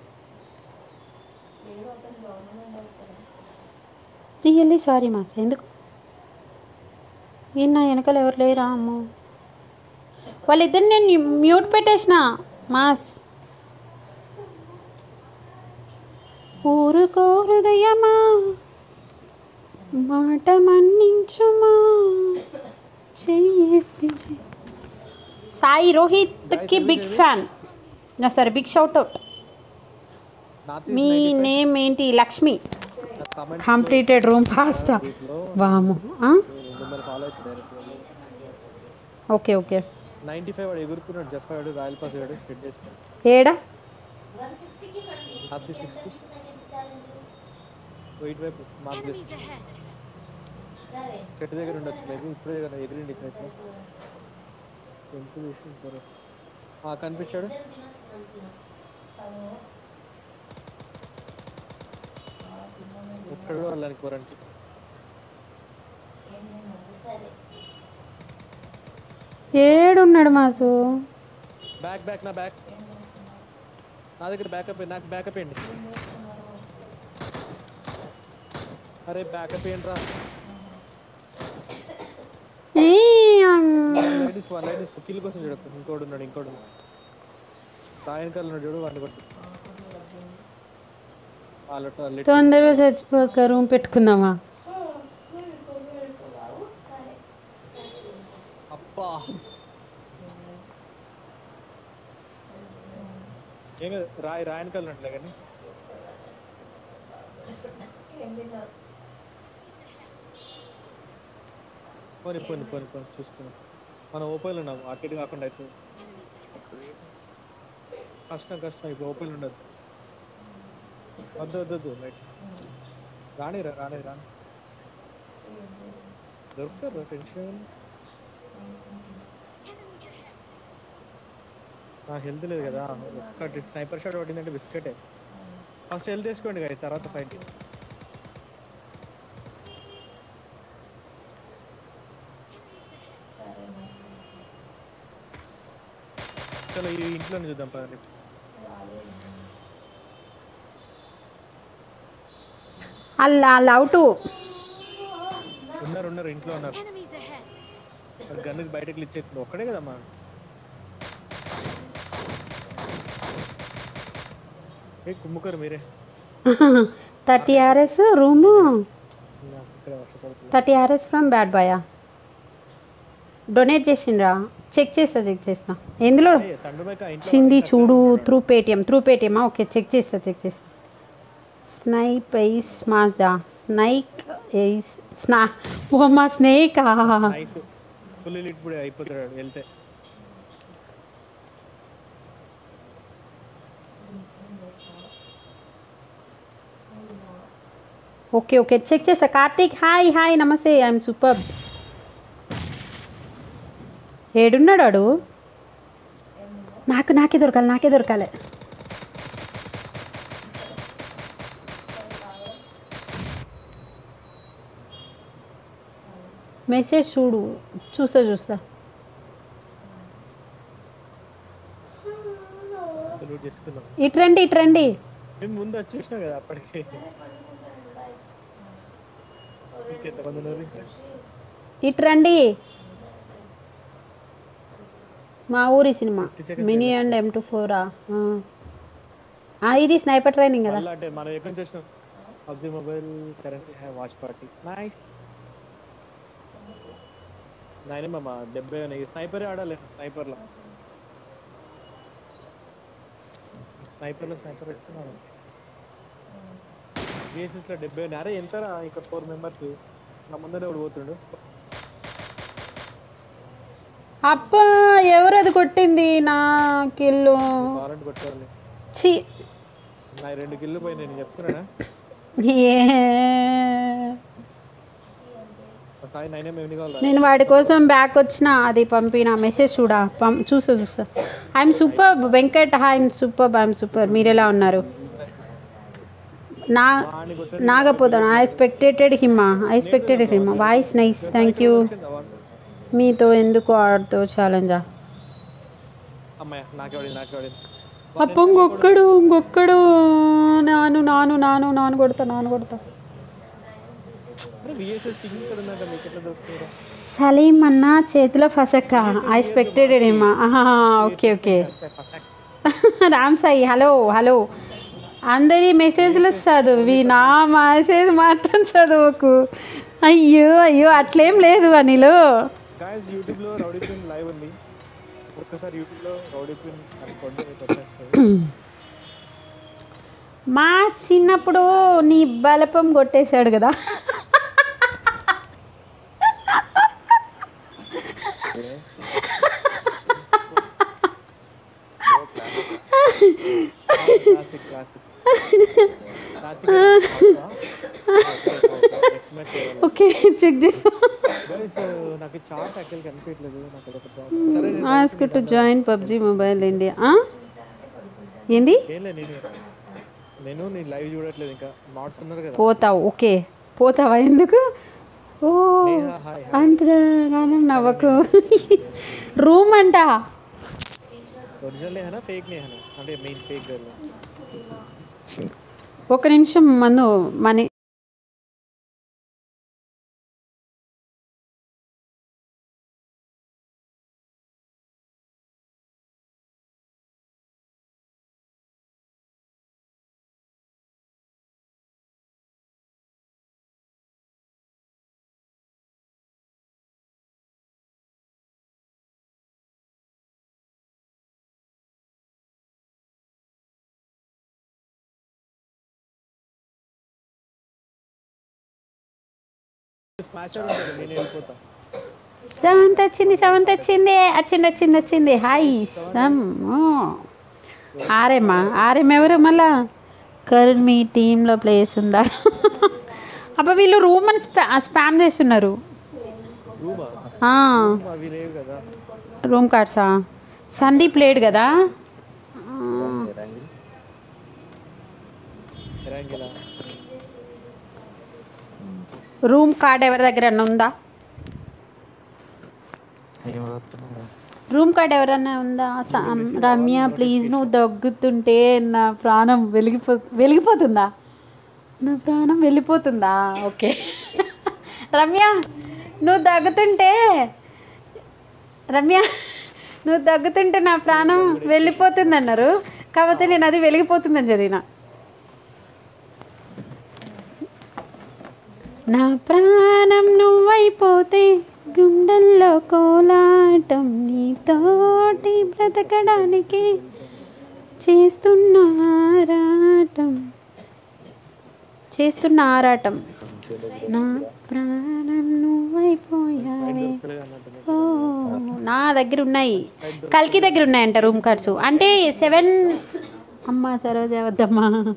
రియల్లీ సారీ మాస్ ఎందుకు ఈయన నా వెనకాల ఎవరు లేరా అమ్మో వాళ్ళిద్దరు నేను మ్యూట్ పెట్టేసిన మాస్ ఊరుకో హృదయమా మాట మన్నించుమా చెయ్యెత్తి చెయ్యి. సాయి రోహిత్కి బిగ్ ఫ్యాన్ నా సరే బిగ్ షౌట్ అవుట్ నార్త్ మీ నేమ్ ఏంటి లక్ష్మి కామెంట్ కంప్లీటెడ్ రూమ్ పాస్తా వాము ఆ? మిమ్మల్ని ఫాలో అవుతుంది direct okay okay ninety five వాడు ఎగురుతున్నాడు జెఫ్ వాడు రాయల్ పాస్ వాడు ఫిట్ చేసుకుని ఏడా హాఫీ సిక్స్టీ వెయిట్ వైపు మార్క్ చేసి Enemies ahead. చెట్టు దగ్గర ఉండొచ్చు మేబీ ఇప్పుడే కదా ఎగిరిండి ఇక్కడ ఇట్లా ఎంత తీసుకుంటారు కనిపించాడు ఒక్కడు వాళ్ళని కోరండి ఏడున్నాడు మాసు బ్యాక్ బ్యాక్ నా బ్యాక్ నా దగ్గర బ్యాకప్ నాకు బ్యాకప్ ఏంటి అరే బ్యాకప్ ఏంట్రా ఏ, అమ్. లైట్ తీసుకో లైట్ తీసుకో కిల్ కోసం చూడకు ఇంకోడు ఉన్నాడు ఇంకోడు ఉన్నాడు సాయంకాలం ఉన్నాడు చూడు వాడిని కొట్టు వాళ్ళు తొందరగా చచ్చిపోక రూమ్ పెట్టుకుందామా అబ్బా ఏం కాదు రాయి రాయనకాల ఉన్నట్లే కానీ పోని పోని పోని పోని చూసుకున్నాం మనం ఓపెన్ ఉన్నాం అటు ఇటు కాకుండా అయితే కష్టం కష్టం ఇప్పుడు ఓపెన్ ఉండదు వద్దు వద్దు వద్దు రైట్ రానిరా రాని రాని దొరుకుతారు టెన్షన్ ఏముంది? నా హెల్త్ లేదు కదా ఒక్కటి స్నైపర్ షాట్ పట్టిందంటే బిస్కెటే ఫస్ట్ హెల్త్ వేసుకోండి కదా తర్వాత ఫైట్ చలో ఈ ఇంట్లోనే చూద్దాం పదండి అల్ల అల్ల అవుటు ఉన్నారు ఉన్నారు ఇంట్లో ఉన్నారు Enemies ahead. గన్నుకి బయటకు ఇచ్చేస్తుంది ఒక్కడే కదమ్మా ఏ కుమ్ముకోరు మీరే థర్టీ ఆర్ఎస్ రూము నాకు ఇక్కడ వర్షపడుతుంది థర్టీ ఆర్ఎస్ ఫ్రమ్ బ్యాడ్ బాయా డొనేట్ చేసిండ్రా చెక్ చేస్తా చెక్ చేస్తా ఎందులో తండ్రిమైక ఇంట్లో చింది చూడు త్రూ పేటిఎం త్రూ పేటిఎమా ఓకే చెక్ చేస్తా చెక్ చేస్తా స్నైప్ ఎయిస్ మాస్దా స్నైక్ ఎయిస్ స్నా ఓ మా స్నేక్ నైస్ ఫుల్ లిట్ ఇప్పుడు అయిపోతాడు వెళ్తే ఓకే ఓకే చెక్ చేస్తా కార్తీక్ హాయ్ హాయ్ నమస్తే ఐఎమ్ సూపర్ ఏడున్నాడు వాడు నాకు నాకే దొరకాలి నాకే దొరకాలి మెసేజ్ చూడు చూస్తా చూస్తా లూట్ చేసుకుందాం ఇటు రండి ఇటు రండి మేము ముందు వచ్చేసినాం కదా అప్పటికే ఇంకెంతమంది ఉన్నారు ఇంకా ఇటు రండి మా ఊరి cinema mini and M two ఫోరా ఇది స్నైపర్ ట్రైనింగ్ కదా మళ్ళీ అంటే మనం ఎక్కడి నుంచి వచ్చినాం PUBG mobile current have watch party nice నాయన మామ డెబ్బై ఉన్నాయి స్నైపరే ఆడాలి స్నైపర్లో స్నైపర్లో స్నైపర్ పెట్టుకున్నాను బీఎస్ఎస్లో డెబ్బై ఉన్నాయి అరే ఎంతరా ఇక్కడ ఫోర్ మెంబర్స్ నా ముందరే ఒకడు పోతుండు అప్పా ఎవరు అది కొట్టింది నా కిల్లు కావాలంటే కొట్టాలి చి నా రెండు కిల్లు పోయి నేను చెప్తున్నానా ఏ సాయి నైన్ ఏం ఎన్ని కావాలి నేను వాడి కోసం బ్యాక్ వచ్చిన అది పంపిన మెసేజ్ చూడా పం చూస్తా చూస్తా I'm super Venkat I'm super I'm super మీరు ఎలా ఉన్నారు నా నాగపోతాను ఐ ఎక్స్పెక్టెడ్ హిమ్మా I expected him voice nice thank you మీతో ఎందుకు ఆడుతూ ఛాలెంజా అమ్మాయి నాకే పడింది నాకే పడింది అప్ప ఇంకొక్కడు ఇంకొక్కడు నాను నాను నాను నాను కొడతా నాను కొడతా అరే విఎస్ఎస్ టీం ఇక్కడ ఉందంట మీకు ఎట్లా దొరుకుతుందా సలీం అన్న చేతిలో ఫసక్క ఐ ఎక్స్పెక్టెడ్ ఏమా okay okay Ram Sai hello hello అందరి మెసేజ్లు చదువు నా మెసేజ్ మాత్రం చదువుకు అయ్యో అయ్యో అట్లేం లేదు అనిలో గాయస్ యూట్యూబ్లో రౌడీ పిన్ లైవ్ ఉంది ఒక్కసారి యూట్యూబ్లో రౌడీ పిన్ అని కొడితే మీకు వచ్చేస్తుంది మా చిన్నప్పుడు నీ బలపం కొట్టేశాడు కదా classic classic classic next match okay check చేసా గైస్ నాకు చాట్ అక్కడ కనిపించట్లేదు నాకు అదొక problem. సరే నేను ask to join PUBG mobile India ఏంది ఏం లేదు నేను నేను నీ లైవ్ చూడట్లేదు ఇంకా మాట్స్ ఉన్నారు కదా పోతావు ఓకే పోతావా ఎందుకు ఓ నేహా హాయ్ అంతగానం నవ్వకు రూమ్ అంట ఒరిజినల్ నేహనా ఫేక్ నేహనా అంటే మెయిన్ ఫేక్ గర్ల్ ఒక నిమిషం మందు మనీ స్మాషర్ ఉంటుంది నేను వెళ్ళిపోతా సెవెంత్ వచ్చింది సెవెంత్ వచ్చింది వచ్చింది వచ్చింది వచ్చింది హాయ్ సమ్ ఆర్ఎమ్మా ఆర్ఎం ఎవరు మళ్ళా కరుణ్ మీ టీంలో ప్లేస్ ఉందా అబ్బా వీళ్ళు రూమ్ అని స్పా స్పామ్ చేస్తున్నారు రూమా ఆ, అవి లేవు కదా రూమ్ కార్డ్సా సందీప్ లేడు కదా ఎరాంగిలా రూమ్ కార్డ్ ఎవరి దగ్గర ఉందా ఏం రాస్తున్నావు రూమ్ కార్డ్ ఎవరన్నా ఉందా స- రమ్య ప్లీజ్ నువ్వు దగ్గుతుంటే నా ప్రాణం వెలిగిపో వెలిగిపోతుందా నా ప్రాణం వెళ్ళిపోతుందా ఓకే రమ్య నువ్వు దగ్గుతుంటే రమ్య నువ్వు దగ్గుతుంటే నా ప్రాణం వెళ్ళిపోతుంది అన్నారు కాకపోతే నేను అది వెలిగిపోతుందని చదివిన నా ప్రాణం నువ్వైపోతే గుండెల్లో కోలాటం నీతోటి బ్రతకడానికి చేస్తున్న ఆరాటం చేస్తున్న ఆరాటం నా ప్రాణం నువ్వైపోయావే ఓ నా దగ్గర ఉన్నాయి కల్కి దగ్గర ఉన్నాయంట రూమ్ కార్డ్స్ అంటే సెవెన్ అమ్మ సరోజ వద్దమ్మా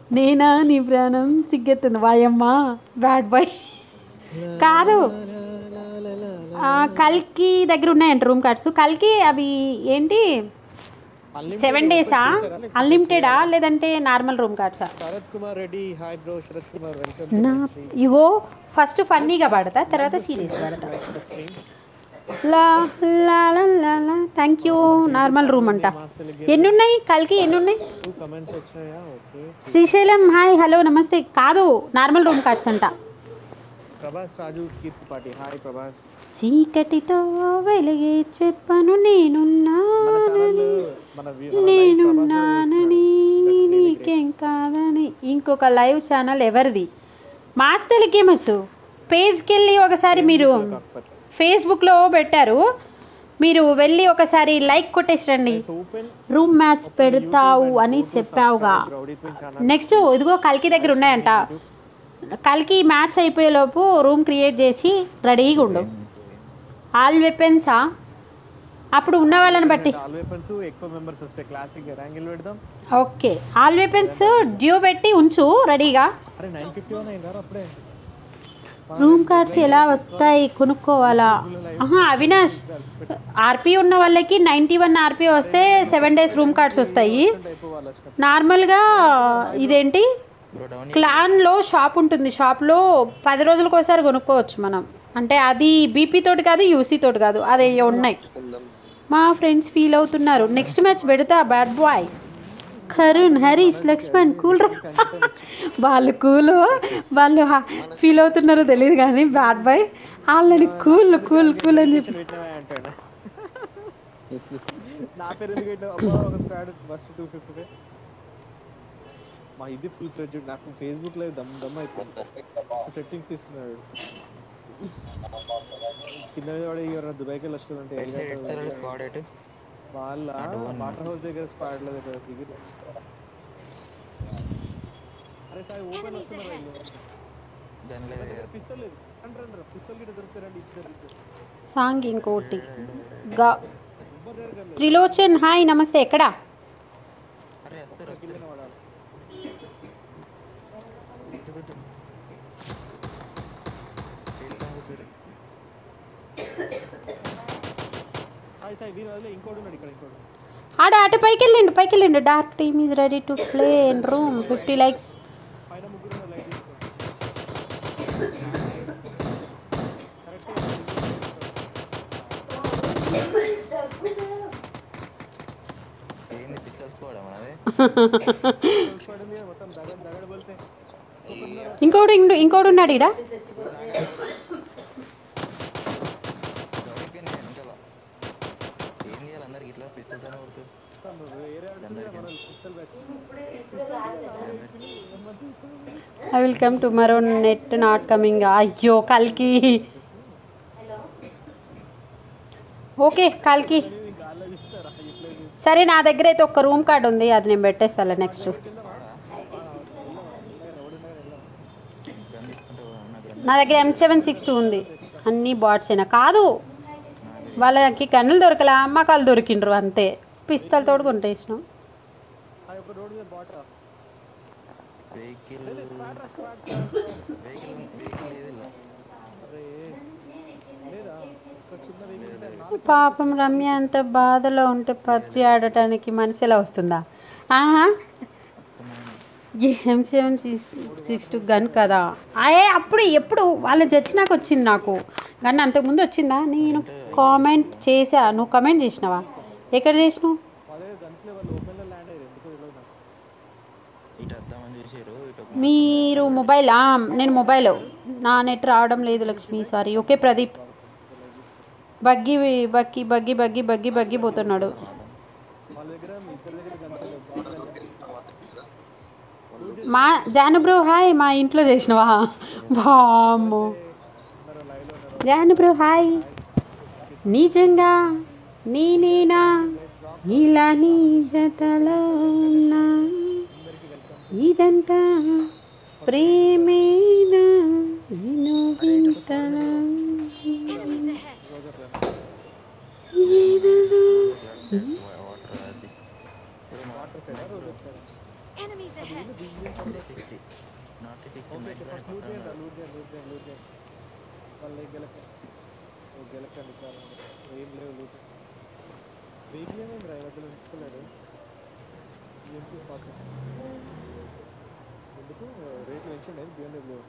నేనా నీ ప్రాణం సిగ్గెత్తుంది వాయమ్మ బ్యాడ్ బాయ్ కాదు ఆ, కల్కి దగ్గర ఉన్నాయంట రూమ్ కార్డ్స్ కల్కి అవి ఏంటి సెవెన్ డేసా అన్లిమిటెడా లేదంటే నార్మల్ రూమ్ కార్డ్సా Sharath Kumar Reddy hi bro Sharath Kumar welcome నా ఇగో ఫస్ట్ ఫన్నీగా పాడతా తర్వాత సీరియస్ పాడతా లా లా లా లా లా థ్యాంక్ యూ నార్మల్ రూమ్ అంట ఎన్ని ఉన్నాయి కల్కి ఎన్ని ఉన్నాయి టూ కమెంట్స్ వచ్చాయా ఓకే శ్రీశైలం హాయ్ హలో నమస్తే కాదు నార్మల్ రూమ్ కార్డ్స్ అంట ప్రభాస్ రాజు కీర్తి పాటి హాయ్ ప్రభాస్ చీకటితో వెలిగే చెప్పను నేనున్నా మన ఛానల్ మన వి- మన నేనున్నానని నీకేం కాదని ఇంకొక లైవ్ ఛానల్ ఎవరిది మాస్ గేమర్స్ పేజ్కి వెళ్ళి ఒకసారి మీరు ఫేస్బుక్లో పెట్టారు మీరు వెళ్ళి ఒకసారి లైక్ కొట్టేసి రండి ఓపెన్ రూమ్ మ్యాచ్ పెడతావు అని చెప్పావుగా రౌడీ ట్విన్ ఛానల్ నెక్స్ట్ ఇదిగో కల్కి దగ్గర ఉన్నాయంట కల్కి మ్యాచ్ అయిపోయేలోపు రూమ్ క్రియేట్ చేసి రెడీగా ఉండు ఆల్ వెపన్సా అప్పుడు ఉన్న వాళ్ళని బట్టి ఆల్ వెపన్స్ ఎక్కువ మెంబర్స్ వస్తే క్లాసిక్ ర్యాంగిల్ పెడదాం ఓకే ఆల్ వెపన్స్ డ్యూ పెట్టి ఉంచు రెడీగా అరే నైన్ ఫిఫ్టీ వన్ అయిందా అప్పుడే రూమ్ కార్డ్స్ ఎలా వస్తాయి కొనుక్కోవాలా ఆహా అవినాష్ ఆర్పీ ఉన్న వాళ్ళకి నైంటీ వన్ ఆర్పీ వస్తే సెవెన్ డేస్ రూమ్ కార్డ్స్ వస్తాయి అయిపోవాలి వచ్చిన నార్మల్గా ఇదేంటి క్లాన్లో షాప్ ఉంటుంది షాప్లో పది రోజులకు ఒకసారి కొనుక్కోవచ్చు మనం అంటే అది బీపీ తోటి కాదు యూసీ తోటి కాదు అదే ఉన్నాయి మా ఫ్రెండ్స్ ఫీల్ అవుతున్నారు నెక్స్ట్ మ్యాచ్ పెడతా bad boy Karun Harish Lakshman cool రా వాళ్ళు కూల్ వాళ్ళు ఫీల్ అవుతున్నారో తెలియదు కానీ బ్యాడ్ బాయ్ వాళ్ళని కూల్ కూల్ కూల్ అని చెప్పి పెట్టినవా అంటాడు నా పేరు ఎందుకు పెట్టినావు అబ్బా ఒక స్క్వాడ్ ఫస్ట్ టూ ఫిఫ్టీ మా ఇది ఫుల్ ఫ్లెడ్జ్ నాకు ఫేస్బుక్ లో దమ్ దమ్ అయిపోయింది సెట్టింగ్స్ ఇస్తున్నాడు కింద మీద వాడు ఎవరైనా దుబాయ్కి వెళ్ళి వస్తుందంటే స్క్వాడ్ ఎటు వాళ్ళ వాటర్ హౌస్ దగ్గర స్క్వాడ్ లో దగ్గర దిగి అరే సార్ ఓపెన్ వస్తున్నారు వీళ్ళు దాని లేదు పిస్తల్ లేదు రండి రండి పిస్తల్ గిట్ట దొరుకుతారండి ఇద్దరు ఇద్దరు సాంగ్ ఇంకోటి గా త్రిలోచన్ హాయ్ నమస్తే ఎక్కడా అరే వస్తారు వస్తారు వాడాలి గుద్దు గుద్దు వెళ్తాం గుద్దురు సాయి సాయి వీరు వదిలే ఇంకోటి ఉన్నాడు ఇక్కడ ఇంకోటి ఆడ అటు పైకి వెళ్ళిండు పైకి వెళ్ళిండు dark team is ready to play in room fifty likes పైన ముగ్గురు ఉన్నారు, లైట్ తీసుకో ఏంది పిస్తల్ స్క్వాడ్ మనది స్క్వాడ్ మీద మొత్తం దగడ దగడ బలితే ఇంకోడు ఇండు ఇంకోడు ఉన్నాడు ఈడ దొరికి నేను వెనకాల ఏం చేయాలి అందరికి ఇట్లా పిస్తల్తోనే కొడుతూ వేరే మన pistol batch I will come tomorrow net not coming అయ్యో కల్కి ఓకే కల్కి సరే నా దగ్గర అయితే ఒక రూమ్ కార్డ్ ఉంది అది నేను పెట్టేస్తాను నెక్స్ట్ గన్ తీసుకుంటే నాకు గన్ నా దగ్గర ఎం సెవెన్ సిక్స్ టూ ఉంది అన్నీ బాట్స్ అయినా కాదు వాళ్ళకి కన్నులు దొరకలా అమ్మకాలు దొరికిండ్రు అంతే పిస్తల్ తోడు కొంటేసినాం ఆ యొక్క రోడ్ మీద బాటరా వెహికల్ వెహికల్ వెహికల్ లేదు ఇలా అరే లేదా ఒక చిన్న వెహికల్ పాపం రమ్య అంత బాధలో ఉంటే పబ్జి ఆడటానికి మనసు ఎలా వస్తుందా ఆహా M seven six six two gun కదా అయ్యే అప్పుడు ఎప్పుడు వాళ్ళ చచ్చినాక వచ్చింది నాకు గన్ అంతకుముందు వచ్చిందా నేను కామెంట్ చేసా నువ్వు కామెంట్ చేసినావా ఎక్కడ చేసినావు అదే గన్స్ లెవెల్ ఓపెన్ లో ల్యాండ్ అయ్యారు ఎందుకో తెలియదు నాకు ఇటు వద్దామని చూసారు ఇటు ఒక మీరు మొబైల్ ఆ, నేను మొబైల్ నా నెట్ రావడం లేదు Lakshmi sorry okay Pradeep buggy buggy buggy buggy buggy buggy పోతున్నాడు వాళ్ళ దగ్గర మీ ఇద్దరి దగ్గర గన్స్ లేవు మా జాను బ్రో హాయ్ మా ఇంట్లో చేసినవా బామ్మో జాను బ్రో హాయ్ నిజంగా నేనేనా ఇలా నీ జతలో ఉన్నా ఇదంతా ప్రేమేనా నేను వింటనా Enemies ahead. వాటర్ అది Enemies ahead. ahead. Sixty north sixty okay mic first loot చేయండి లూట్ చేయండి లూట్ చేయండి లూట్ చేయండి వాళ్ళు గెలకండి ఓ గెలకండి చాలా ఏం లేవు లూట్ వెహికల్ ఏమేమి రా మధ్యలో ఉంచుకోలేదు ఏంటి పాక ఎందుకు రేట్లు పెంచండి బిఎండబ్ల్యూ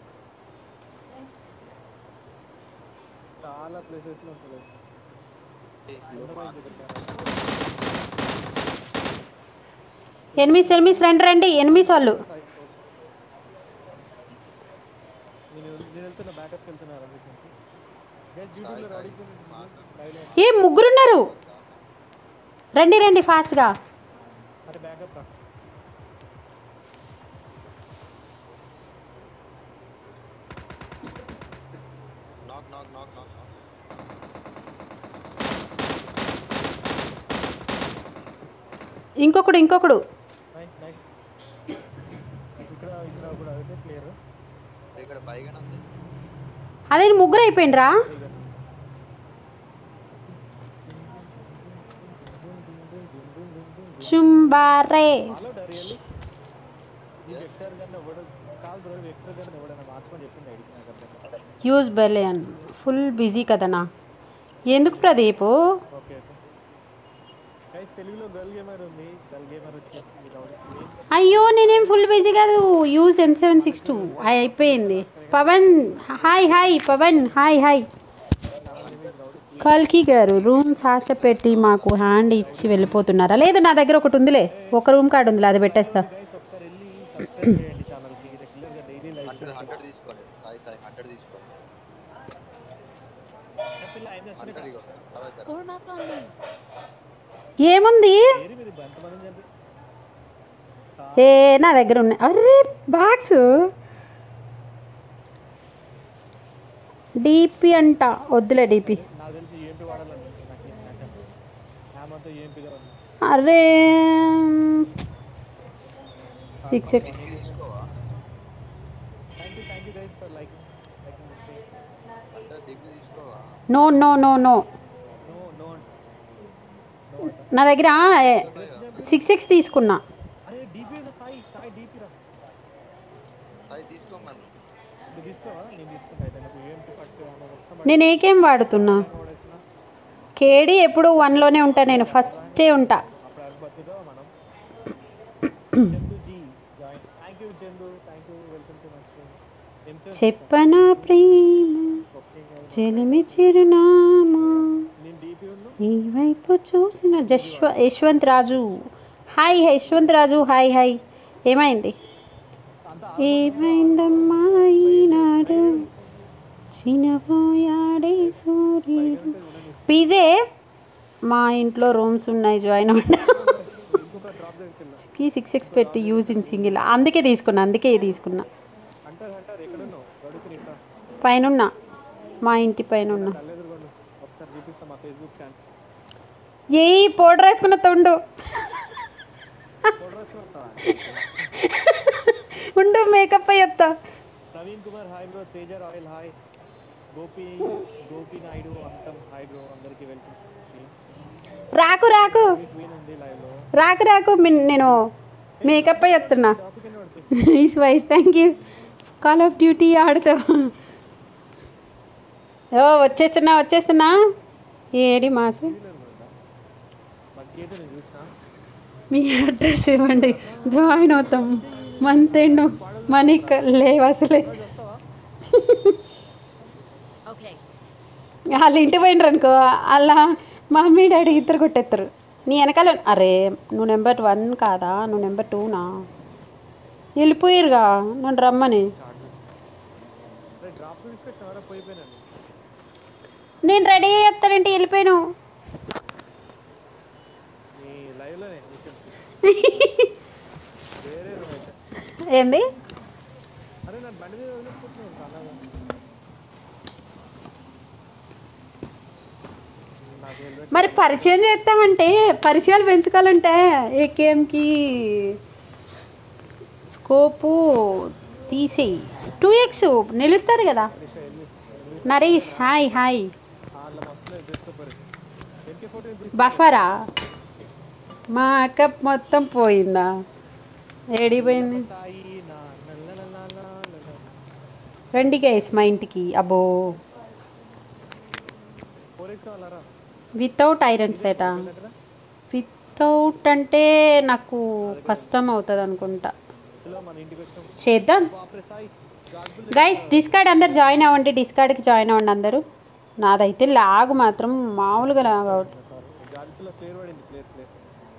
చాలా ప్లేసెస్లో ఉంటుంది ఎనిమిస్ ఎనిమిస్ రండి రండి ఎనిమిస్ వాళ్ళు నేను నేను వెళ్తున్నా బ్యాకప్కి వెళ్తున్నా రమేష్ గైస్ యూట్యూబ్లో రెడీ లైవ్లో ఏ ముగ్గురున్నారు రండి రండి ఫాస్ట్గా అరే బ్యాకప్ రా నాక్ నాక్ నాక్ నాక్ ఇంకొకడు ఇంకొకడు నైస్ నైస్ ఇక్కడ ఇక్కడ కూడా అయితే క్లియర్ ఇక్కడ పైగానే ఉంది అదే ముగ్గురు అయిపోయిండ్రా చుంబారే హలో రియల్లీ ఈ వెక్టర్ గన్ ఎవడు కాల్ బ్రో వెక్టర్ గన్ ఎవడైనా మార్చుకొని చెప్పింది ఐడికి నాకు అర్థం కాదు. యూజ్ బెలియన్ ఫుల్ బిజీ కదనా ఎందుకు ప్రదీప్ ఓకే ఓకే గైస్ తెలుగులో గర్ల్ గేమర్ ఉంది గర్ల్ గేమర్ వచ్చేసి రౌడీ అయ్యో నేనేం ఫుల్ బిజీ కాదు use M seven six two అయిపోయింది Pawan hi hi Pawan hi hi కల్కి గారు రూమ్ సాస పెట్టి మాకు హ్యాండ్ ఇచ్చి వెళ్ళిపోతున్నారా లేదు నా దగ్గర ఒకటి ఉందిలే ఒక రూమ్ కార్డు ఉందిలే అది పెట్టేస్తా గైస్ ఒకసారి వెళ్ళి సబ్స్క్రైబ్ చేయండి ఛానల్కి రెగ్యులర్గా డైలీ లైవ్ హండ్రెడ్ హండ్రెడ్ తీసుకోండి సాయి సాయి హండ్రెడ్ తీసుకోండి హండ్రెడ్ ఇగో నా దగ్గర Form up on me. ఏముంది పేరు మీరు ఎంతమంది చెప్పి ఏ నా దగ్గర ఉన్నాయి అరే బాక్స్ డీపీ అంట వద్దులే డీపీ నాకు తెలిసి ఏంపీ వాడాలనిపిస్తుంది నాకు ఈ మ్యాచ్ అంటే హ్యామంతా ఏంపీగా ఉంది అరే six X thank you thank you guys for like liking అంటే దిగ్గు తీసుకోవా no no no no no no నా దగ్గర సిక్స్ ఎక్స్ తీసుకున్నా అరే డీపీ సాయి సాయి డీపీ రా సాయి తీసుకోమని ఇది తీసుకోవా నేను తీసుకుంటా అయితే నాకు ఏంపీ పట్టు మొత్తం నేను ఏకేం వాడుతున్నా వాడేస్తున్నా కేడీ ఎప్పుడు వన్లోనే ఉంటా నేను ఫస్టే ఉంటా అప్పుడు అది బతుకుతావా మనం Chandu ji join thank you Chandu thank you welcome to my stream M seven చెప్పనా ప్రేమ ఓకే చెలిమి చిరునామా నేను డీపీ ఉన్నాను నీ వైపు చూసిన జశ్వ Yashwanth Raju hi Yashwanth Raju hi hi ఏమైంది ఏమైందమ్మా ఈనాడు చినపోయాడే సూర్యుడు పీజే మా ఇంట్లో రూమ్స్ ఉన్నాయి జాయిన్ అవ్వండి ఇంకొక డ్రాప్ దగ్గరికి వెళ్ళా కి సిక్స్ ఎక్స్ పెట్టి యూజ్ ఇన్ సింగిల్ అందుకే తీసుకున్నా అందుకే తీసుకున్నా అంటారు అంటారు ఎక్కడున్నావు గడుకుని ఇక్కడ పైన మా ఇంటి పైన ఉన్నా కళ్ళెదురుగొండు ఒకసారి చూపిస్తాం మా ఫేస్బుక్ ఫ్యాన్స్ ఏ పౌడర్ వేసుకున్న తొండు ఫోటో రాసుకుని వస్తావా ఉండు మేకప్ అయ్యొత్తా Praveen Kumar hi bro Teja Royal hi Gopi Gopi Naidu అంతం హాయ్ బ్రో అందరికీ వెల్కమ్ రాకు రాకు క్వీన్ ఉంది లైవ్లో రాకు రాకు మిన్- నేను మేకప్ అయ్యి వస్తున్నా టాపిక్ ఎన్ని పడుతుంది ఈస్ వైస్ thank you call of duty ఆడుతావు ఓ వచ్చేస్తున్నా వచ్చేస్తున్నా ఏడి మాసు బట్ అయితే నేను చూసిన మీ అడ్రస్ ఇవ్వండి జాయిన్ అవుతాం మంత్ ఎండ్ మనీ క- లేవు అసలే Okay. వాళ్ళు ఇంటికి పోయినరు అనుకో అలా మమ్మీ డాడీ ఇద్దరు కొట్టేస్తారు నీ వెనకాల అరే నువ్వు నెంబర్ వన్ కాదా నువ్వు నెంబర్ టూనా వెళ్ళిపోయారుగా నన్ను రమ్మని అరే డ్రాప్ తీసుకొచ్చిన వరకు పోయిపోయినాను నేను రెడీ చేస్తానంటే వెళ్ళిపోయాను నీ లైవ్లోనే వేరే room అయితే ఏంది అరే నా బండి మీద వదిలేసుకుంటున్నాను అలాగా నాకు వెళ్ళి మరి పరిచయం చేస్తామంటే పరిచయాలు పెంచుకోవాలంటే ఏకేఎంకి స్కోపు తీసేయి టూ ఎక్స్ నిలుస్తుంది కదా నరేష్ హాయ్ హాయ్ వాళ్ళ మస్తులో తీసుకోపోరు ఎంకే ఫోటో బఫరా మా కప్ మొత్తం పోయిందా ఏడిపోయింది సాయి నా నల్లలలాలా లలా. రండి గైస్ మా ఇంటికి అబ్బో ఫోర్ ఎక్స్ కావాలరా వితౌట్ ఐరన్ సెటా వితౌట్ అంటే నాకు కష్టం అవుతుంది అనుకుంటా హలో మన ఇంటికి వచ్చాం చేద్దాం బాప్రే సాయి గాజులు గైస్ డిస్కార్డ్ అందరు జాయిన్ అవ్వండి డిస్కార్డ్కి జాయిన్ అవ్వండి అందరూ నాదైతే లాగ్ మాత్రం మామూలుగా లాగ్ అవుట్ గాజులో ప్లేర్ పడింది ప్లేర్ ప్లేర్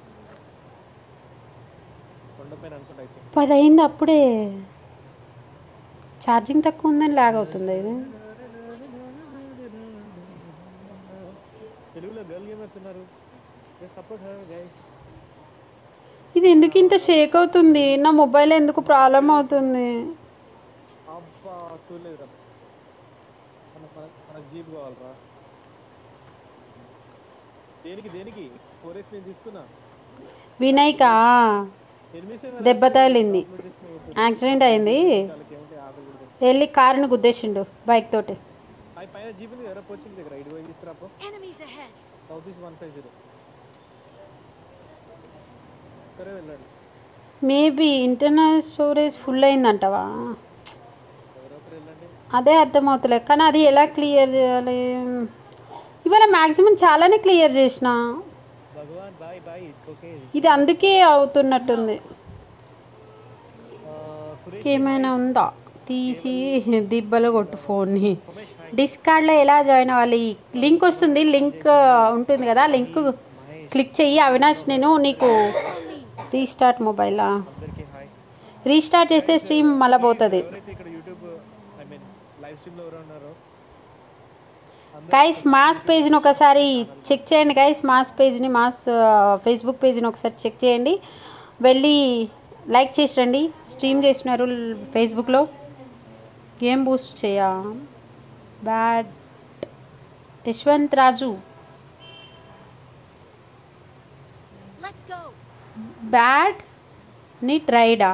కొండపైన అనుకుంటా అయితే పది అయింది అప్పుడే ఛార్జింగ్ తక్కువ ఉందని లాగ్ అవుతుంది ఇది తెలుగులో గర్ల్ గేమర్స్ ఉన్నారు సపోర్ట్ హర్ గైస్ ఇది ఎందుకు ఇంత షేక్ అవుతుంది నా మొబైల్ ఎందుకు ప్రాబ్లం అవుతుంది అబ్బా చూడలేదురా మన మన- మనకు జీప్ కావాలరా దేనికి దేనికి ఫోర్ ఎక్స్ నేను తీసుకున్నా వినయ్కా ఎనిమిది దెబ్బ తగిలింది యాక్సిడెంట్ అయింది వాళ్ళకి ఏమంటే ఆకలి కూడా వెళ్ళి కారుని గుద్దేసిండు బైక్ తోటి పై పైన జీప్ ఉంది కదా కోచింగ్ దగ్గర ఇటు పోయి తీసుకురాపో Enemies ahead. South east one five zero సరే వెళ్ళండి మేబీ ఇంటర్నల్ స్టోరేజ్ ఫుల్ అయిందంటవా ఎవరొకరు వెళ్ళండి అదే అర్థమవుతలే కానీ అది ఎలా క్లియర్ చేయాలి ఇవాళ మ్యాక్సిమం చాలానే క్లియర్ చేసిన Bhagwan bye bye it's okay ఇది అందుకే అవుతున్నట్టుంది ఏమైనా ఉందా తీసి దిబ్బలో కొట్టు ఫోన్ని డిస్కార్డ్లో ఎలా జాయిన్ అవ్వాలి లింక్ వస్తుంది లింక్ ఉంటుంది కదా లింక్ క్లిక్ చెయ్యి అవినాష్ నేను నీకు రీస్టార్ట్ మొబైలా అందరికీ హాయ్ రీస్టార్ట్ చేస్తే స్ట్రీమ్ మళ్ళీ పోతుంది ఎవరైతే ఇక్కడ యూట్యూబ్ ఐ మీన్ లైవ్ స్ట్రీమ్లో ఎవరు ఉన్నారో గైస్ మాస్ పేజ్ని ఒకసారి చెక్ చేయండి గైస్ మాస్ పేజ్ని మాస్ ఫేస్బుక్ పేజ్ని ఒకసారి చెక్ చేయండి వెళ్ళి లైక్ చేసి రండి స్ట్రీమ్ చేస్తున్నారు ఫేస్బుక్లో గేమ్ బూస్ట్ చేయా bad Yashwanth Raju Let's go. Bad neat రైడా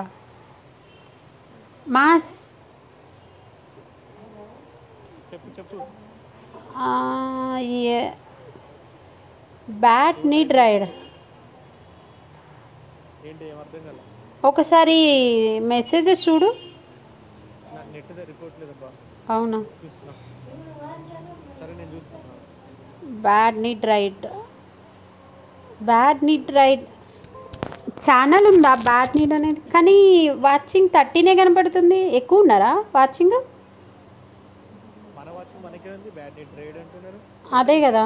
మాస్ చెప్పు చెప్పు బ్యాడ్ నీట్ రైడ్ ఏంటి ఏం అర్థం కాలే ఒకసారి మెసేజెస్ చూడు నాకు నెట్ రిపోర్ట్ లేదబ్బా అవునా చూస్తున్నా సరే నేను చూస్తున్నా bad neat raid bad neat raid channel ఉందా బ్యాడ్ నీడ్ అనేది కానీ వాచింగ్ థర్టీనే కనపడుతుంది ఎక్కువ ఉన్నారా వాచింగ్ మన వాచింగ్ మనకే ఉంది బ్యాడ్ నెట్ రైడ్ అంటున్నారు అదే కదా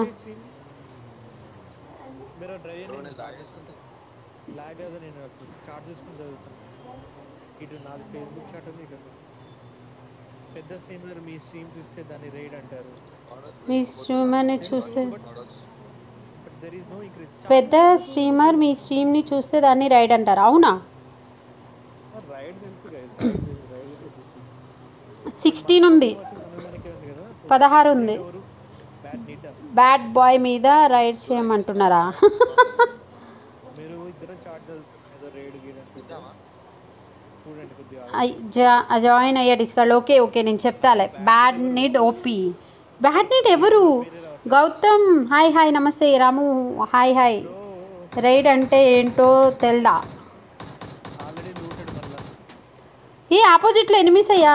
మీరు డ్రై లాగ్ కదా నేను చార్ట్ చేసుకుని చదువుతాను ఇటు నాది ఫేస్బుక్ చాట్ ఉంది ఇటు పెద్ద స్ట్రీమర్ మీ స్ట్రీమ్ చూస్తే దాన్ని రైడ్ అంటారు మీ స్ట్రీమర్ని చూస్తే but there is no increase పెద్ద స్ట్రీమర్ మీ స్ట్రీమ్ని చూస్తే దాన్ని రైడ్ అంటారు అవునా రైడ్ తెలుసు గైస్ రైడ్ తెలుసు సిక్స్టీన్ ఉంది మనకే ఉంది కదా సో పదహారు ఉంది ఎవరు బ్యాడ్ నీట్ బ్యాడ్ బాయ్ మీద రైడ్ చేయమంటున్నారా మీరు ఇద్దరం చాట్ ఏదో రైడ్ గీడ్ అంటే చూడండి కొద్దిగా ఐ- జా- జాయిన్ అయ్యా డిస్కార్డ్ ఓకే ఓకే నేను చెప్తాలే bad need OP bad need ఎవరు గౌతమ్ హాయ్ హాయ్ నమస్తే రాము హాయ్ హాయ్ రైడ్ అంటే ఏంటో తెల్దా ఆల్రెడీ లూటెడ్ మళ్ళా ఈ ఆపోజిట్లో ఎనిమిస్ అయ్యా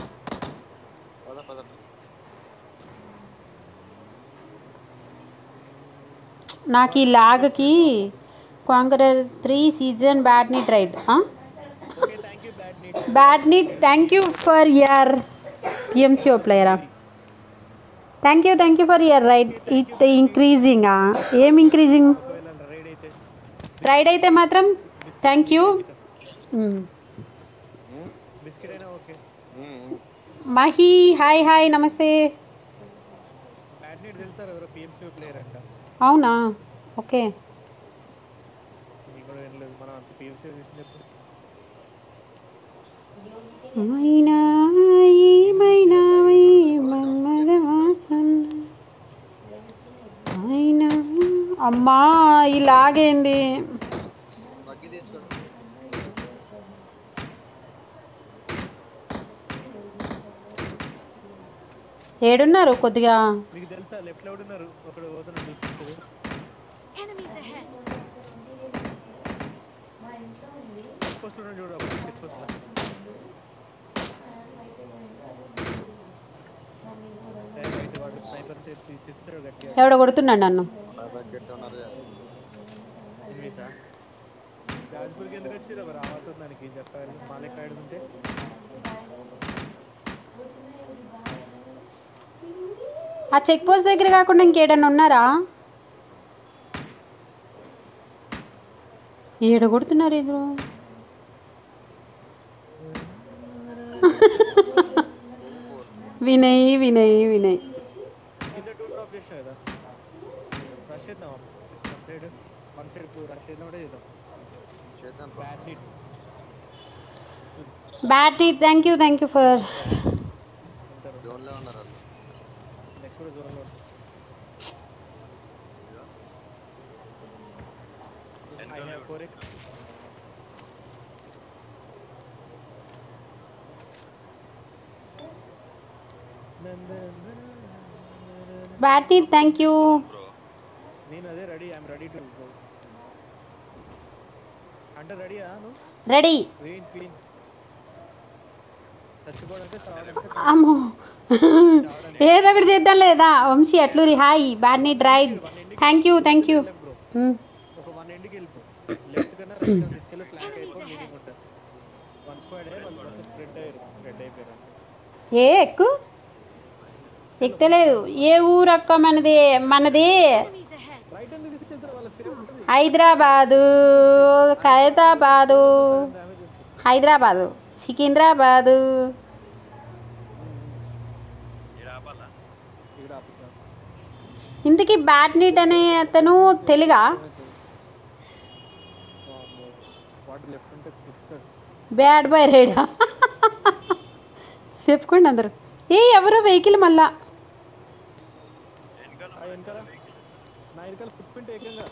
నాకు ఈ లాగ్కి conqueror three season bad neat raid okay thank you bad neat bad neat thank you for your PMCO ప్లేయరా thank you thank you for your raid it increasing ఏం ఇంక్రీజింగ్ ఒకవేళ రైడ్ అయితే రైడ్ అయితే మాత్రం థ్యాంక్ యూ బిస్కెట్ అయినా ఓకే మహి హాయ్ హాయ్ నమస్తే బ్యాడ్ నీట్ తెలుసా ఎవరో పిఎంసీ ప్లేయర్ అంట అవునా ఓకే నీకు కూడా వినలేదు మనం అంత పిఎంసీ చూసినప్పుడు మైనా ఏమైనా ఈ మన్మథ వాసన. అయినా అమ్మా ఇలాగేంది ఏడున్నారు కొద్దిగా మీకు తెలుసా లెఫ్ట్ లో ఉన్నారు ఒకడు పోతున్నాడు చూసుకుంటాడు Enemies ahead. పోస్ట్ లో చూడు అప్పుడు చెక్ పోస్ట్ లో ఏ బయట వాడు స్నైపర్ తీసిస్తాడు గట్టిగా ఎవడ కొడుతున్నాడు నన్ను ఎనిమిసా గాజ్పూర్కి ఎందుకు వచ్చింది మరి రావద్దు దానికి ఏం చెప్పాలి మాలెక్క ఆడుకుంటే ఆ చెక్ పోస్ట్ దగ్గర కాకుండా ఇంకేడన్నా ఉన్నారా ఏడ కొడుతున్నారు ఎదురు వినయ్ వినయ్ వినయ్ కింద టూ డ్రాప్ చేసినా కదా రష్ చేద్దాం one side one side rush చేద్దాం కూడా చేద్దాం చేద్దాం bat hit battery thank you thank you for జోన్లో ఉన్నారు వాళ్ళు నెక్స్ట్ కూడా జోన్లో I have four X. Battery thank you నేను అదే ready I'm ready to go అంటే రెడీయా నువ్వు రెడీ క్లీన్ క్లీన్ చచ్చిపోవడానికి చావడానికి అమ్మో ఏదో ఒకటి చేద్దాం లేదా Vamsi Atluri hi bad neat raid thank you thank you ఒక వన్ ఎండ్కి వెళ్ళిపో లెఫ్ట్ కన్నా రైట్ తీసుకెళ్ళి ఫ్లాంక్ అయిపో మీటింగ్ ఉంటుంది వన్ స్క్వాడ్ వాళ్ళు మొత్తం స్ప్రెడ్ అయ్యారు స్ప్రెడ్ అయిపోయారు ఏ ఎక్కు ఎక్కలేదు ఏ ఊరు అక్క మనది మనది Enemies ahead. రైట్ ఎందుకు తీసుకెళ్తారు వాళ్ళ సేఫ్ ఉంటుంది హైదరాబాదు ఖైరతాబాదు డ్యామేజ్ చేస్తారు హైదరాబాదు సికింద్రాబాదు ఇక్కడ ఆపుతారు ఇంతకీ బ్యాడ్నీట్ అనే అతను తెలుగా వాడు లెఫ్ట్ ఉంటే పిస్తాడు బ్యాడ్ బాయ్ రైడా చెప్పుకోండి అందరు ఏ ఎవరో వెహికల్ మళ్ళా ఆ వెనకాల నా వెనకాల ఫుట్ ప్రింట్ ఏకంగా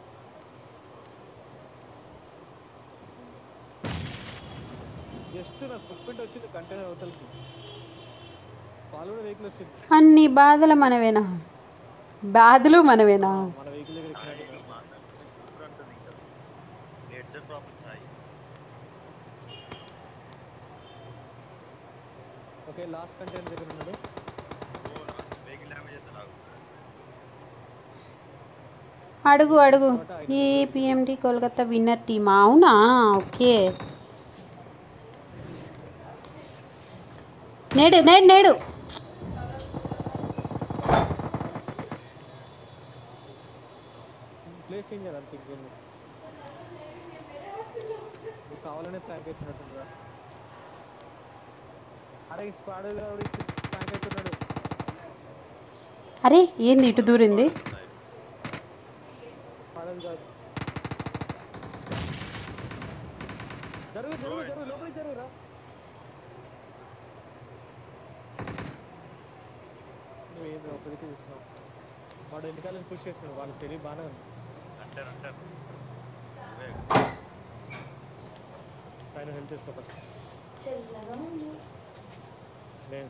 జస్ట్ నా ఫుట్ ప్రింట్ వచ్చింది కంటైనర్ అవతలకి వాళ్ళు కూడా వెహికల్ వచ్చింది అన్ని బాధలు మనవేనా బాధలు మనవేనా మన వెహికల్ దగ్గర ఎక్కినట్టు ఓకే లాస్ట్ కంటైనర్ దగ్గర ఉన్నాడు అడుగు అడుగు ఏ పిఎండి కోల్కతా విన్నర్ టీమా అవునా ఓకే నేడు నేడు నేడు ప్లేస్ చేంజ్ చేయాలి అంతే ఇంకేం లేదు. నువ్వు కావాలనే ప్లాంక్ అవుతున్నట్టుందా అరే స్క్వాడ్ ప్లాంక్ అవుతున్నాడు అరే ఏంది ఇటు దూరింది పడదు కాదు జరుగు జరుగు జరుగు లోపలికి జరుగురా నువ్వేం లోపలికి చూస్తున్నావు వాడు వెనకాల నుంచి పుష్ చేస్తున్నాడు వాళ్ళకి తెలివి బాగానే ఉంది పైన హెల్ప్ చేసుకో ఫస్ట్ నేను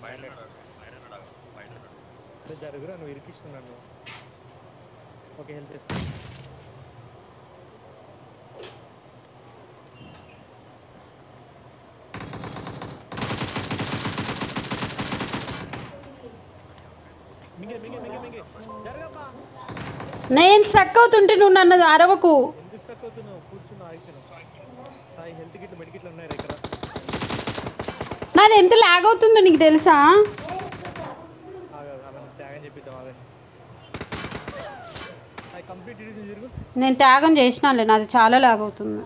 అరే జరుగురా నువ్వు ఇరికిస్తున్నాను ఓకే హెల్ప్ చేసుకో మింగే మింగే మింగే మింగే జరగమ్మా నేను స్ట్రక్ అవుతుంటే నువ్వు నన్ను అరవకు ఎందుకు స్ట్రక్ అవుతున్నావు కూర్చున్నావు ఆగిపోయినావు నా హెల్త్ కిట్లు మెడికిట్లు ఉన్నాయి ఇక్కడ నాది ఎంత లాగ్ అవుతుందో నీకు తెలుసా ఆగా ఆమె త్యాగం చెప్పిద్దాం అదే అది కంప్లీట్ డీటెయిల్స్ తిరుగు నేను త్యాగం చేసినాలే నాది చాలా లాగ్ అవుతుంది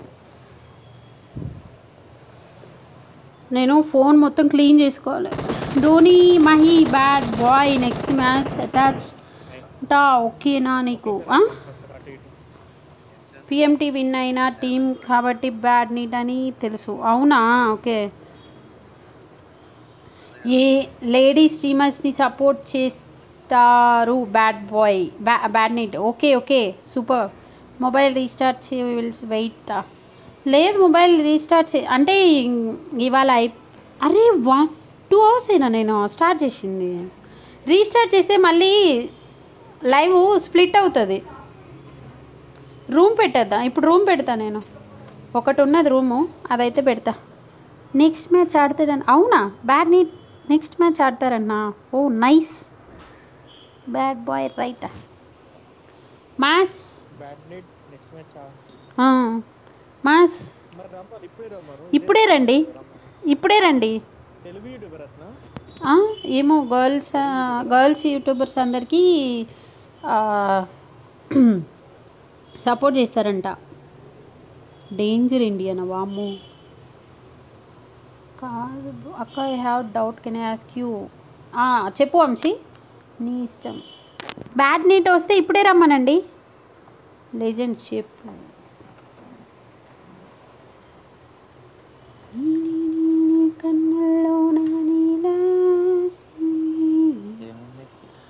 నేను ఫోన్ మొత్తం క్లీన్ చేసుకోవాలి Dhoni Mahi bad boy next match attach టా ఓకేనా నీకు ఆ? వస్తారు అటు ఇటు పిఎంటీ విన్ అయిన టీం కాబట్టి బ్యాడ్ నీట్ అని తెలుసు అవునా ఓకే ఏ లేడీ స్ట్రీమర్స్ని సపోర్ట్ చేస్తారు బ్యాడ్ బాయ్ బ్యా bad neat okay okay super mobile restart చే విల్స్ వెయిట్ లేదు మొబైల్ రీస్టార్ట్ చే అంటే ఇవాళ అయి అరే వన్ టూ అవర్స్ అయినా నేను స్టార్ట్ చేసింది రీస్టార్ట్ చేస్తే మళ్ళీ లైవ్ స్ప్లిట్ అవుతుంది రూమ్ పెట్టేద్దా ఇప్పుడు రూమ్ పెడతా నేను ఒకటి ఉన్నది రూము అదైతే పెడతా నెక్స్ట్ మ్యాచ్ ఆడతాడని అవునా బ్యాడ్ నీ నెక్స్ట్ మ్యాచ్ ఆడతారన్నా oh nice bad boy right mass bat net next match ఆ, మాస్ మరి రమ్మను ఇప్పుడే రమ్మను ఇప్పుడే రండి ఇప్పుడే రండి తెలుగు యూట్యూబర్ అట్నా ఆ, ఏమో గర్ల్స్ ఆ, గర్ల్స్ యూట్యూబర్స్ అందరికీ ఆ, సపోర్ట్ చేస్తారంట డేంజర్ ఇండియన్ వాము కాదు అక్క I have doubt can ask you చెప్పు వంశీ నీ ఇష్టం బ్యాడ్ నీట్ వస్తే ఇప్పుడే రమ్మనండి లెజెండ్ చెప్పు కన్నుల్లోన నీలాసి. ఏముంది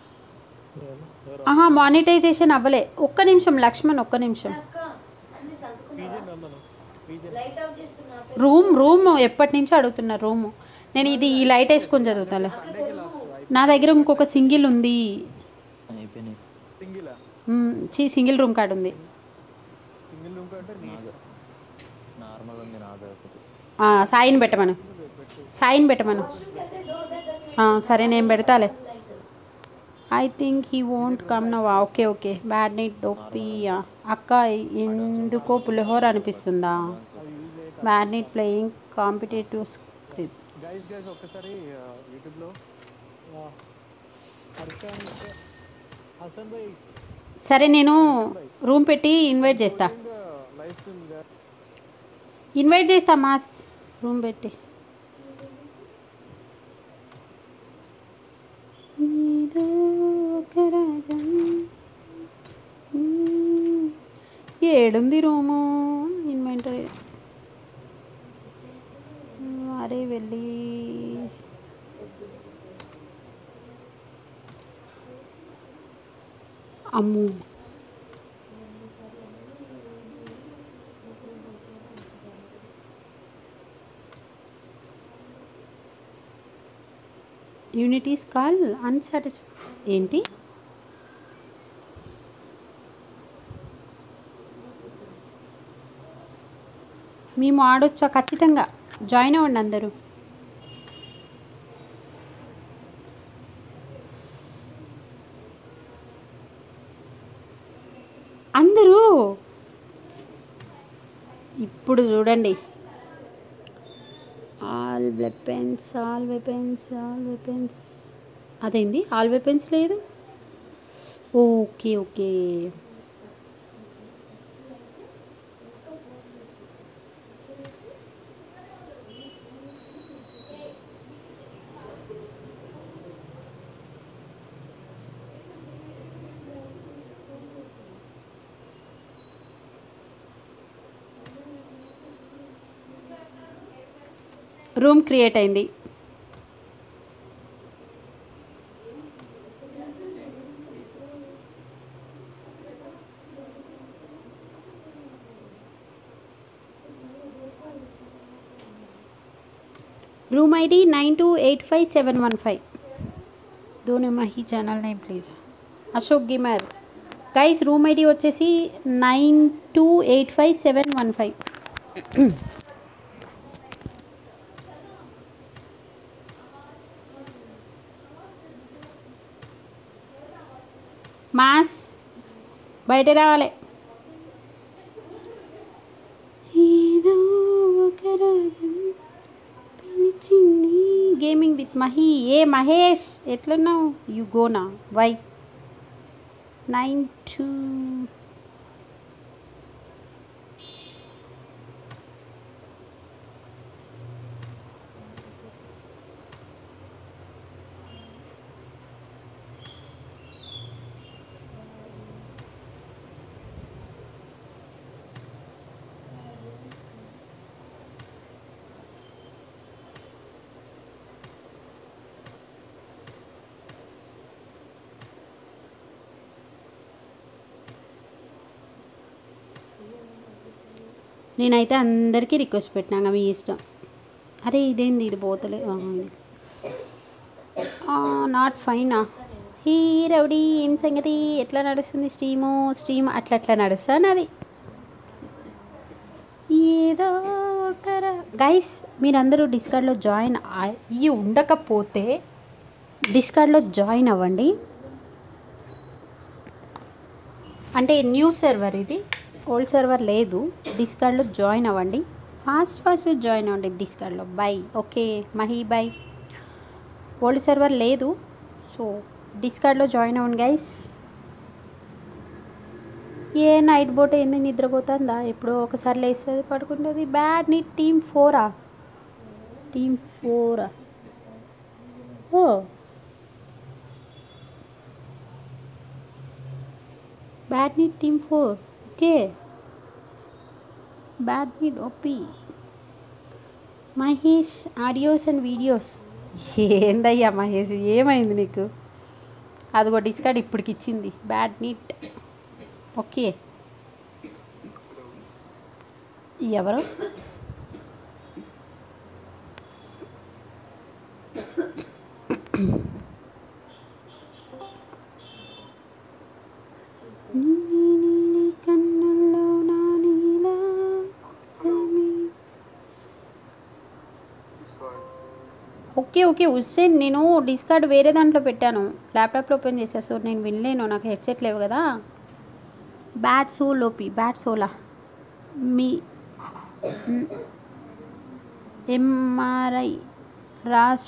ఆహా మానిటైజేషన్ అవ్వలే ఒక్క నిమిషం లక్ష్మణ్ ఒక్క నిమిషం అక్క అన్ని సర్దుకున్నా పీజే రమ్మను పీజే లైట్ ఆఫ్ చేస్తున్నా రూమ్ రూమ్ ఎప్పటి నుంచో అడుగుతున్నా రూమ్ నేను ఇది ఈ లైట్ వేసుకొని చదువుతాలే నా దగ్గర ఇంకొక సింగిల్ ఉంది అయిపోయినాయి సింగిలా మ్, చీ సింగిల్ రూమ్ కార్డ్ ఉంది సింగిల్ రూమ్ కంటే నీ నాది నార్మల్ ఉంది నాది ఒకటి ఆ, సాయిని పెట్టమను సాయిని పెట్టమను ఆ, సరే నేను పెడతాలే I think he won't come నవా ఓకే ఓకే బ్యాడ్ నైట్ డొప్పి అక్క ఎందుకో పులిహోర అనిపిస్తుందా bad night playing competitive script guys guys ఒక్కసారి యూట్యూబ్లో హర్షాన్ హసన్ భాయ్ సరే నేను రూమ్ పెట్టి ఇన్వైట్ చేస్తా లైవ్ స్ట్రీమ్ ఇన్వైట్ చేస్తా మాస్ రూమ్ పెట్టి నీదో ఒక రాగం. మ్మ్. ఏడుంది రూము ఇన్వెంటరీ అరే వెళ్ళి అమ్ము యూనిటీస్ కాల్ అన్సాటిస్ఫై ఏంటి మేము ఆడొచ్చా ఖచ్చితంగా జాయిన్ అవ్వండి అందరూ అందరూ ఇప్పుడు చూడండి all weapons all weapons all weapons అదేంది ఆల్ వెపన్స్ లేదు ఓకే ఓకే రూమ్ క్రియేట్ అయింది room ID nine two eight five seven one five Dhoni Mahi channel name please Ashok gamer guys room ID వచ్చేసి nine two eight five seven one five mass బయట రావాలి ఏదో ఒక రాగం పిలిచింది గేమింగ్ విత్ మహి ఏ మహేష్ ఎట్లున్నావు you gonna why nine two నేనైతే అందరికీ రిక్వెస్ట్ పెట్టినాక మీ ఇష్టం అరే ఇదేంది ఇది పోతలే ఆ, ఇది నాట్ ఫైనా హీ రౌడీ ఏం సంగతి ఎట్లా నడుస్తుంది స్ట్రీము స్ట్రీమ్ అట్లా అట్లా నడుస్తా నాది ఏదో ఒకర గైస్ మీరందరూ డిస్కార్డ్లో జాయిన్ అయ్యి ఉండకపోతే డిస్కార్డ్లో జాయిన్ అవ్వండి అంటే న్యూ సర్వర్ ఇది ఓల్డ్ సర్వర్ లేదు డిస్కార్డ్లో జాయిన్ అవ్వండి ఫాస్ట్ ఫాస్ట్ జాయిన్ అవ్వండి డిస్కార్డ్లో bye okay Mahi bye old server లేదు సో డిస్కార్డ్లో జాయిన్ అవ్వండి గైస్ ఏ నైట్ బోట్ ఏంది నిద్రపోతుందా ఎప్పుడో ఒకసారి లేస్తుంది పడుకుంటుంది బ్యాడ్ నీ టీమ్ ఫోరా టీమ్ ఫోరా ఓ bad need team four okay bad need OP Mahesh audios and videos ఏందయ్యా మహేష్ ఏమైంది నీకు అదిగో డిస్కార్డ్ ఇప్పటికి ఇచ్చింది బ్యాడ్ నీట్ ఓకే ఎవరు కన్నుల్లో నా నీలా సమీ ఓకే ఓకే హుస్సేన్ నేను డిస్కార్డ్ వేరే దాంట్లో పెట్టాను ల్యాప్టాప్లో ఓపెన్ చేసా సో నేను వినలేను నాకు హెడ్సెట్ లేవు కదా బ్యాట్ సోలోపి బ్యాట్ సోలా మీ MRI Raj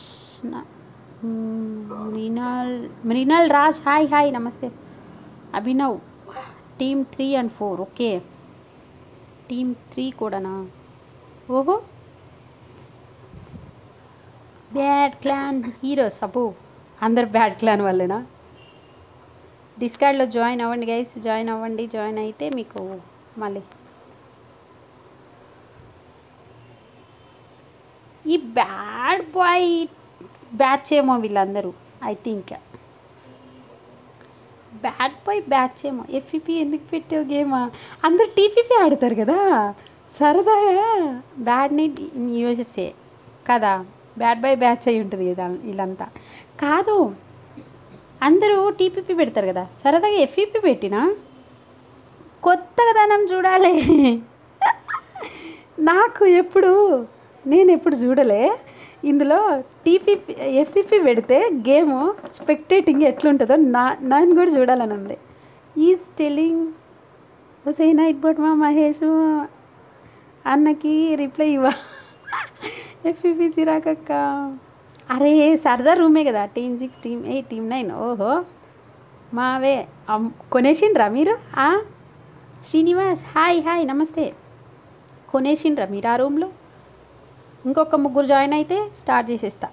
Mrinal Mrinal Raj hi hi నమస్తే Abhinav team three and four okay team three కూడానా ఓహో బ్యాడ్ క్లాన్ హీరోస్ అబ్బో అందరు బ్యాడ్ క్లాన్ వాళ్ళేనా డిస్కార్డ్లో జాయిన్ అవ్వండి గైస్ జాయిన్ అవ్వండి జాయిన్ అయితే మీకు మళ్ళీ ఈ బ్యాడ్ బాయ్ బ్యాచ్ ఏమో వీళ్ళందరూ I think bad boy batch ఏమో ఎఫ్ఈపి ఎందుకు పెట్టావు గేమా అందరు టీపీపీ ఆడతారు కదా సరదాగా బ్యాడ్ నీట్ యూఎస్ఏ కదా బ్యాడ్ బాయ్ బ్యాచ్ అయి ఉంటుంది కదా వీళ్ళంతా కాదు అందరూ టీపీపీ పెడతారు కదా సరదాగా ఎఫ్ఈపీ పెట్టినా కొత్తగా దానం చూడాలి నాకు ఎప్పుడు నేను ఎప్పుడు చూడలే ఇందులో టీపీపీ ఎఫ్ఈపీ పెడితే గేమ్ స్పెక్టేటింగ్ ఎట్లుంటుందో నా నన్ను కూడా చూడాలని ఉంది is telling say night bot మా మహేష్ అన్నకి రిప్లై ఇవ్వ ఎఫ్ఈపీ చిరాకక్క అరే సరదా రూమే కదా team six team eight team nine ఓహో మావే అమ్- కొనేసిండ్రా మీరు ఆ? శ్రీనివాస్ హాయ్ హాయ్ నమస్తే కొనేసిండ్రా మీరు ఆ రూమ్లో ఇంకొక ముగ్గురు జాయిన్ అయితే స్టార్ట్ చేసేస్తా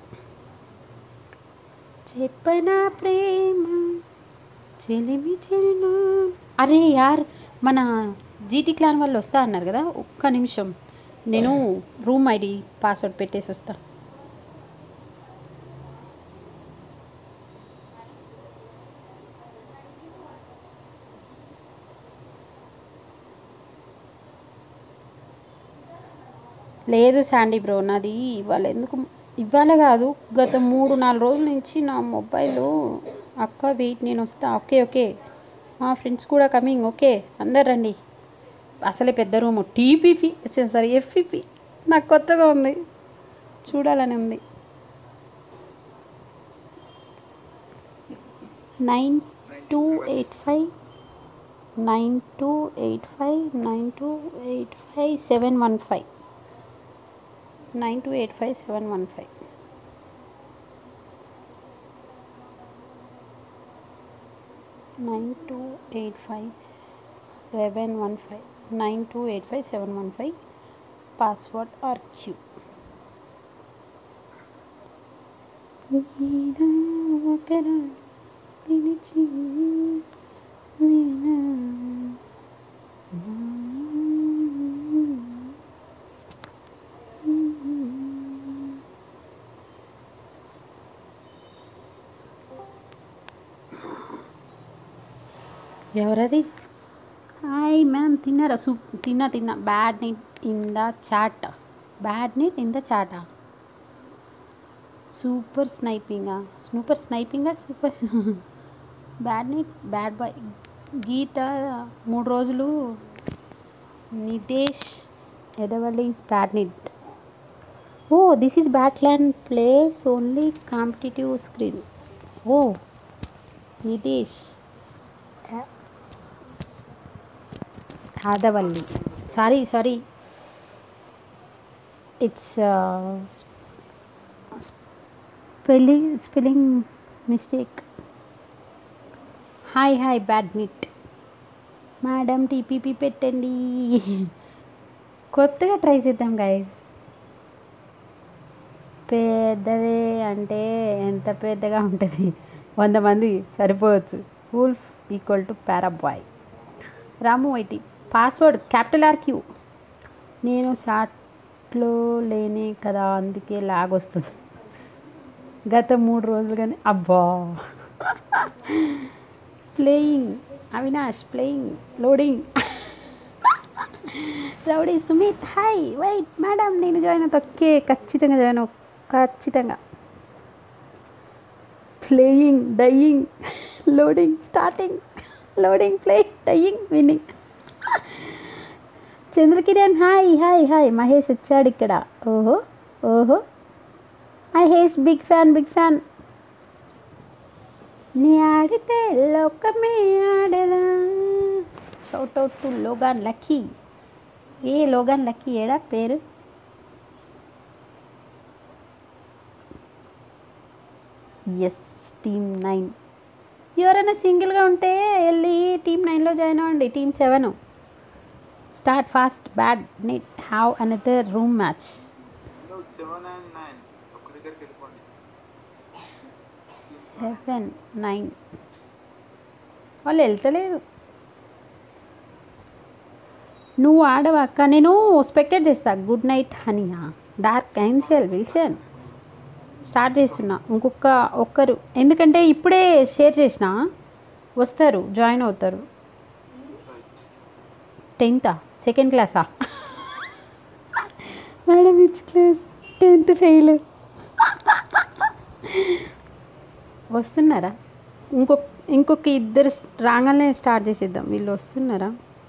చెప్పనా ప్రేమ చెలిమి చెలినా అరే యార్ మన జీటీ క్లాన్ వాళ్ళు వస్తా అన్నారు కదా ఒక్క నిమిషం నేను రూమ్ ఐడి పాస్వర్డ్ పెట్టేసి వస్తా లేదు శాండీ బ్రో నాది ఇవాళ ఎందుకు ఇవాళ కాదు గత మూడు నాలుగు రోజుల నుంచి నా మొబైల్ అక్క వెయిట్ నేను వస్తా ఓకే ఓకే మా ఫ్రెండ్స్ కూడా కమింగ్ ఓకే అందరు రండి అసలే పెద్ద రూము టీపీపీ సారీ ఎఫ్ఈపీ నాకు కొత్తగా ఉంది చూడాలని ఉంది nine two eight five nine two eight five nine two eight five seven one five nine two eight five seven one five nine two eight five seven one five nine two eight five seven one five password R Q ఒకరా పిలిచి వినా ఎవరది హాయ్ మ్యామ్ తిన్నారా సూప్ తిన్నా తిన్నా bad nit in the chat bad nit in the చాటా సూపర్ స్నైపింగా సూపర్ స్నైపింగా super bad neat bad boy Geetha మూడు రోజులు Nitesh Edavalli is bad nit oh this is battleland place only competitive screen oh Nitish Adavalli sorry sorry it's spelling spelling mistake hi hi bad mit madam TPP పెట్టండి కొత్తగా ట్రై చేద్దాం గాయస్ పెద్దదే అంటే ఎంత పెద్దగా ఉంటుంది వంద మంది సరిపోవచ్చు వూల్ఫ్ ఈక్వల్ టు పారాబాయ్ Ramu ID password capital R Q నేను షార్ట్లో లేనే కదా అందుకే లాగ్ వస్తుంది గత మూడు రోజులుగానే అబ్బా playing Avinash playing loading rowdy Sumit hi wait madam నేను జాయిన్ అవుతా ఓకే ఖచ్చితంగా జాయిన్ అవు ఖచ్చితంగా playing dying loading starting loading play dying winning Chandrakiran hi hi hi Mahesh వచ్చాడు ఇక్కడ ఓహో ఓహో ఐ హేష్ బిగ్ ఫ్యాన్ బిగ్ ఫ్యాన్ నీ ఆడితే లోకమే ఆడరా shout out to Logan lucky ఏ లోగాన్ లక్కీ ఏడా పేరు ఎస్ టీమ్ నైన్ ఎవరైనా సింగిల్గా ఉంటే వెళ్ళి టీమ్ నైన్లో జాయిన్ అవ్వండి team seven start fast bad net have another room match seven and nine ఒక్క దగ్గరికి వెళ్ళిపోండి సెవెన్ నైన్ వాళ్ళు వెళ్తలేరు నువ్వు ఆడవక్క నేను స్పెక్టేట్ చేస్తా గుడ్ నైట్ హనీయా డార్క్ ఐన్షియల్ విల్సన్ స్టార్ట్ చేస్తున్నా ఇంకొక ఒక్కరు ఎందుకంటే ఇప్పుడే షేర్ చేసిన వస్తారు జాయిన్ అవుతారు టెన్తా సెకండ్ క్లాసా madam which class tenth fail వస్తున్నారా ఇంకొక ఇంకొక ఇద్దరు రాగానే స్టార్ట్ చేసేద్దాం వీళ్ళు వస్తున్నారా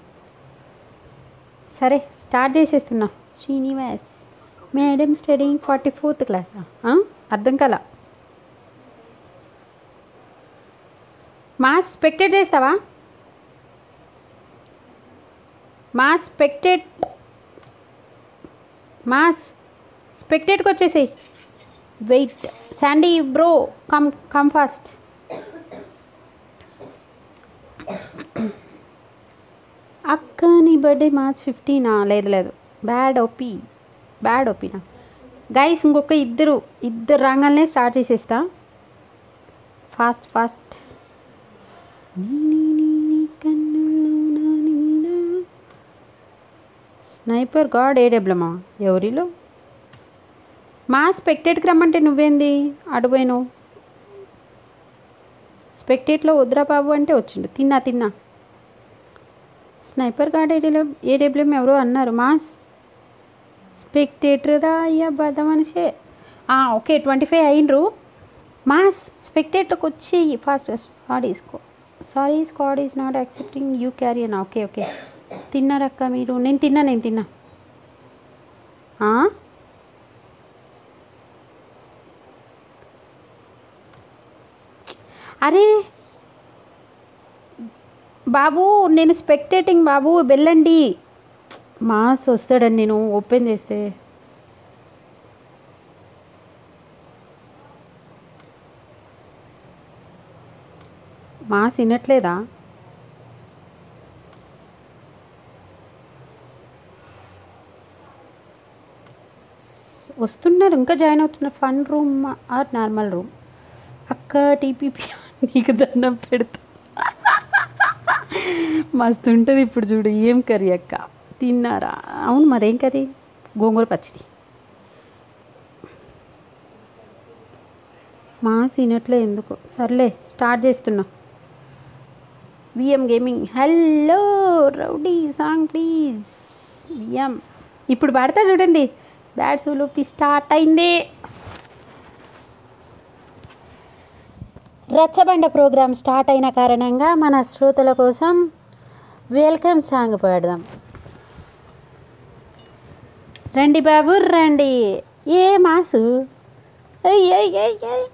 సరే స్టార్ట్ చేసేస్తున్నా Srinivas madam studying forty fourth క్లాసా అర్థం కల మా స్పెక్టేట్ చేస్తావా మా స్పెక్టేట్ మాస్ స్పెక్టేట్కి వచ్చేసేయి wait Sandy bro come come fast అక్క నీ బర్త్డే మార్చ్ ఫిఫ్టీనా లేదు లేదు బ్యాడ్ ఒపీ బ్యాడ్ ఒపీనా గైస్ ఇంకొక ఇద్దరు ఇద్దరు రంగాలనే స్టార్ట్ చేసేస్తా ఫాస్ట్ ఫాస్ట్ స్నైపర్ గాడ్ ఏడబ్లమా ఎవరిలో మా స్పెక్టేట్కి రమ్మంటే నువ్వేంది అడిపోయినావు స్పెక్టేట్లో వద్దురా బాబు అంటే వచ్చిండు తిన్నా తిన్నా స్నైపర్ గార్డ్ ఏడీలో ఏడబ్ల్యూఎం ఎవరో అన్నారు మాస్ స్పెక్టేటరా అయ్యా బద మనిషే ఆ, ఓకే ట్వంటీ ఫైవ్ అయినరు మాస్ స్పెక్టేటర్కి వచ్చి ఫాస్ట్ స్క్వాడ్ ఈసుకో sorry squad is not accepting you carry అన్న ఓకే ఓకే తిన్నారక్క మీరు నేను తిన్నా నేను తిన్నా ఆ? అరే బాబు నేను స్పెక్టేటింగ్ బాబు వెళ్ళండి మాస్ వస్తాడని నేను ఓపెన్ చేస్తే మాస్ వినట్లేదా వస్తున్నారు ఇంకా జాయిన్ అవుతున్నారు fun room or normal room అక్క టీపీపీ నీకు దండం పెడతా మస్తు ఉంటుంది ఇప్పుడు చూడు ఏం కర్రీ అక్క తిన్నారా అవును మరేం కర్రీ గోంగూర పచ్చడి మా సీనట్లో ఎందుకు సర్లే స్టార్ట్ చేస్తున్నా VM gaming hello rowdy song please VM ఇప్పుడు పాడతా చూడండి బ్యాడ్ సూలుపి స్టార్ట్ అయింది రచ్చబండ ప్రోగ్రామ్ స్టార్ట్ అయిన కారణంగా మన శ్రోతల కోసం వెల్కమ్ సాంగ్ పాడదాం రండి బాబు రండి ఏ మాసు ఏయ్, ఏయ్, ఏయ్, ఏయ్.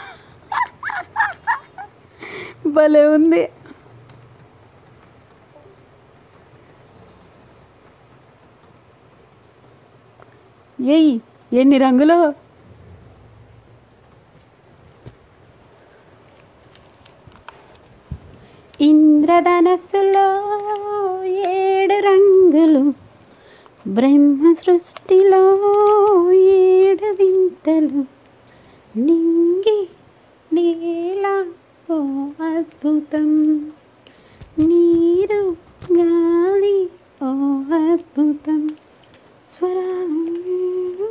భలే ఉంది ఏయ్ ఎన్ని రంగులు ఇంద్రధనస్సులో ఏడు రంగులు బ్రహ్మ సృష్టిలో ఏడు వింతలు నింగి నేల ఓ అద్భుతం నీరు గాలి ఓ అద్భుతం స్వరాలు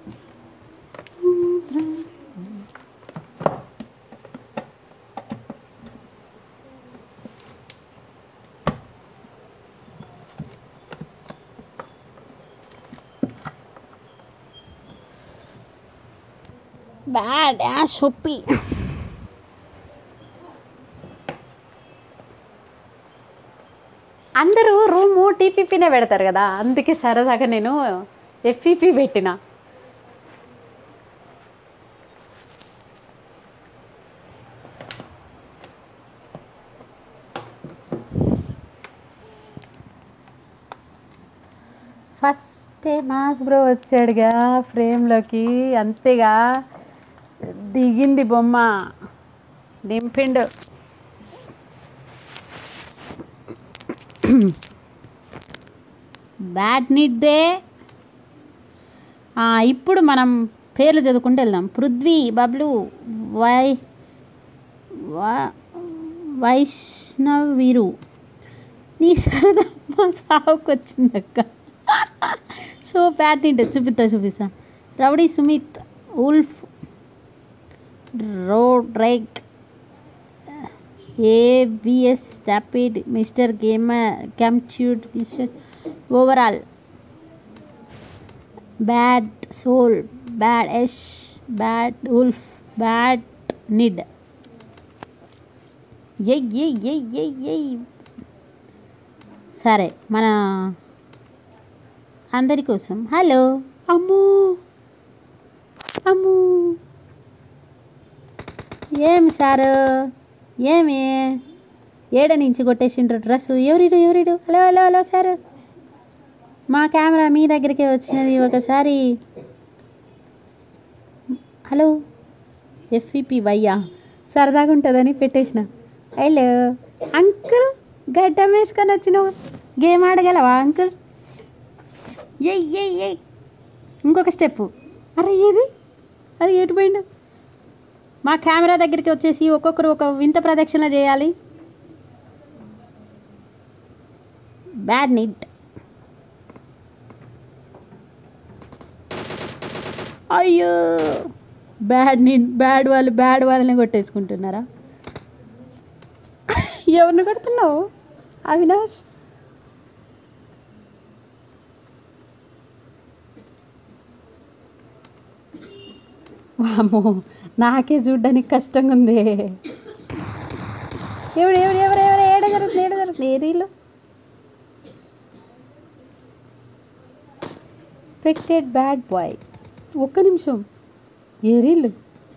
బ్యాడ్ యాష్ ఒప్పి అందరూ రూము టీపీపీనే పెడతారు కదా అందుకే సరదాగా నేను ఎఫ్ఈపీ పెట్టిన ఫస్ట్ మాస్ బ్రో వచ్చాడుగా ఫ్రేమ్లోకి అంతేగా దిగింది బొమ్మ దింపిండు బ్యాడ్ నీట్ డే ఇప్పుడు మనం పేర్లు చదువుకుంటూ వెళ్దాం పృథ్వీ బబ్లు వై వా- వైష్ణవ్ వీరు నీ సరదా మా సావుకు వచ్చిందక్క సో బ్యాడ్ నీట్ చూపిస్తా చూపిస్తా రౌడీ సుమిత్ ఉల్ఫ్ రోడ్ రైక్ ఏబిఎస్ ర్యాపిడ్ మిస్టర్ గేమర్ క్యాంప్చ్యూడ్ mister overall bad soul bad ఎష్ బ్యాడ్ ఉల్ఫ్ బ్యాడ్ నిడ్ ఎయ్ ఎయ్ ఎయ్ ఎయ్ ఎయ్ సరే మన అందరి కోసం హలో అమ్ము అమ్ము ఏమి సారు ఏమి ఏడ నుంచి కొట్టేసిండ్రు డ్రెస్ ఎవరిడు ఎవరిడు హలో హలో హలో సార్ మా కెమెరా మీ దగ్గరికే వచ్చినది ఒకసారి హలో ఎఫ్ఈపి వయ్యా సరదాగా ఉంటుందని పెట్టేసిన హలో అంకుల్ గడ్డం వేసుకొని వచ్చినావు గేమ్ ఆడగలవా అంకుల్ ఎయ్ ఎయ్ ఎయ్ ఇంకొక స్టెప్ అరే ఏది అరే ఎటు పోయిండు మా కెమెరా దగ్గరికి వచ్చేసి ఒక్కొక్కరు ఒక వింత ప్రదక్షిణ చేయాలి బ్యాడ్ నిట్ అయ్యో బ్యాడ్ నిట్ బ్యాడ్ వాళ్ళు బ్యాడ్ వాళ్ళని కొట్టేసుకుంటున్నారా ఎవరిని కొడుతున్నావు అవినాష్ వామ్మో నాకే చూడ్డానికి కష్టంగా ఉంది ఎవడు ఎవడు ఎవరు ఎవరు ఏడ జరుగుతుంది ఏడ జరుగుతుంది ఏరీలు స్పెక్టెడ్ బ్యాడ్ బాయ్ ఒక్క నిమిషం ఏరీలు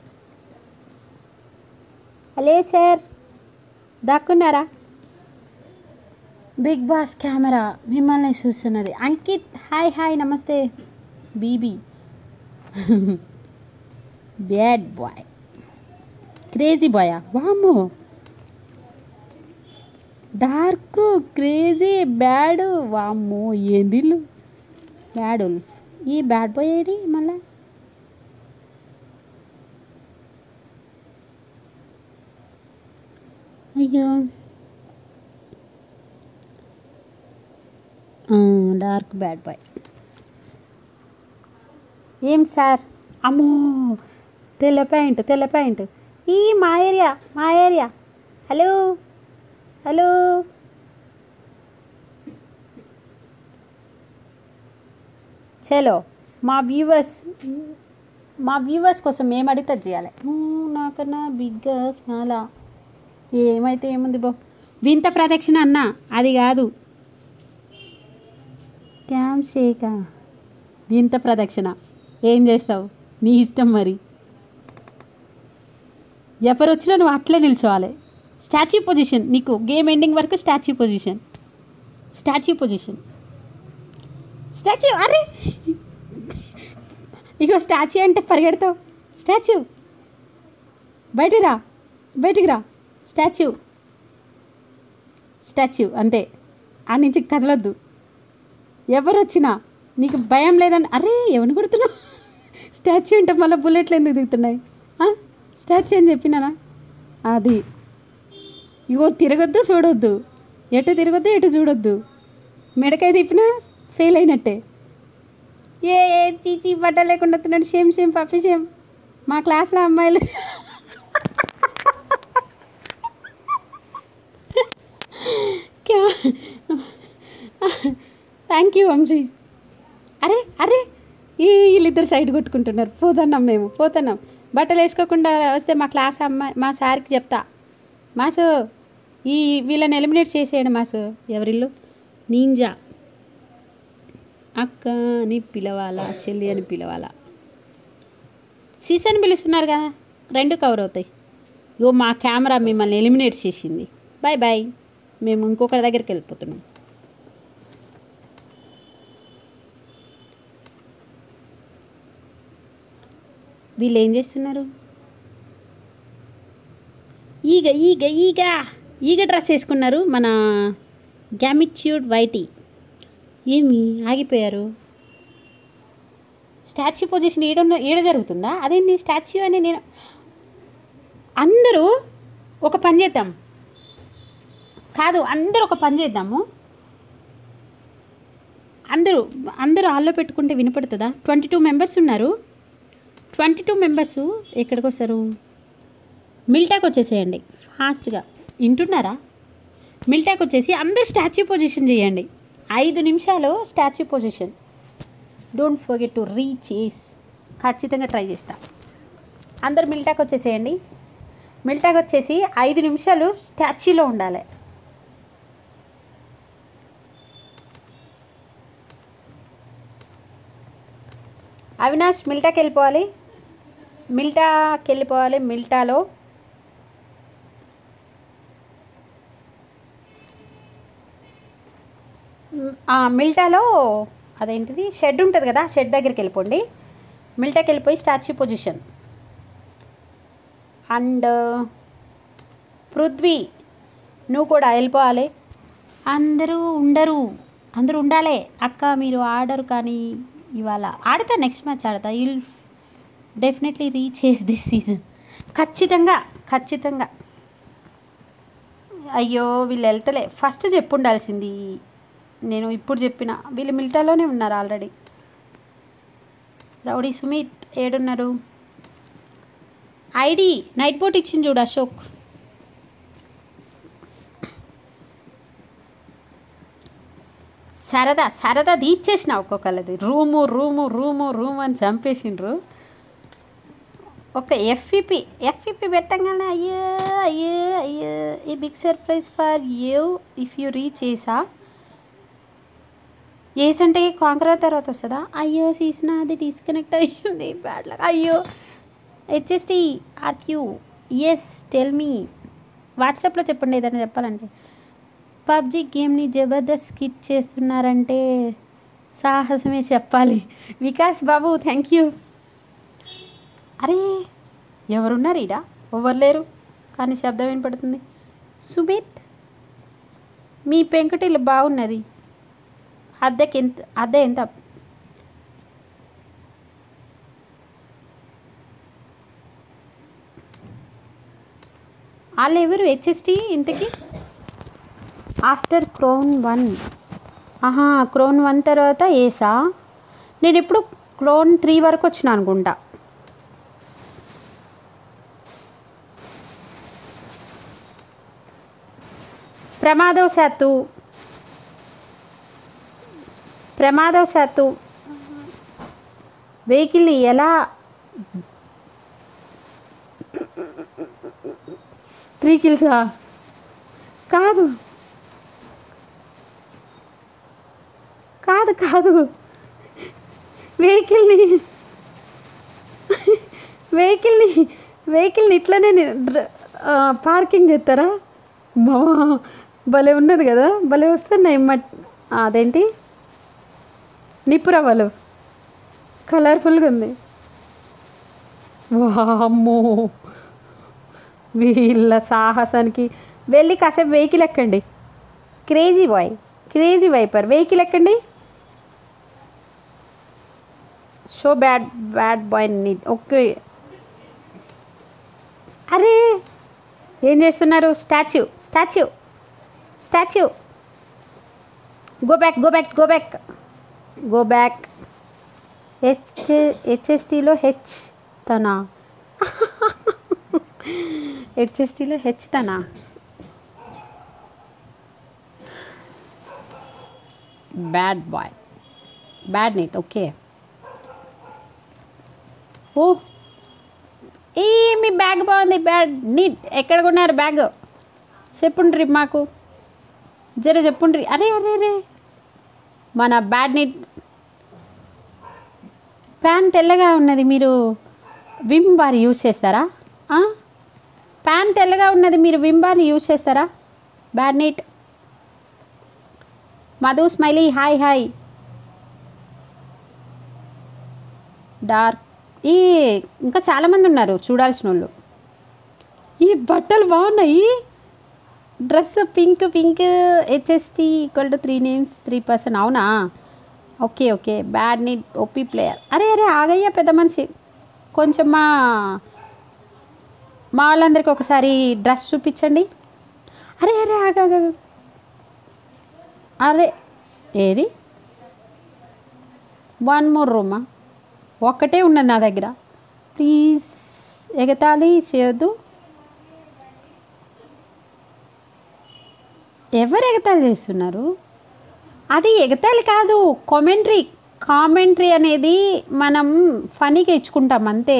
హలో సార్ దాక్కున్నారా బిగ్ బాస్ కెమెరా మిమ్మల్ని చూస్తున్నది అంకిత్ హాయ్ హాయ్ నమస్తే బీబీ బ్యాడ్ బాయ్ క్రేజీ బాయా వాము డార్క్ క్రేజీ బ్యాడ్ వామ్మో ఏందిల్లు బ్యాడ్ ఉల్ఫ్ ఈ బ్యాడ్ బాయ్ ఏడి మళ్ళా అయ్యో డార్క్ బ్యాడ్ బాయ్ ఏం సార్ అమ్మో తెల్ల ప్యాంట్ తెల్ల ప్యాంట్ ఈ మా ఏరియా మా ఏరియా హలో హలో చలో మా వ్యూవర్స్ మా వ్యూవర్స్ కోసం ఏం అడిగితే అది చేయాలి నువ్వు నాకన్నా బిగ్గా స్మాలా ఏమైతే ఏముంది బో వింత ప్రదక్షిణ అన్న అది కాదు క్యామ్ షేకా ఇంత ప్రదక్షిణ ఏం చేస్తావు నీ ఇష్టం మరి ఎవరు వచ్చినా నువ్వు అట్లే నిల్చోవాలి స్టాచ్యూ పొజిషన్ నీకు గేమ్ ఎండింగ్ వరకు statue position statue position statue అరే ఇగో స్టాచ్యూ అంటే పరిగెడతావు స్టాచ్యూ బయటికి రా బయటికి రా స్టాచ్యూ స్టాచ్యూ అంతే ఆ నుంచి కదలొద్దు ఎవరు వచ్చినా నీకు భయం లేదని అరే ఎవరిని కొడుతున్నావు స్టాచ్యూ అంటే మళ్ళీ బుల్లెట్లు ఎందుకు దిగుతున్నాయి ఆ? స్టాచ్యూ అని చెప్పినానా అది ఇగో తిరగొద్దు చూడొద్దు ఎటు తిరగొద్దు ఎటు చూడొద్దు మెడకాయ తిప్పినా ఫెయిల్ అయినట్టే ఏ ఏ చీచీ బట్ట లేకుండా వస్తున్నాడు షేమ్ షేమ్ పప్పి షేమ్ మా క్లాస్లో అమ్మాయిలు థ్యాంక్ యూ వంశీ అరే అరే ఈ వీళ్ళిద్దరు సైడ్ కొట్టుకుంటున్నారు పోతున్నాం మేము పోతున్నాం బట్టలు వేసుకోకుండా వస్తే మా క్లాస్ అమ్మాయి మా సార్కి చెప్తా మాసు ఈ వీళ్ళని ఎలిమినేట్ చేసేయండి మాసు ఎవరిల్లు నింజా అక్క అని పిలవాలా చెల్లి అని పిలవాలా సీస్ అని పిలుస్తున్నారు కదా రెండు కవర్ అవుతాయి ఇగో మా కెమెరా మిమ్మల్ని ఎలిమినేట్ చేసింది బాయ్ బాయ్ మేము ఇంకొకరి దగ్గరికి వెళ్ళిపోతున్నాం వీళ్ళు ఏం చేస్తున్నారు ఈగ ఈగ ఈగ ఈగ డ్రెస్ వేసుకున్నారు మన గ్యామిట్యూడ్ వైటీ ఏమి ఆగిపోయారు స్టాచ్యూ పొజిషన్ ఈడ ఈడ జరుగుతుందా అదేంటి స్టాచ్యూ అని నేను అందరూ ఒక పని చేద్దాం కాదు అందరూ ఒక పని చేద్దాము అందరూ అందరూ ఆల్లో పెట్టుకుంటే వినపడుతుందా ట్వంటీ టూ మెంబర్స్ ఉన్నారు ట్వంటీ టూ మెంబర్స్ ఎక్కడికి వస్తారు మిల్టాక్ వచ్చేసేయండి ఫాస్ట్గా వింటున్నారా మిల్టాక్ వచ్చేసి అందరు స్టాచ్యూ పొజిషన్ చేయండి ఐదు నిమిషాలు statue position don't forget to reach ఈస్ ఖచ్చితంగా ట్రై చేస్తా అందరు మిల్టాక్ వచ్చేసేయండి మిల్టాక్ వచ్చేసి ఐదు నిమిషాలు స్టాచ్యూలో ఉండాలి అవినాష్ మిల్టాకి వెళ్ళిపోవాలి మిల్టాకి వెళ్ళిపోవాలి మిల్టాలో మ్, ఆ, మిల్టాలో అదేంటిది షెడ్ ఉంటుంది కదా షెడ్ దగ్గరికి వెళ్ళిపోండి మిల్టాకి వెళ్ళిపోయి స్టాచ్యూ పొజిషన్ అండ్ పృథ్వీ నువ్వు కూడా వెళ్ళిపోవాలి అందరూ ఉండరు అందరూ ఉండాలి అక్క మీరు ఆడరు కానీ ఇవాళ ఆడతా నెక్స్ట్ మ్యాచ్ ఆడతా విల్ డెఫినెట్లీ రీచ్ చేసి దిస్ సీజన్ ఖచ్చితంగా ఖచ్చితంగా అయ్యో వీళ్ళు వెళ్తలే ఫస్ట్ చెప్పు ఉండాల్సింది నేను ఇప్పుడు చెప్పిన వీళ్ళు మిల్టాలోనే ఉన్నారు ఆల్రెడీ రౌడీ సుమిత్ ఏడున్నారు ఐడి నైట్ బోట్ ఇచ్చింది చూడు అశోక్ సరదా సరదా తీర్చేసిన ఒక్కొక్కళ్ళది రూము రూము రూము రూమ్ అని చంపేసిండ్రు ఒక ఎఫ్ఈపి ఎఫ్ఈపి పెట్టంగానే అయ్యో అయ్యో అయ్యో ఈ big surprise for you if you reach ఏసా ఏస్ అంటే కాంక్రా తర్వాత వస్తుందా అయ్యో సీసిన అది డిస్కనెక్ట్ అయ్యింది బ్యాడ్ లక్ అయ్యో హెచ్ఎస్టీ ఆర్క్యూ ఎస్ టెల్ మీ వాట్సాప్లో చెప్పండి ఏదైనా చెప్పాలంటే పబ్జి గేమ్ని జబర్దస్త్ స్కిట్ చేస్తున్నారంటే సాహసమే చెప్పాలి వికాస్ బాబు థ్యాంక్ యూ అరే ఎవరున్నారు ఈడ ఎవరు లేరు కానీ శబ్దం వినపడుతుంది సుమిత్ మీ పెంకుటిల్లు బాగున్నది అద్దెకి ఎంత అద్దె ఎంత వాళ్ళు ఎవరు హెచ్ఎస్టీ ఇంతకి ఆఫ్టర్ క్రోన్ వన్ ఆహా క్రోన్ వన్ తర్వాత ఏసా నేను ఇప్పుడు క్రోన్ త్రీ వరకు వచ్చిన అనుకుంటా ప్రమాదవశాత్తు ప్రమాదవశాత్తు వెహికల్ని ఎలా త్రీ కిల్సా కాదు కాదు కాదు వెహికల్ని వెహికల్ని వెహికల్ని ఇట్లనే ని- డ్ర- ఆ, పార్కింగ్ చేస్తారా మా భలే ఉన్నది కదా భలే వస్తున్నాయి మట్ అదేంటి నిప్పురవ్వలు కలర్ఫుల్గా ఉంది వామ్మో వీళ్ళ సాహసానికి వెళ్ళి కాసేపు వెహికల్ ఎక్కండి crazy boy crazy viper vehicle ఎక్కండి షో bad bad boy need okay అరే ఏం చేస్తున్నారు statue statue statue go back go back go back go back H హెచ్ఎస్టీలో హెచ్ తనా హెచ్ఎస్టీలో హెచ్ తనా bad boy bad neat okay ఓ ఏ మీ బ్యాగ్ బాగుంది బ్యాడ్ నీట్ ఎక్కడ కొన్నారు బ్యాగ్ చెప్పుండ్రి మాకు జర చెప్పుండ్రి అరే అరే అరే మన బ్యాడ్ నీట్ ప్యాన్ తెల్లగా ఉన్నది మీరు విమ్ బార్ యూజ్ చేస్తారా ఆ? ప్యాన్ తెల్లగా ఉన్నది మీరు విమ్ బార్ యూజ్ చేస్తారా bad neat Madhu smiley hi hi dark ఈ ఇంకా చాలామంది ఉన్నారు చూడాల్సిన వాళ్ళు ఈ బట్టలు బాగున్నాయి dress pink pink HST equal to three names three person అవునా okay okay bad neat OP player అరే అరే ఆగయ్యా పెద్ద మనిషి కొంచెం మా మా వాళ్ళందరికీ ఒకసారి డ్రెస్ చూపించండి అరే అరే ఆగా అరే ఏది వన్ మోర్ రూమా ఒక్కటే ఉన్నది నా దగ్గర ప్లీజ్ ఎగతాళి చేయొద్దు ఎవరు ఎగతాళి చేస్తున్నారు అది ఎగతాళి కాదు కామెంట్రీ కామెంట్రీ అనేది మనం ఫనీగా ఇచ్చుకుంటాం అంతే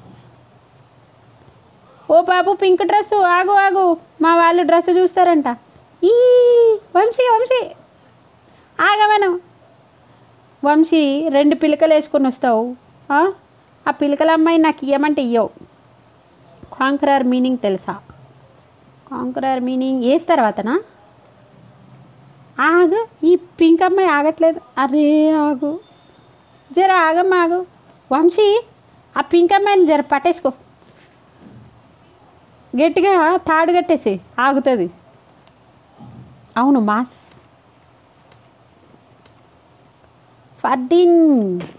ఓ బాబు పింక్ డ్రెస్ ఆగు ఆగు మా వాళ్ళు డ్రెస్ చూస్తారంట ఈ వంశీ వంశీ ఆగమను వంశీ రెండు పిలకలు వేసుకొని వస్తావు ఆ? ఆ పిలకల అమ్మాయి నాకు ఇవ్వమంటే ఇయ్యవు కాంకరర్ మీనింగ్ తెలుసా కాంకరర్ మీనింగ్ వేసి తర్వాతనా ఆగు ఈ పింక్ అమ్మాయి ఆగట్లేదు అరే ఆగు జర ఆగమ్మ ఆగు వంశీ ఆ పింక్ అమ్మాయిని జర పట్టేసుకో గట్టిగా తాడు కట్టేసి ఆగుతుంది అవును మాస్ ఫర్దీన్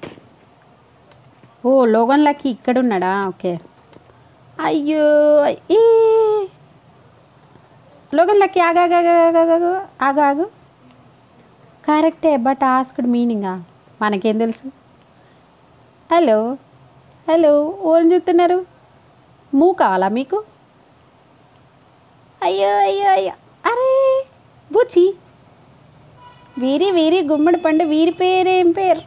ఓ లోగన్ లకి ఇక్కడ ఉన్నాడా ఓకే అయ్యో ఏ లోగన్ లకి ఆగాగాగాగాగు ఆగు ఆగు కరెక్టే బట్ ఆస్క్డ్ మీనింగా మనకేం తెలుసు హలో హలో ఓన్ చూస్తున్నారు మూ కావాలా మీకు అయ్యో అయ్యో అయ్యో అరే బుచ్చి వీరి వీరి గుమ్మడి పండు వీరి పేరేం పేరు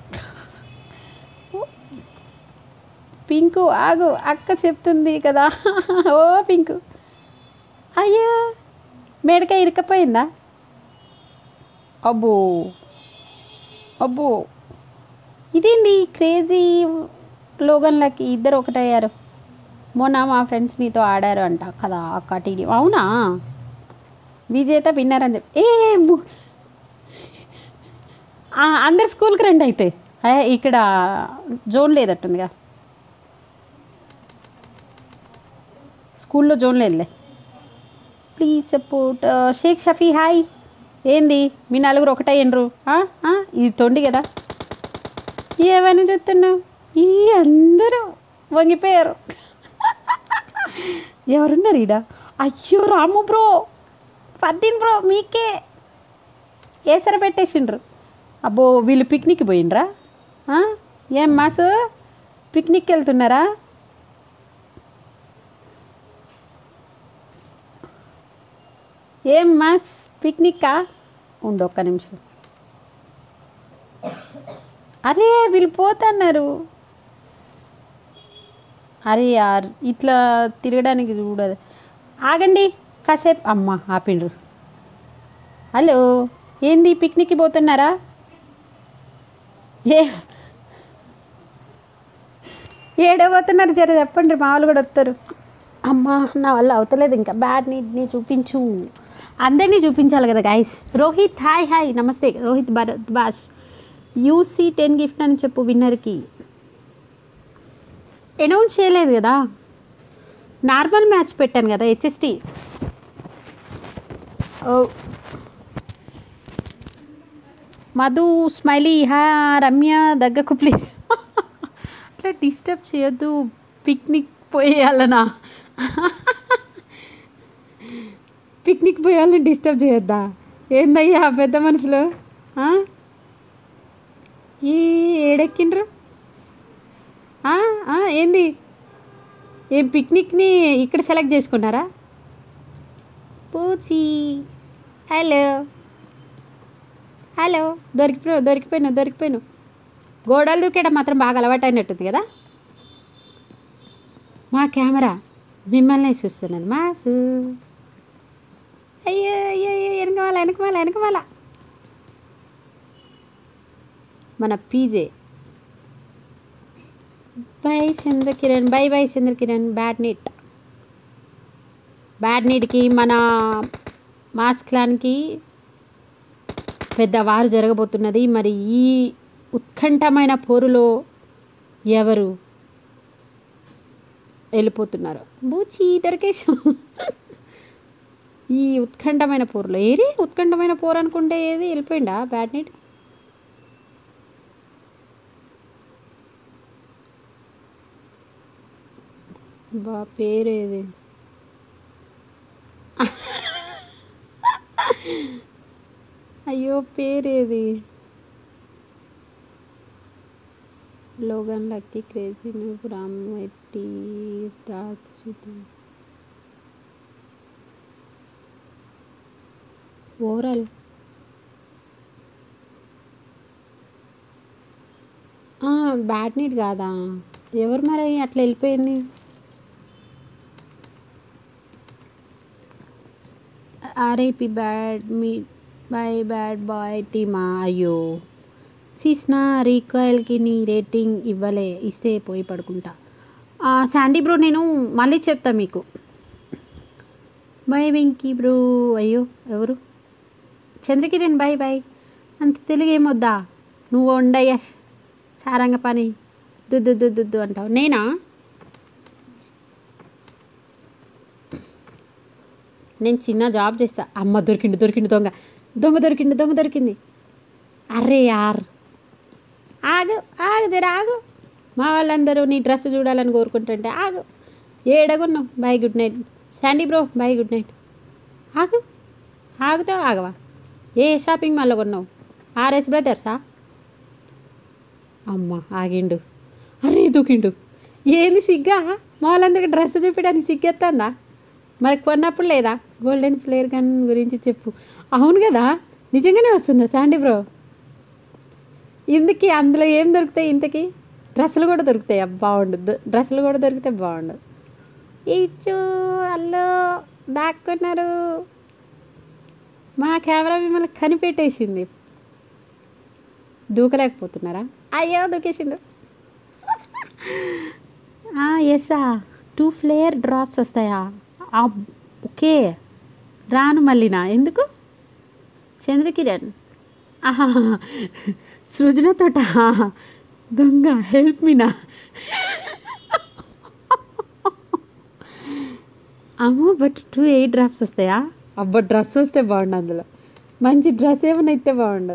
పింకు ఆగు అక్క చెప్తుంది కదా ఓ పింకు అయ్యో మేడకాయ ఇరకపోయిందా అబ్బో అబ్బో ఇదేంది క్రేజీ లోగన్లకి ఇద్దరు ఒకటయ్యారు మొన్న మా ఫ్రెండ్స్ నీతో ఆడారు అంట కదా అక్క టీడీ అవునా విజేత విన్నర్ అని చెప్పి ఏ బు- ఆ, అందరు స్కూల్కి రండి అయితే ఏ, ఇక్కడ జోన్ లేదట్టుందిగా స్కూల్లో జోన్ లేదులే please support Sheikh Shafi hi ఏంది మీ నలుగురు ఒకటయ్యండ్రు ఆ? ఆ? ఇది తొండి కదా ఏమని చూస్తున్నావు ఈ అందరూ వంగిపోయారు ఎవరున్నారు ఈడ అయ్యో రాము బ్రో పద్దీన్ బ్రో మీకే ఏసర పెట్టేసిండ్రు అబ్బో వీళ్ళు పిక్నిక్ పోయిండ్రా ఆ? ఏం మాసు పిక్నిక్కి వెళ్తున్నారా ఏం మాస్ పిక్నిక్కా ఉండు ఒక్క నిమిషం అరే వీళ్ళు పోతున్నారు అరే యార్ ఇట్లా తిరగడానికి చూడదు ఆగండి కాసేపు అమ్మ ఆపిండ్రు హలో ఏంది పిక్నిక్కి పోతున్నారా ఏ ఏడవతున్నారు జర చెప్పండి మా వాళ్ళు కూడా వస్తారు అమ్మా నా వల్ల అవుతలేదు ఇంకా బ్యాడ్ ని చూపించు అందరినీ చూపించాలి కదా గైస్ రోహిత్ హాయ్ హాయ్ నమస్తే రోహిత్ భరత్ బాష్ యూసీ టెన్ గిఫ్ట్ అని చెప్పు విన్నర్కి అనౌన్స్ చేయలేదు కదా నార్మల్ మ్యాచ్ పెట్టాను కదా హెచ్ఎస్టి ఓ మధు స్మైలీ హా రమ్య దగ్గకు ప్లీజ్ అట్లా డిస్టర్బ్ చేయొద్దు పిక్నిక్ పోయేయాలనా పిక్నిక్ పోయాలని డిస్టర్బ్ చేయొద్దా ఏందయ్యా పెద్ద మనుషులు ఆ? ఏ ఏడెక్కిండ్రు ఆ, ఆ, ఏంది ఏం పిక్నిక్ని ఇక్కడ సెలెక్ట్ చేసుకున్నారా పూచి హలో హలో దొరికిపో దొరికిపోయాను దొరికిపోయాను గోడలు దూకేయడం మాత్రం బాగా అలవాటు అయినట్టుంది కదా మా కెమెరా మిమ్మల్ని చూస్తున్నది మాసు అయ్యో అయ్యో అయ్యో వెనకమాల వెనకమాల వెనకమాల మన PJ bye Chandrakiran bye bye Chandrakiran bad neat bad నీట్కి మన మాస్ క్లాన్కి పెద్ద వారు జరగబోతున్నది మరి ఈ ఉత్కంఠమైన పోరులో ఎవరు వెళ్ళిపోతున్నారు బూచి దొరికేసాం ఈ ఉత్కంఠమైన పోరులో ఏది ఉత్కంఠమైన పోరు అనుకుంటే ఏది వెళ్ళిపోయిందా బ్యాడ్ నీట్ బా పేరేది అయ్యో పేరేది లోగన్ లక్కీ క్రేజీ నువ్వు రామ్మెట్టి దాచిది ఓవరాల్ బ్యాడ్ నీట్ కాదా ఎవరు మరి అట్లా వెళ్ళిపోయింది ఆర్ఐపి బ్యాడ్ మీ బై బ్యాడ్ బాయ్ టీమా అయ్యో సీస్నా రీకాయిల్కి నీ రేటింగ్ ఇవ్వలే ఇస్తే పోయి పడుకుంటా ఆ, శాండీ బ్రో నేను మళ్ళీ చెప్తా మీకు బాయ్ వెంకీ బ్రో అయ్యో ఎవరు చంద్రకిరణ్ బాయ్ బాయ్ అంత తెలుగు ఏమొద్దా నువ్వు ఉండయ్యా సారంగ పని దుద్దు దుద్దు దుద్దు అంటావు నేనా నేను చిన్న జాబ్ చేస్తా అమ్మ దొరికిండు దొరికిండు దొంగ దొంగ దొరికిండు దొంగ దొరికింది అరే యార్ ఆగు ఆగు జర ఆగు మా వాళ్ళందరూ నీ డ్రెస్ చూడాలని కోరుకుంటుంటే ఆగు ఏడగున్నావు bye good night Sandy bro bye good night ఆగు ఆగుతావు ఆగవా ఏ షాపింగ్ మాల్లో కొన్నావు ఆర్ఎస్ బ్రదర్సా అమ్మ ఆగిండు అరే దూకిండు ఏంది సిగ్గా మా వాళ్ళందరికీ డ్రెస్ చూపించడానికి సిగ్గెత్తందా మరి కొన్నప్పుడు లేదా గోల్డెన్ ఫ్లేర్ గన్ గురించి చెప్పు అవును కదా నిజంగానే వస్తుందా శాండీ బ్రో ఇందుకి అందులో ఏం దొరుకుతాయి ఇంతకి డ్రెస్సులు కూడా దొరుకుతాయి అబ్బా, బాగుండు ద- డ్రెస్సులు కూడా దొరికితే బాగుండు ఇచ్చు అల్లో దాక్కున్నారు మా కెమెరా మిమ్మల్ని కనిపెట్టేసింది దూకలేకపోతున్నారా అయ్యో దూకేసిండు ఎస్సా టూ ఫ్లేయర్ డ్రాప్స్ వస్తాయా ఆ, ఓకే రాను మళ్ళీనా ఎందుకు చంద్రకిరణ్ ఆహా సృజనతోట దొంగ హెల్ప్ మీనా అమ్మో బట్ టూ ఎయిట్ డ్రాప్స్ వస్తాయా అబ్బా డ్రెస్ వస్తే బాగుండు అందులో మంచి డ్రెస్ ఏమైనా అయితే బాగుండు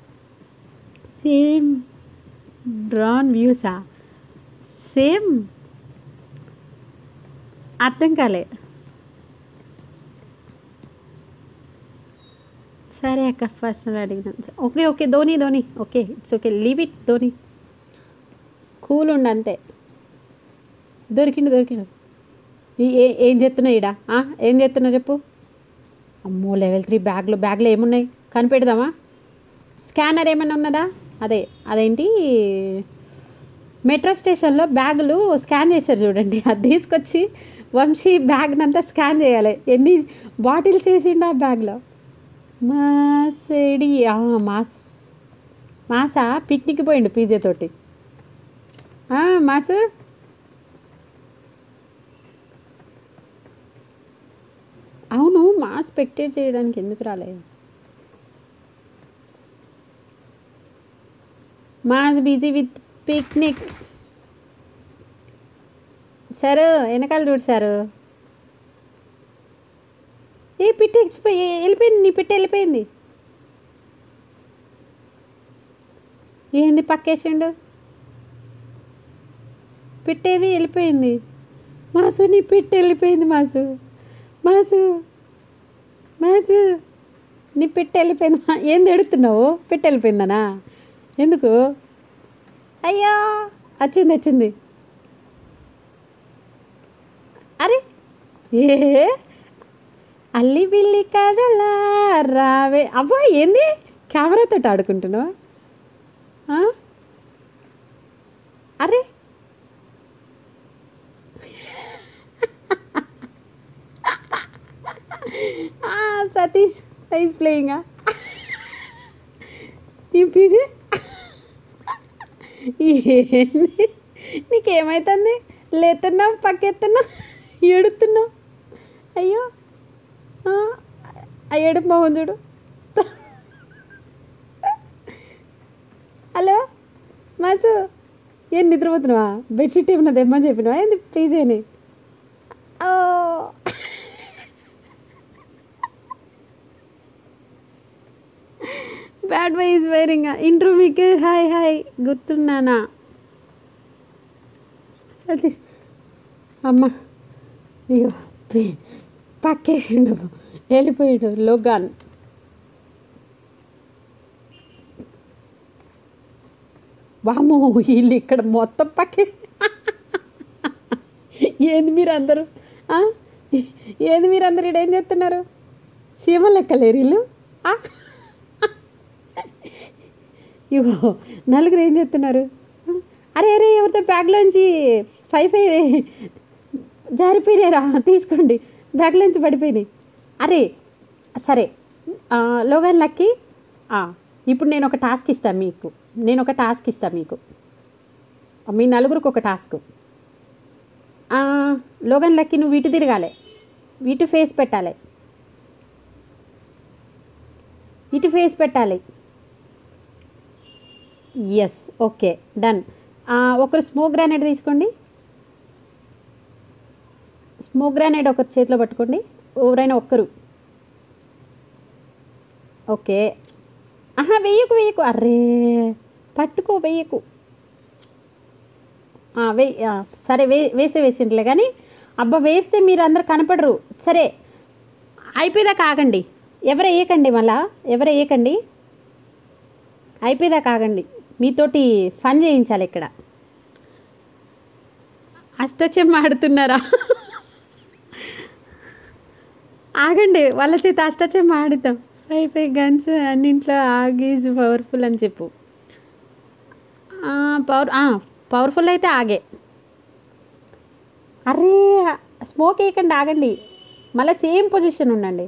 సేమ్ డ్రాన్ వ్యూసా సేమ్ అర్థం కాలే సరే అక్క ఫస్ట్ అడిగిన okay okay Dhoni Dhoni okay it's okay leave it Dhoni cool ఉండు అంతే దొరికిండు దొరికిండు ఈ- ఏ ఏం చెప్తున్నావు ఈడ ఆ? ఏం చెప్తున్నావు చెప్పు అమ్మో లెవెల్ త్రీ బ్యాగ్లో బ్యాగ్లో ఏమున్నాయి కనిపెడదామా స్కానర్ ఏమైనా ఉన్నదా అదే అదేంటి మెట్రో స్టేషన్లో బ్యాగులు స్కాన్ చేశారు చూడండి అది తీసుకొచ్చి వంశీ బ్యాగ్నంతా స్కాన్ చేయాలి ఎన్ని బాటిల్స్ వేసిండు ఆ బ్యాగ్లో మాసేడి ఆ, మాస్ మాసా పిక్నిక్ పోయిండు పీజే తోటి ఆ, మాసు అవును మా స్పెక్టేట్ చేయడానికి ఎందుకు రాలేదు mass busy with picnic sir వెనకాల చూడు సారు ఏ పిట్టి ఇచ్చిపోయి వెళ్ళిపోయింది నీ పిట్టి వెళ్ళిపోయింది ఏంది పక్కేసిండు పిట్టేది వెళ్ళిపోయింది మాసు నీ పిట్టి వెళ్ళిపోయింది మాసు మాసు మాసు నీ పిట్టి వెళ్ళిపోయింది మా ఏంది ఎడుతున్నావు పిట్టి వెళ్ళిపోయిందనా ఎందుకు అయ్యో వచ్చింది వచ్చింది అరే ఏ అల్లి బిల్లి కదలా రావే అబ్బా ఏంది కెమెరాతో ఆడుకుంటున్నావా ఆ? అరే ఆ, సతీష్ ఐస్ ప్లేయింగ్ ఈ పీజీ ఏంది నీకేమవుతుంది లేతున్నావు పక్కెత్తున్నావు ఏడుతున్నావు అయ్యో ఆ, ఆ ఏడుపు మొహం చూడు హలో మాసు ఏం నిద్రపోతున్నావా బెడ్షీట్ ఏమన్నా తెమ్మని చెప్పినావా ఏంది పీజీని ఓ bad bye is wiring intro మీకు హాయ్ హాయ్ గుర్తున్నానా సతీష్ అమ్మ అయ్యో పి- పక్కేసిండు వెళ్ళిపోయాడు లోగాన్ వామో వీళ్ళు ఇక్కడ మొత్తం పక్కే ఏంది మీరు అందరూ ఆ? ఏంది మీరు అందరు ఇక్కడ ఏం చేస్తున్నారు సీమ లెక్కలేరు వీళ్ళు ఆ? ఇగో నలుగురు ఏం చేస్తున్నారు అరే అరే ఎవరితో బ్యాగ్లోంచి ఫైవ్ ఫైవ్ జారిపోయినాయిరా తీసుకోండి బ్యాగ్లోంచి పడిపోయినాయి అరే సరే ఆ, లోగాన్ లక్కి ఆ, ఇప్పుడు నేను ఒక టాస్క్ ఇస్తాను మీకు నేను ఒక టాస్క్ ఇస్తాను మీకు మీ నలుగురికి ఒక టాస్క్ ఆ, లోగన్ లక్కి నువ్వు ఇటు తిరగాలి ఇటు ఫేస్ పెట్టాలి ఇటు ఫేస్ పెట్టాలి ఎస్ ఓకే డన్ ఒకరు స్మోక్ గ్రానైట్ తీసుకోండి స్మోక్ గ్రానైట్ ఒకరు చేతిలో పట్టుకోండి ఎవరైనా ఒక్కరు ఓకే ఆహా వెయ్యకు వెయ్యకు అర్రే పట్టుకో వెయ్యకు ఆ, వెయ్ ఆ, సరే వే వేస్తే వేసింట్లే కానీ అబ్బా వేస్తే మీరు అందరు కనపడరు సరే అయిపోయేదాకా ఆగండి ఎవరు వేయకండి మళ్ళా ఎవరు వేయకండి అయిపోయేదాకా ఆగండి మీతోటి ఫన్ చేయించాలి ఇక్కడ అష్టచెమ్మ ఆడుతున్నారా ఆగండి వాళ్ళ చేత అష్టచెమ్మ ఆడుతాం ఫైవ్ ఫైవ్ గన్స్ అన్నింట్లో ఆగీజ్ పవర్ఫుల్ అని చెప్పు పవర్ పవర్ఫుల్ అయితే ఆగే అరే స్మోక్ వేయకండి ఆగండి మళ్ళీ సేమ్ పొజిషన్ ఉండండి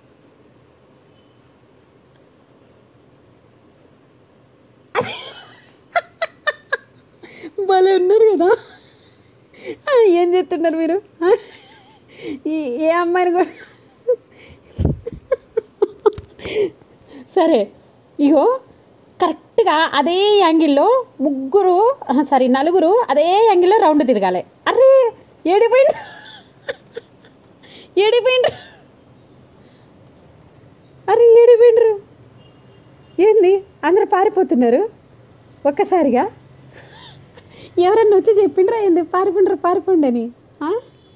భలే ఉన్నారు కదా ఆ, ఏం చెప్తున్నారు మీరు ఆ? ఈ ఏ అమ్మాయిని కూడా సరే ఇగో కరెక్ట్గా అదే యాంగిల్లో ముగ్గురు సారీ నలుగురు అదే యాంగిల్లో రౌండ్ తిరగాలి అరే ఏడిపోయిండు ఏడిపోయిండ్రు అరే ఏడిపోయిండ్రు ఏంది అందరు పారిపోతున్నారు ఒక్కసారిగా ఎవరన్నా వచ్చి చెప్పిండ్రా ఏంది పారిపోండ్రు పారిపోండి అని ఆ?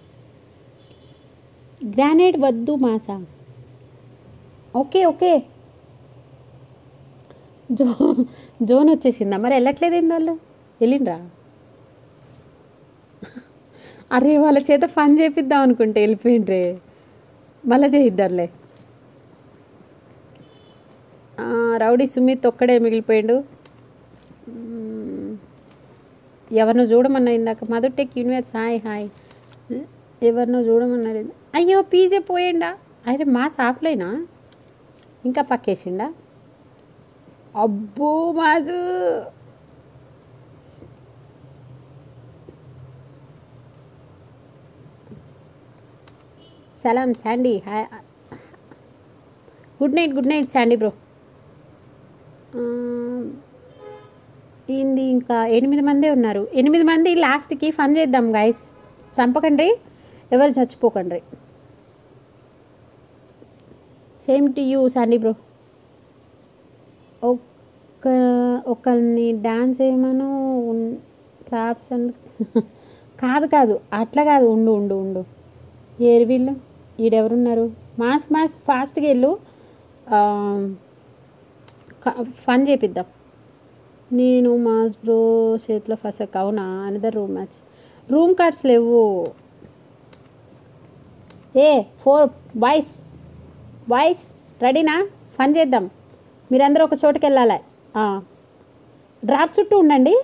గ్రానైట్ వద్దు మాసా ఓకే ఓకే జో జోన్ వచ్చేసిందా మరి వెళ్ళట్లేదు ఏంది వాళ్ళు వెళ్ళిండ్రా అరే వాళ్ళ చేత ఫన్ చేపిద్దాం అనుకుంటే వెళ్ళిపోయిండ్రే మళ్ళీ చేయిద్దాంలే ఆ, రౌడీ సుమిత్ ఒక్కడే మిగిలిపోయిండు మ్మ్. ఎవరినో చూడమన్నా ఇందాక mother tech universe hi hi ఎవరినో చూడమన్నారు ఇందా- అయ్యో పీజే పోయిండా ఆయన మా షాప్లేనా ఇంకా పక్కేసిండా అబ్బో మాజు సలాం Sandy hi good night good night Sandy bro ఏంది ఇంకా ఎనిమిది మందే ఉన్నారు ఎనిమిది మంది లాస్ట్కి ఫన్ చేద్దాం గైస్ చంపకండి ఎవరు చచ్చిపోకండి same to you Sandy bro ఒక్క ఒకరిని డాన్స్ చేయమను క్లాప్స్ అండ్ కాదు కాదు అట్లా కాదు ఉండు ఉండు ఉండు ఏరు వీళ్ళు ఈడెవరున్నారు మాస్ మాస్ ఫాస్ట్గా వెళ్ళు ఆ, క- ఫన్ చేపిద్దాం నేను మాస్ బ్రో చేతిలో ఫసక్ అవునా another room match room cards లేవు ఏ ఫోర్ బాయ్స్ బాయ్స్ రెడీనా ఫన్ చేద్దాం మీరందరూ ఒక చోటుకి వెళ్ళాలి ఆ. డ్రాప్ చుట్టూ ఉండండి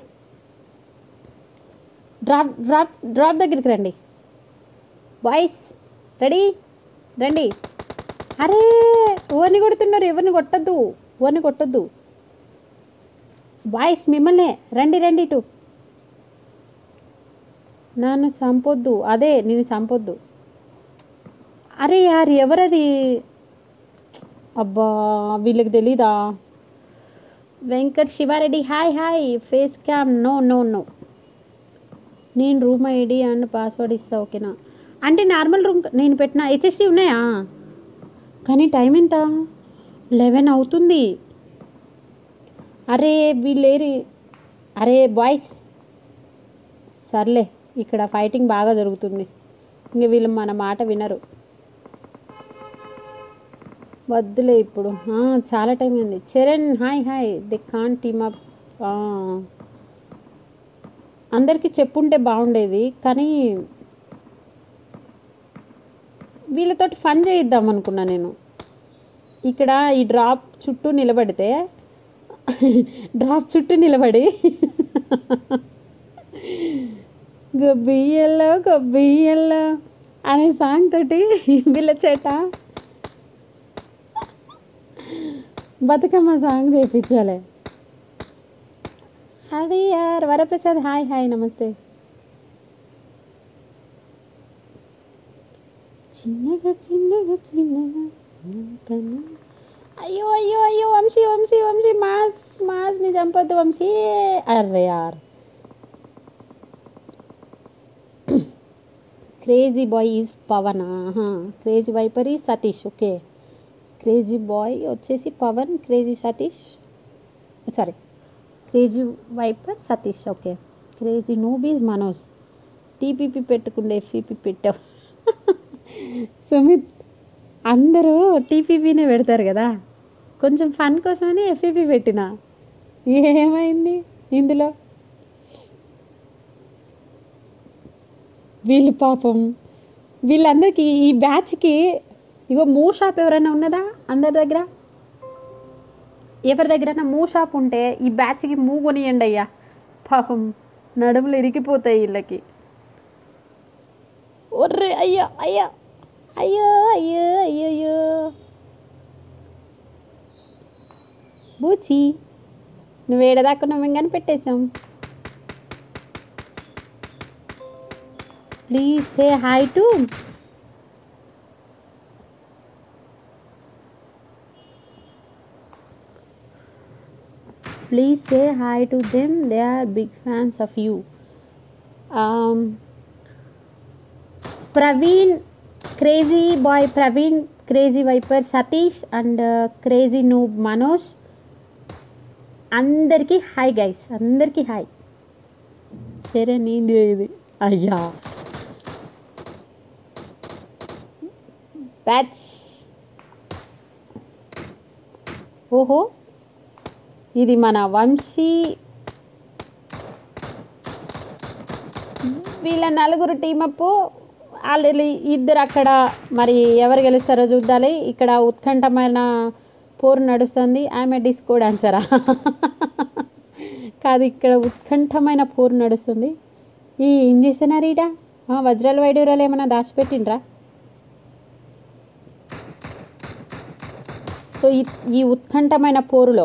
డ్రాప్ డ్రాప్ డ్రాప్ దగ్గరికి రండి బాయ్స్ రెడీ రండి అరే ఎవరిని కొడుతున్నారు ఎవరిని కొట్టద్దు ఎవరిని కొట్టద్దు బాయ్స్ మిమ్మల్నే రండి రండి ఇటు నన్ను చంపొద్దు అదే నేను చంపొద్దు అరే యార్ ఎవరది అబ్బా వీళ్ళకి తెలీదా Venkat Sivareddy hi hi face cam no no no నేను రూమ్ ఐడి అండ్ పాస్వర్డ్ ఇస్తా ఓకేనా అంటే నార్మల్ రూమ్ నేను పెట్టిన హెచ్ఎస్టీ ఉన్నాయా కానీ టైం ఎంత లెవెన్ అవుతుంది అరే వీళ్ళేరి అరే బాయ్స్ సర్లే ఇక్కడ ఫైటింగ్ బాగా జరుగుతుంది ఇంక వీళ్ళు మన మాట వినరు వద్దులే ఇప్పుడు ఆ, చాలా టైం ఉంది Charan hi hi they can team up అందరికీ చెప్పుంటే బాగుండేది కానీ వీళ్ళతోటి ఫన్ చేయిద్దాం అనుకున్నా నేను ఇక్కడ ఈ డ్రాప్ చుట్టూ నిలబడితే డ్రాప్ చుట్టూ నిలబడి గొబ్బియ్యల్లో గొబ్బియ్యల్లో అనే సాంగ్ తోటి వీళ్ళ చేట బతుకమ్మ సాంగ్ చేయించాలి అరే యార్ వరప్రసాద్ హాయ్ హాయ్ నమస్తే చిన్నగా చిన్నగా చిన్నగా కన్నా అయ్యో అయ్యో అయ్యో వంశీ వంశీ వంశీ మాస్ మాస్ని చంపొద్దు వంశీ అర్రే యార్ crazy boy is Pavan crazy viper ఈ సతీష్ ఓకే క్రేజీ బాయ్ వచ్చేసి Pavan crazy Satish sorry crazy viper Satish okay crazy noobies Manoj TPP పెట్టుకుండే ఎఫ్ఈపీ పెట్టావు సుమిత్ అందరూ టీపీపీనే పెడతారు కదా కొంచెం ఫన్ కోసమని ఎఫ్ఈపీ పెట్టిన ఏమైంది ఇందులో వీళ్ళు పాపం వీళ్ళందరికీ ఈ బ్యాచ్కి ఇగో మూ షాప్ ఎవరైనా ఉన్నదా అందరి దగ్గర ఎవరి దగ్గరైనా మూ షాప్ ఉంటే ఈ బ్యాచ్కి మూ కొనియండి అయ్యా పాపం నడుములు ఇరికిపోతాయి వీళ్ళకి ఒర్రే అయ్యో అయ్యో అయ్యో అయ్యో అయ్యో అయ్యో బూచి నువ్వు ఏడదాకా మేము కానీ పెట్టేశాం please say hi to please say hi to them they are big fans of you Praveen crazy boy Praveen crazy viper Satish and crazy noob Manoj అందరికీ హాయ్ గైస్ అందరికీ హాయ్ చరణ్ ఇది ఇది అయ్యా బ్యాచ్ ఓహో ఇది మన వంశీ వీళ్ళ నలుగురు టీమప్ ఆల్రెడీ ఇద్దరు అక్కడ మరి ఎవరు గెలుస్తారో చూద్దాలి ఇక్కడ ఉత్కంఠమైన పోరు నడుస్తుంది ఆమె డిస్కో డాన్సరా కాదు ఇక్కడ ఉత్కంఠమైన పోరు నడుస్తుంది ఈ ఏం చేస్తున్నారు ఈడ ఆ, వజ్రాల వైడూరాలు ఏమైనా దాచిపెట్టిండ్రా సో ఈ ఈ ఉత్కంఠమైన పోరులో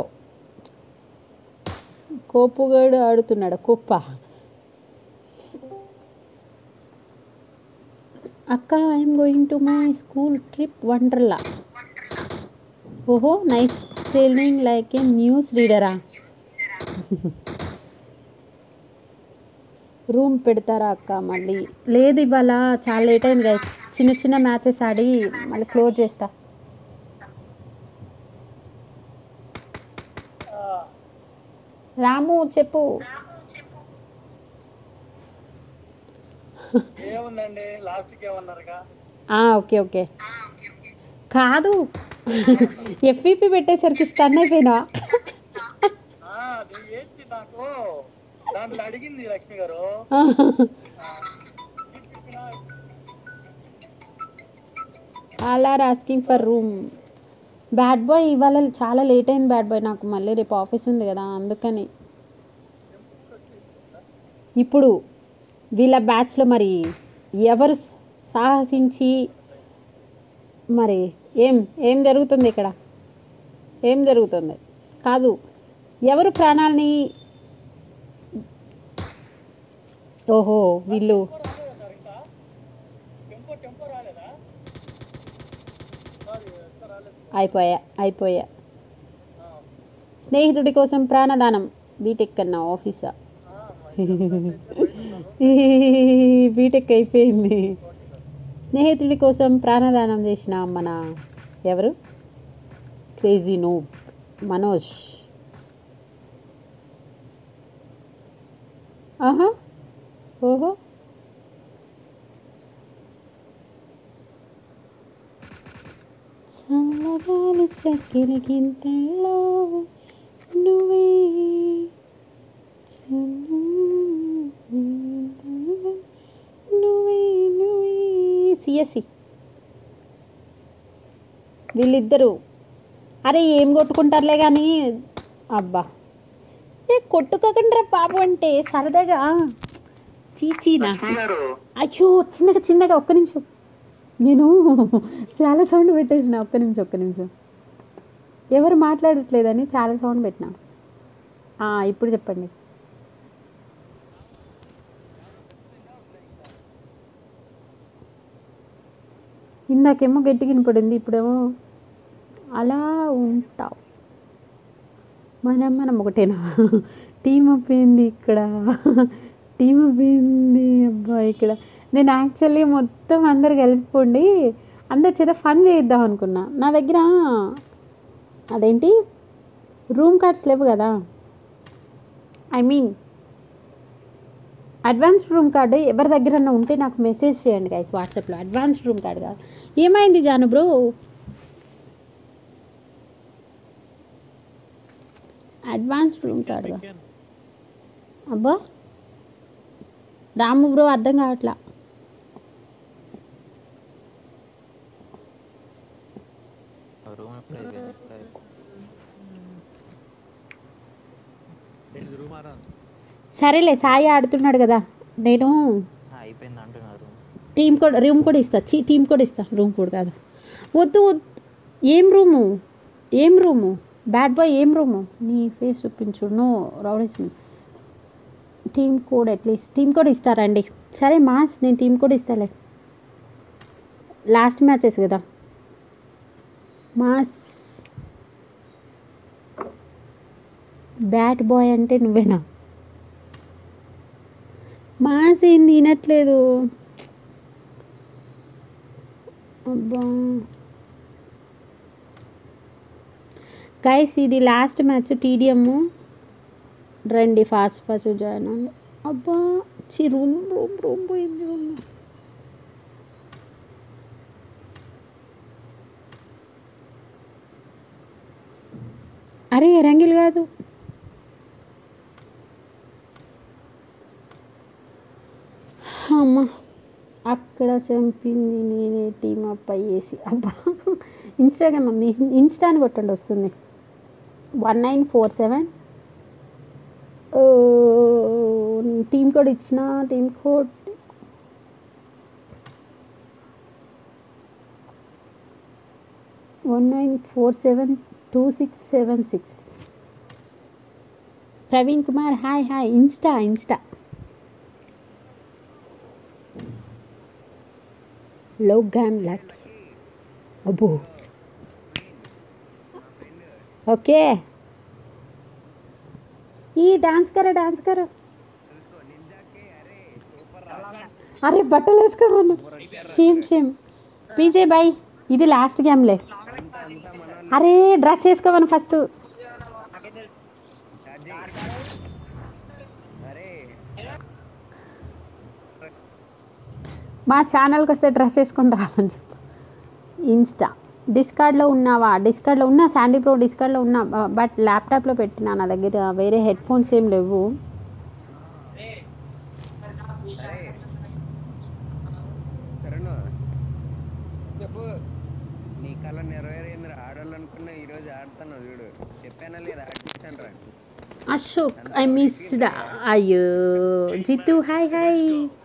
కోపుగాడు ఆడుతున్నాడు కుప్ప అక్క I'm going to my school trip Wonderla ఓహో nice training like a news రీడరా రూమ్ పెడతారా అక్క మళ్ళీ లేదు ఇవాళ చాలా లేట్ అయింది guys. చిన్న చిన్న మ్యాచెస్ ఆడి మళ్ళీ క్లోజ్ చేస్తా రాము చెప్పు ఏముందండి లాస్ట్కి ఏమన్నారుగా ఆ, ఓకే ఓకే కాదు ఎఫ్ఈపి పెట్టేసరికి స్టన్ అయిపోయినా అది ఏంటి నాకు దాంట్లో అడిగింది Lakshmi garu all are asking for room bad boy ఇవాళ చాలా లేట్ అయింది బ్యాడ్ బాయ్ నాకు మళ్ళీ రేపు ఆఫీస్ ఉంది కదా అందుకని ఇప్పుడు వీళ్ళ బ్యాచ్లో మరి ఎవరు సాహసించి మరి ఏం ఏం జరుగుతుంది ఇక్కడ ఏం జరుగుతుంది కాదు ఎవరు ప్రాణాలని ఓహో వీళ్ళు అయిపోయా అయిపోయా స్నేహితుడి కోసం ప్రాణదానం బీటెక్ కన్నా ఆఫీసా బీటెక్ అయిపోయింది స్నేహితుడి కోసం ప్రాణదానం చేసిన మన ఎవరు క్రేజీ నో మనోజ్ ఆహా ఓహో చల్లగాలి చక్కెర గింతల్లో నువ్వే నువ్వే నువ్వే సిఎస్సి వీళ్ళిద్దరు అరే ఏం కొట్టుకుంటారులే కానీ అబ్బా ఏ కొట్టుకోకుండా బాబు అంటే సరదాగా చీచీనా గారు అయ్యో చిన్నగా చిన్నగా ఒక్క నిమిషం నేను చాలా సౌండ్ పెట్టేసిన ఒక్క నిమిషం ఒక్క నిమిషం ఎవరు మాట్లాడట్లేదని చాలా సౌండ్ పెట్టినా ఆ, ఇప్పుడు చెప్పండి ఇందాకేమో గట్టిగా వినపడింది ఇప్పుడేమో అలా ఉంటావు మనం మనం ఒకటేనా టీం అయిపోయింది ఇక్కడ టీం అయిపోయింది అబ్బా ఇక్కడ నేను యాక్చువల్లీ మొత్తం అందరు కలిసిపోండి అందరి చేత ఫన్ చేయిద్దాం అనుకున్నా నా దగ్గర అదేంటి రూమ్ కార్డ్స్ లేవు కదా I mean advanced room card ఎవరి దగ్గర ఉంటే నాకు మెసేజ్ చేయండి గైస్ వాట్సాప్లో అడ్వాన్స్డ్ రూమ్ కార్డు కాదు ఏమైంది జాను బ్రో అడ్వాన్స్డ్ రూమ్ కార్డుగా అబ్బా రాము బ్రో అర్థం కావట్లా రూమ్ ఎప్పుడు అయిపోయింది ఎప్పుడు అయిపోయింది రూమ్ ఆరా సరేలే సాయి ఆడుతున్నాడు కదా నేను ఆ, అయిపోయింది అంటున్నారు టీం కూడా రూమ్ కూడా ఇస్తా చీ టీం కూడా ఇస్తా రూమ్ కూడా కాదు వద్దు వద్దు. ఏం రూము ఏం రూము బ్యాడ్ బాయ్ ఏం రూము నీ ఫేస్ చూపించు no rowdies team code at least team code ఇస్తారండి సరే మాస్ నేను టీం కోడ్ ఇస్తాలే లాస్ట్ మ్యాచెస్ కదా మాస్ బ్యాట్ బాయ్ అంటే నువ్వేనా మాస్ ఏం తినట్లేదు అబ్బా గైస్ ఇది లాస్ట్ మ్యాచ్ టీడీఎం రండి ఫాస్ట్ ఫాస్ట్ జాయిన్ అవ్వండి అబ్బా చి రూమ్ రూమ్ రూమ్ పోయింది రూమ్ అరే రంగిల్ కాదు అమ్మ అక్కడ చంపింది నేనే టీమ్ అప్ అయ్యేసి అబ్బా ఇన్స్టాగ్రామ్ ఇన్స్టా అని కొట్టండి వస్తుంది one nine four seven team code ఇచ్చిన team code one nine four seven two six seven six Praveen Kumar hi hi Insta Insta Logan luck అబ్బో ఓకే ఈ డాన్స్ కరో డాన్స్ కరో అరే బట్టలు వేసుకోమను సేమ్ సేమ్ పీజే బాయ్ ఇది లాస్ట్ గేమ్లే అరే డ్రెస్ వేసుకోమను ఫస్ట్ మా ఛానల్కి వస్తే డ్రెస్ వేసుకొని రావని చెప్పు ఇన్స్టా డిస్కార్డ్లో ఉన్నావా డిస్కార్డ్లో ఉన్నా శాండీ ప్రో డిస్కార్డ్లో ఉన్నా బ- బట్ ల్యాప్టాప్లో పెట్టినా నా దగ్గర వేరే హెడ్ ఫోన్స్ ఏం లేవు కరుణ చెప్పు నీ కళ నెరవేరింది ఆడాలనుకున్నా ఈరోజు ఆడుతున్నావు చూడు చెప్పానా లేదా ఆడిస్తాను రా అశోక్ ఐ మిస్డ్ అయ్యో జితు హాయ్ హాయ్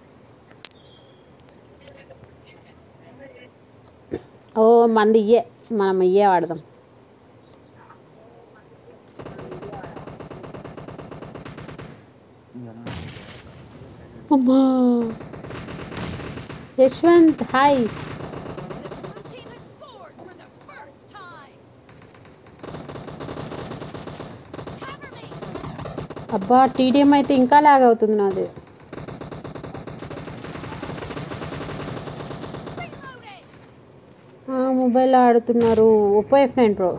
ఓ మంది ఇయ్యే మనం ఇయ్యే వాడదాం అమ్మా Yashwant hi The blue team has scored for the first time. Cover me. అబ్బా టీడీఎం అయితే ఇంకా లాగ్ అవుతుంది నాది Reloading. ఆ, మొబైల్లో ఆడుతున్నారు Oppo F nine pro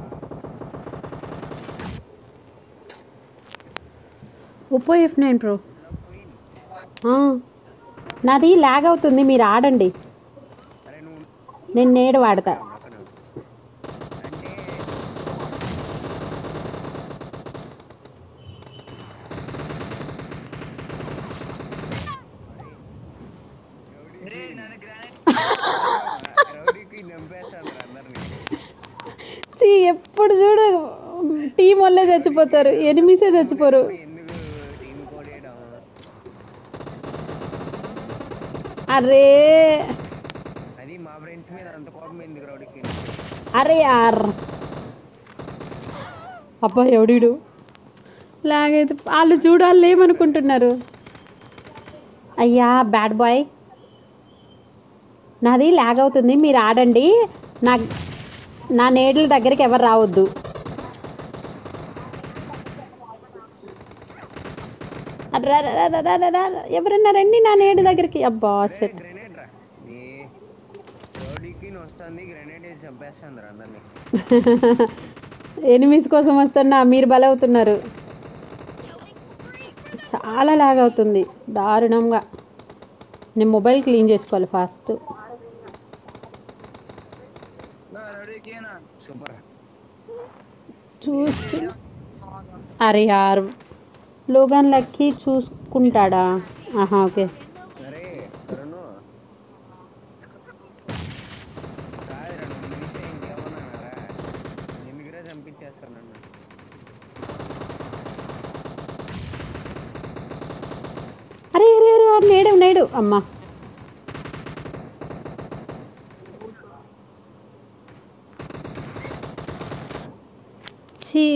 Oppo F nine pro ఆ, నాది లాగ్ అవుతుంది మీరు ఆడండి అరే నువ్వు నేను నేడు వాడతా పక్కన అంటే రౌడీకి చంపేస్తాను అందరినీ చీ ఎప్పుడు చూడు టీం వల్లే చచ్చిపోతారు ఎనిమిసే చచ్చిపోరు ఎందుకు టీం కోడేయడం అరే అది మా ఫ్రెండ్స్ మీద అంత కోపం ఎందుకు రౌడీకి అరే యార్ అబ్బా ఎవడీడు లాగైతే వాళ్ళు చూడాలి ఏమనుకుంటున్నారు అయ్యా బ్యాడ్ బాయ్ నాది లాగ్ అవుతుంది మీరు ఆడండి నా నా నేడ్ల దగ్గరికి ఎవరు రావద్దు అర్రర్రర్రర్రర్ర. ఎవరన్నా రండి నా నేడు దగ్గరికి అబ్బా షట్ గ్రెనేడ్ రా ఏ రౌడీకి వస్తుంది గ్రెనేడ్ వేసి చంపేస్తుంది రా అందరినీ ఎనిమిస్ కోసం వస్తున్నా మీరు బలవుతున్నారు చాలా లాగ్ అవుతుంది దారుణంగా నేను మొబైల్ క్లీన్ చేసుకోవాలి ఫాస్ట్ సూపర్ చూసి అరే యార్ లోగాన్ లక్కి చూసుకుంటాడా ఆహా ఓకే అరే కరుణు కాదురా నువ్వు మినిస్తే ఇంకేమన్నారా ఎందుకురా చంపించేస్తాను నన్ను అరే అరే అరే ఆడు నేడు నేడు అమ్మా ఛీ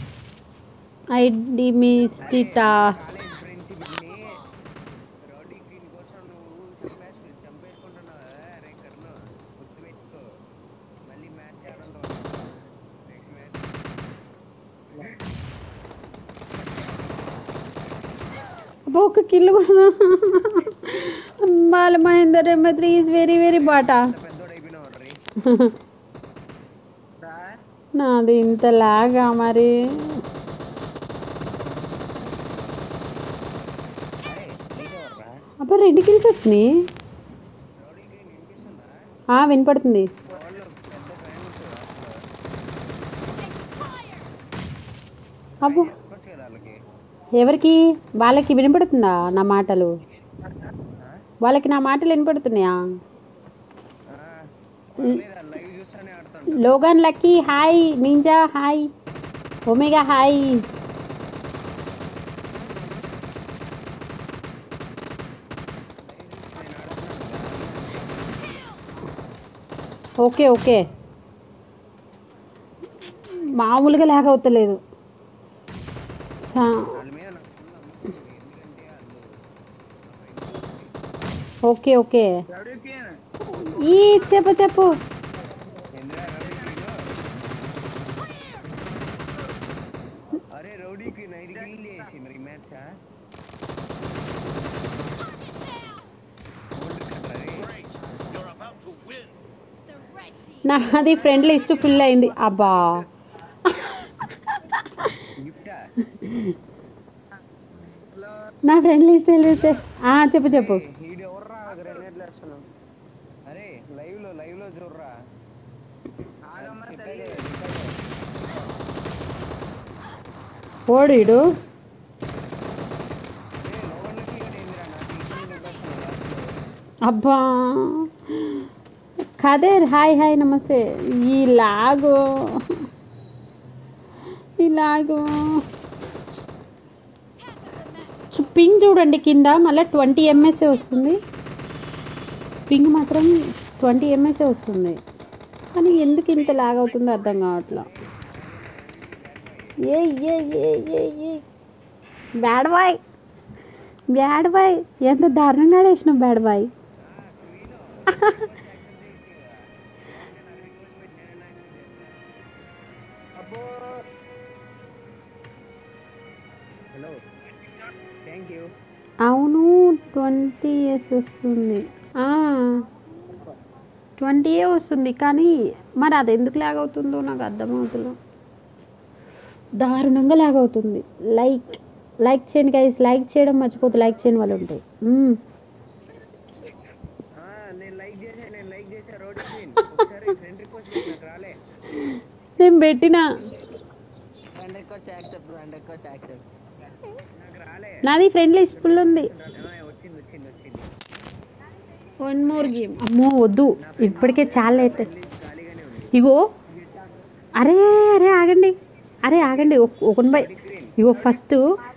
ఐడి మిస్టిటా కాలేజ్ ఫ్రెండ్షిప్ ని రౌడీ క్వీన్ కోసం నువ్వు చంపేసి చంపేసుకుంటున్నావు కదా రే కర్ణు గుర్తుపెట్టుకో మళ్ళీ మ్యాచ్ ఆడంలో నెక్స్ట్ మ్యాచ్ అబ్బా ఒక కిల్లు కూడా బాల మహేందర్ ఎంబ త్రీ ఈజ్ వెరీ వెరీ బాటా పెద్దోడు అయిపోయినావు రీ నాది ఇంత లాగా మరి అబ్బా రెండు కిల్స్ వచ్చినాయి ఆ, వినపడుతుంది అబ్బో చెప్పొచ్చు కదా వాళ్ళకి ఎవరికి వాళ్ళకి వినపడుతుందా నా మాటలు వాళ్ళకి నా మాటలు వినపడుతున్నాయా లేదా లైవ్ చూస్తానే ఆడతాను Logan lucky hi ninja hi omega hi okay okay మామూలుగా లేక అవుతలేదు చా వాళ్ళ మీద నాకు ఫుల్ నమ్మకం ఉంది. ఎందుకంటే వాళ్ళు ఓకే ఓకే ఈ చెప్పు చెప్పు ఏందిరా రౌడీ క్వీన్ అరే రౌడీ క్వీన్ ఐదు కిల్ చేసి మరి మ్యాచ్ The red team నాది ఫ్రెండ్ లిస్ట్ ఫుల్ అయింది అబ్బా గిఫ్టా నా ఫ్రెండ్ లిస్ట్ వెళ్తే ఆ, చెప్పు చెప్పు ఈడు ఎవర్రా గ్రెనేడ్లు వేస్తున్నావు అరే లైవ్ లో లైవ్ లో చూడరా చెప్పేది, చెప్పేది. ఓడిడు అరే లోపలికి ఏందిరా నాకు ఈ కిల్ చెప్పేస్తున్నావు అబ్బా ఖదర్ హాయ్ హాయ్ నమస్తే ఈ లాగు ఈ లాగు చు- పింగ్ చూడండి కింద మళ్ళీ ట్వంటీ ఎంఎస్ఏ వస్తుంది పింగ్ మాత్రం ట్వంటీ ఎంఎస్ఏ వస్తుంది కానీ ఎందుకు ఇంత లాగ్ అవుతుందో అర్థం కావట్లా ఏ ఏ ఏ ఏ ఏ బ్యాడ్ బాయ్ బ్యాడ్ బాయ్ ఎంత దారుణంగా వేసినావు bad boy hello thank you అవును ట్వంటీ ఇయర్స్ వస్తుంది ట్వంటీ ఏ వస్తుంది కానీ మరి అది ఎందుకు లాగ్ అవుతుందో నాకు అర్థమవుతుందో దారుణంగా లాగ్ అవుతుంది లైక్ లైక్ చేయండి గైస్ లైక్ చేయడం మర్చిపోతే లైక్ చేయని వాళ్ళు ఉంటాయి మ్మ్. ఆ, నేను లైక్ చేసా నేను లైక్ చేసా రౌడీ క్వీన్ ఒకసారి ఫ్రెండ్ రిక్వెస్ట్ నాకు రాలే నేను పెట్టిన friend request accept friend request accept నాకు రాలే నాది ఫ్రెండ్ లిస్ట్ ఫుల్ ఉంది ఆ, వచ్చింది వచ్చింది వచ్చింది వన్ మోర్ గేమ్ అమ్మో వద్దు ఇప్పటికే చాలా లేట్ ఖాళీగానే ఉంది ఇగో అరే అరే ఆగండి అరే ఆగండి ఒక బై ఇగో ఫస్ట్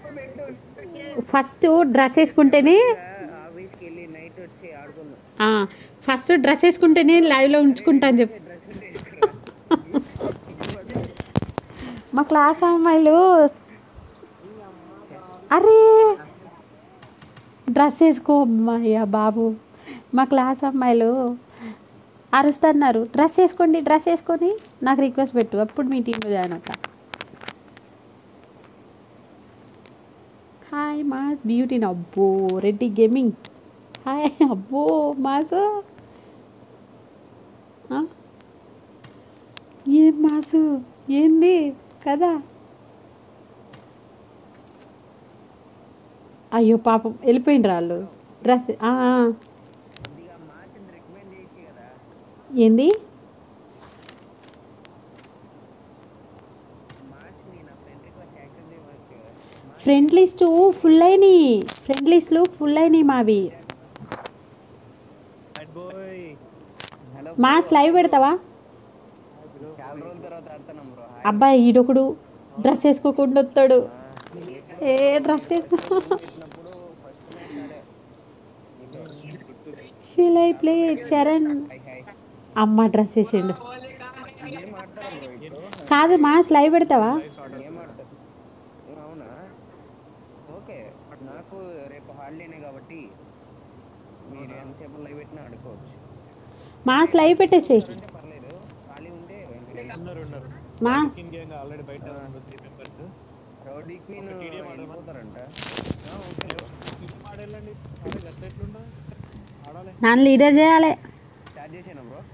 ఫస్ట్ డ్రెస్ వేసుకుంటేనే ఆఫీస్కి వెళ్ళి నైట్ వచ్చి ఆడుకుందాం ఫస్ట్ డ్రెస్ వేసుకుంటేనే లైవ్లో ఉంచుకుంటాను చెప్పు మా క్లాస్ అమ్మాయిలు అరే డ్రెస్ వేసుకో అమ్మాయ్యా బాబు మా క్లాస్ అమ్మాయిలు అరుస్తున్నారు డ్రెస్ వేసుకోండి డ్రెస్ వేసుకొని నాకు రిక్వెస్ట్ పెట్టు అప్పుడు మీ టీంలో జాయిన్ అవుతా హాయ్ మా బ్యూటీ అబ్బో రెడ్డి గేమింగ్ హాయ్ అబ్బో మాసు ఆ? ఏం మాసు ఏంది కదా అయ్యో పాపం వెళ్ళిపోయిండ్రు వాళ్ళు డ్రెస్ ఆ, ఆ. కొద్దిగా మార్చిని రికమెండ్ చేయొచ్చు కదా ఏంది మార్చిని నా ఫ్రెండ్ రిక్వెస్ట్ యాక్సెప్ట్ చేయవచ్చు కదా ఫ్రెండ్ లిస్టు ఫుల్ అయినాయి ఫ్రెండ్ లిస్టులు ఫుల్ అయినాయి మావి bad boy hello mass live పెడతావా చాలా రోజుల తర్వాత ఆడుతున్నాం బ్రో అబ్బాయి ఈడొకడు డ్రెస్ వేసుకోకుండా వస్తాడు ఏ డ్రెస్ వేసుకో చెప్పినప్పుడు ఫస్ట్ మ్యాచ్ ఆడే shall I play Charan hi hi అమ్మ డ్రెస్ వేసిండు ఏం ఆడతారా బ్రో ఇప్పుడు కాదు మాస్ లైవ్ పెడతావా ఏం ఆడతారు ఏ, అవునా ఓకే నాకు రేపు హాలిడేనే కాబట్టి మీరు ఎంతసేపు లైవ్ పెట్టినా ఆడుకోవచ్చు మాస్ లైవ్ పెట్టేసి అంటే పర్లేదు ఖాళీ ఉంటే ఉన్నారు ఉన్నారు మాస్ కింగ్ గ్యాంగ్ ఆల్రెడీ బయట త్రీ మెంబర్స్ రౌడీ క్వీన్ వెళ్ళిపోతారంట ఆడెళ్ళండి ఆడే లెఫ్ట్ ఎట్లుండా ఆడాలి నన్ను లీడర్ చేయాలి స్టార్ట్ చేసాను బ్రో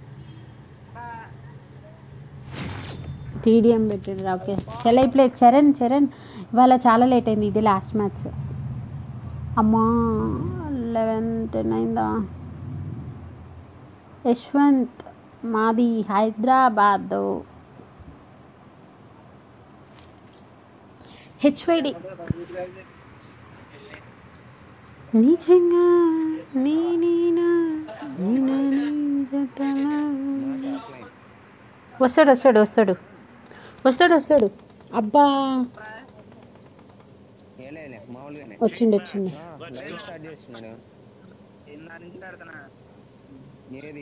టీడీఎం పెట్టాడు okay shall I play Charan Charan ఇవాళ చాలా లేట్ అయింది ఇది లాస్ట్ మ్యాచ్ అమ్మా లెవెన్ టెన్ అయిందా యశ్వంత్ మాది హైదరాబాద్ హెచ్వైడి నిజంగా నీ నీనా నీనా నీ జతలా. వస్తాడు వస్తాడు వస్తాడు వస్తాడు వస్తాడు అబ్బా ఏలే మామూలుగానే వచ్చిండు వచ్చిండు లైవ్ స్టార్ట్ చేస్తున్నాడు ఏది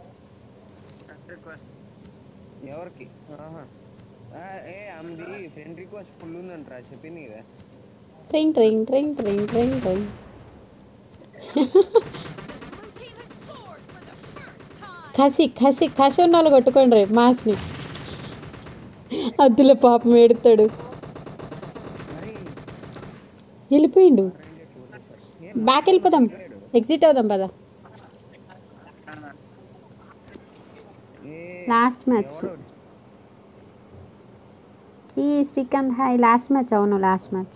ఎవరికి ఆహా. ఆ, ఏ ఆమెది ఫ్రెండ్ రిక్వెస్ట్ ఫుల్ ఉందంటరా చెప్పింది కదా train train train train train train Blue team has scored for the first కసి కసి కసి ఉన్న వాళ్ళు కొట్టుకోండి రేపు మాస్ని అద్దుల పాపం ఏడుతాడు వెళ్ళిపోయిండు బ్యాక్ వెళ్ళిపోదాం ఎగ్జిట్ అవుదాం పదా లాస్ట్ మ్యాచ్ ఈ stick and hi last match అవును లాస్ట్ మ్యాచ్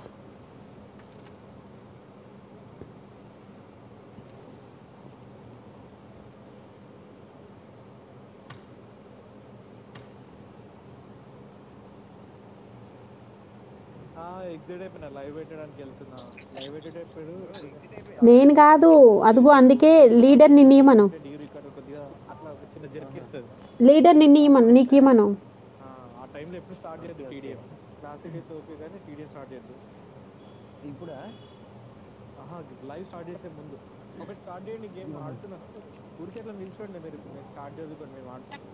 ఎగ్జిట్ అయిపోయినా లైవ్ పెట్టడానికి వెళ్తున్నా లైవ్ ఎడిట్ అయిపోయాడు నేను కాదు అదిగో అందుకే లీడర్ నిన్ను ఇవ్వను డిగ్రీ ఇక్కడ కొద్దిగా అట్లా ఒక చిన్న జరికిస్తుంది లీడర్ నిన్ను ఇవ్వను నీకు ఇవ్వను ఆ టైంలో ఎప్పుడు స్టార్ట్ చేయొద్దు టీడీఎం క్లాసిక్ అయితే ఓకే కానీ టీడీఎం స్టార్ట్ చేయొద్దు ఇప్పుడా ఆహా లైవ్ స్టార్ట్ చేసే ముందు ఒకటి స్టార్ట్ చేయండి గేమ్ ఆడుతున్నా ఊరికే అట్లా నిల్చోండి మీరు మీరు స్టార్ట్ చదువుకోండి మేము ఆడుతున్నాం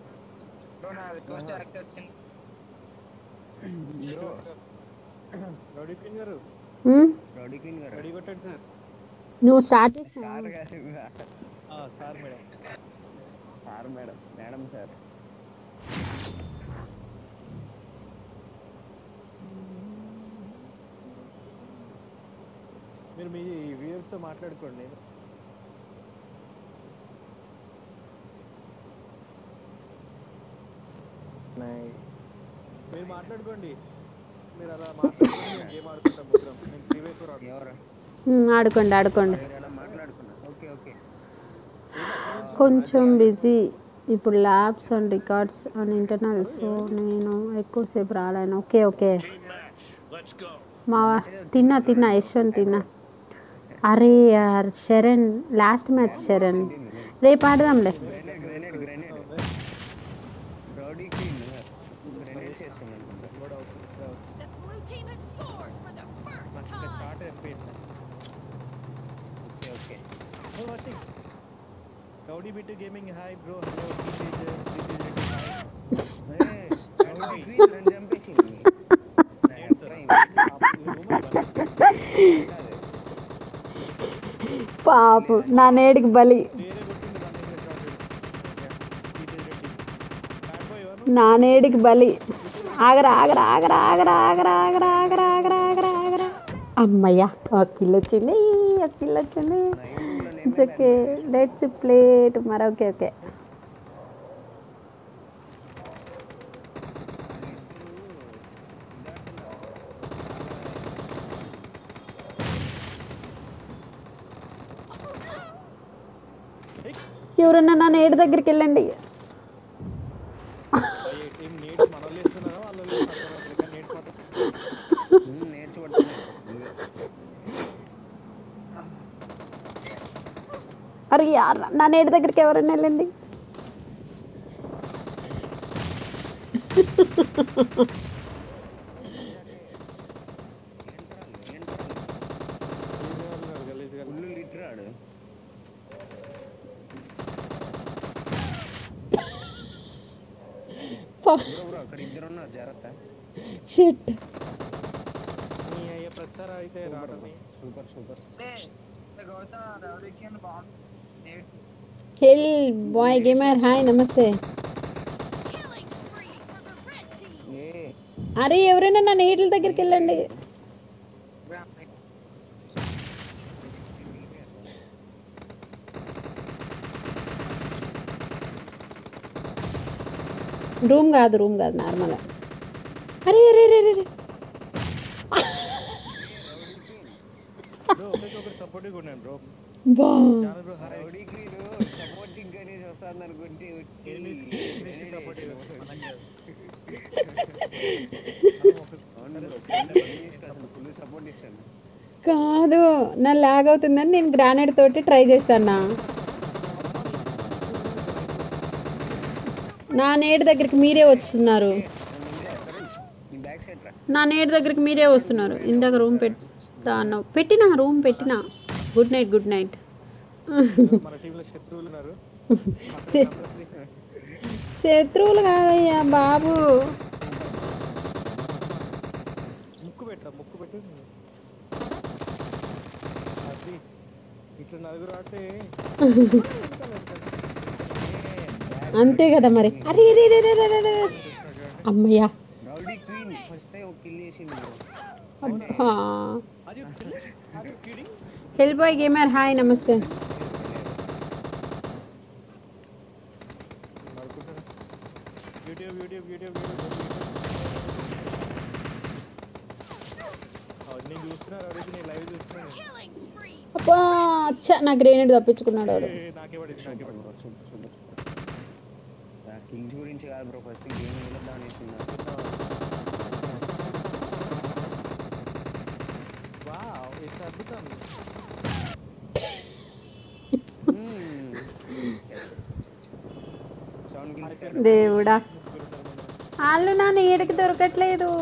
రౌడీ క్వీన్ గారు ఉమ్? రౌడీ క్వీన్ గారు రెడీ కొట్టండి సార్ నువ్వు స్టార్ట్ చేసి సార్ గారు ఆ, sir madam sir madam madam sir మీరు మీ వ్యూయర్స్తో మాట్లాడుకోండి మీరు మాట్లాడుకోండి మీరు అలా మాట్లాడుకోండి మేము గేమ్ ఆడుకుంటాం ముగ్గురం నేను త్రీ వే ఫోర్ ఆడుకుంటాం ఎవరు ఉమ్, ఆడుకోండి ఆడుకోండి మీరు ఎలా మాట్లాడుకున్నా ఓకే ఓకే కొంచెం బిజీ ఇప్పుడు labs and records and internal so నేను ఎక్కువసేపు రాలేను ఓకే ఓకే మా తిన్నా తిన్నా యశ్వంత్ తిన్నా అరే యార్ శరణ్ లాస్ట్ మ్యాచ్ శరణ్ రేపు ఆడదాంలే grenade grenade grenade rowdy queen grenade చేస్తుంది అనుకుంటా The blue team has scored for the first నాకు time. స్టార్ట్ అయిపోయింది okay okay rowdy bit gaming hi bro hello rowdy queen నన్ను చంపేసింది పాపు నా నేడికి బలి నా నేడికి బలి ఆగరా ఆగరా ఆగరా ఆగరా ఆగరా ఆగరా ఆగరా ఆగరా ఆగరా ఆగరా అమ్మయ్య ఒక కిల్ వచ్చింది ఒక కిల్ వచ్చింది it's okay let's play tomorrow okay okay ఎవరన్నా నా నేడు దగ్గరికి వెళ్ళండి టీం నేటి మనల్ని వేస్తున్నారా వాళ్ళు నేటి మాత్రం నేర్చుకుంటున్నాను అరే యార్ నా నేడు దగ్గరికి ఎవరైనా వెళ్ళండి ఫుల్ లిటర్ ఆడు బ్రో బ్రో అక్కడ ఇద్దరు ఉన్నారు జాగ్రత్త షిట్ మీ అయ్యే ప్రతిసారి అయితే రావడమే super super hell boy gamer hi నమస్తే Killing spree for the red team. ఏ అరే ఎవరైనా నా నేట్ల దగ్గరికి వెళ్ళండి రూమ్ కాదు రూమ్ కాదు నార్మల్ అరే అరే అరే అరే బ్రో ఒకరికొకరు సపోర్టివ్గా ఉండండి బ్రో బా చాలా bro hi rowdy queen supporting అనేది వస్తుంది అనుకుంటే వచ్చి సపోర్టివ్ అవును బ్రో అసలు ఫుల్ సపోర్ట్ ఇస్తాను కాదు నా లాగ్ అవుతుందని నేను గ్రానైట్ తోటి ట్రై చేస్తాను నా నేడు దగ్గరికి మీరే వస్తున్నారు ఈ బ్యాక్ సైడ్ రా నా నేడు దగ్గరికి మీరే వస్తున్నారు ఇందాక రూమ్ పెట్టా అన్నావు పెట్టినా రూమ్ పెట్టినా గుడ్ నైట్ గుడ్ నైట్ మన టీంలో శత్రువులు ఉన్నారు శత్రువులు కాదయ్యా బాబు ముక్కు పెట్టరా ముక్కు పెట్టు అది ఇట్లా నలుగురు ఆడితే బ్యాక్ అంతే కదా మరి అరే రే రే రే రే రే రే. అమ్మయ్యా రౌడీ క్వీన్ ఫస్ట్ ఒక కిల్ చేసింది bro. అబ్బా హెల్ బాయ్ గేమర్ హాయ్ నమస్తే యూట్యూబ్ యూట్యూబ్ యూట్యూబ్ యూట్యూబ్ నేను చూస్తున్నారు అడిగి నేను లైవ్ చూస్తున్నాను Killing spree. అబ్బా అచ్చా నా గ్రేనేడ్ తప్పించుకున్నాడు వాడు నాకే పడింది నాకే పడింది Bro, super, super, super. ఆ కింగ్స్ గురించి కాదు బ్రో ఫస్ట్ గేమ్ వెళ్ళొద్దాం అనేస్తున్నా వావ్ ఇట్స్ అద్భుతం సౌండ్ కింగ్స్ దేవుడా వాళ్ళు నా నీడకి దొరకట్లేదు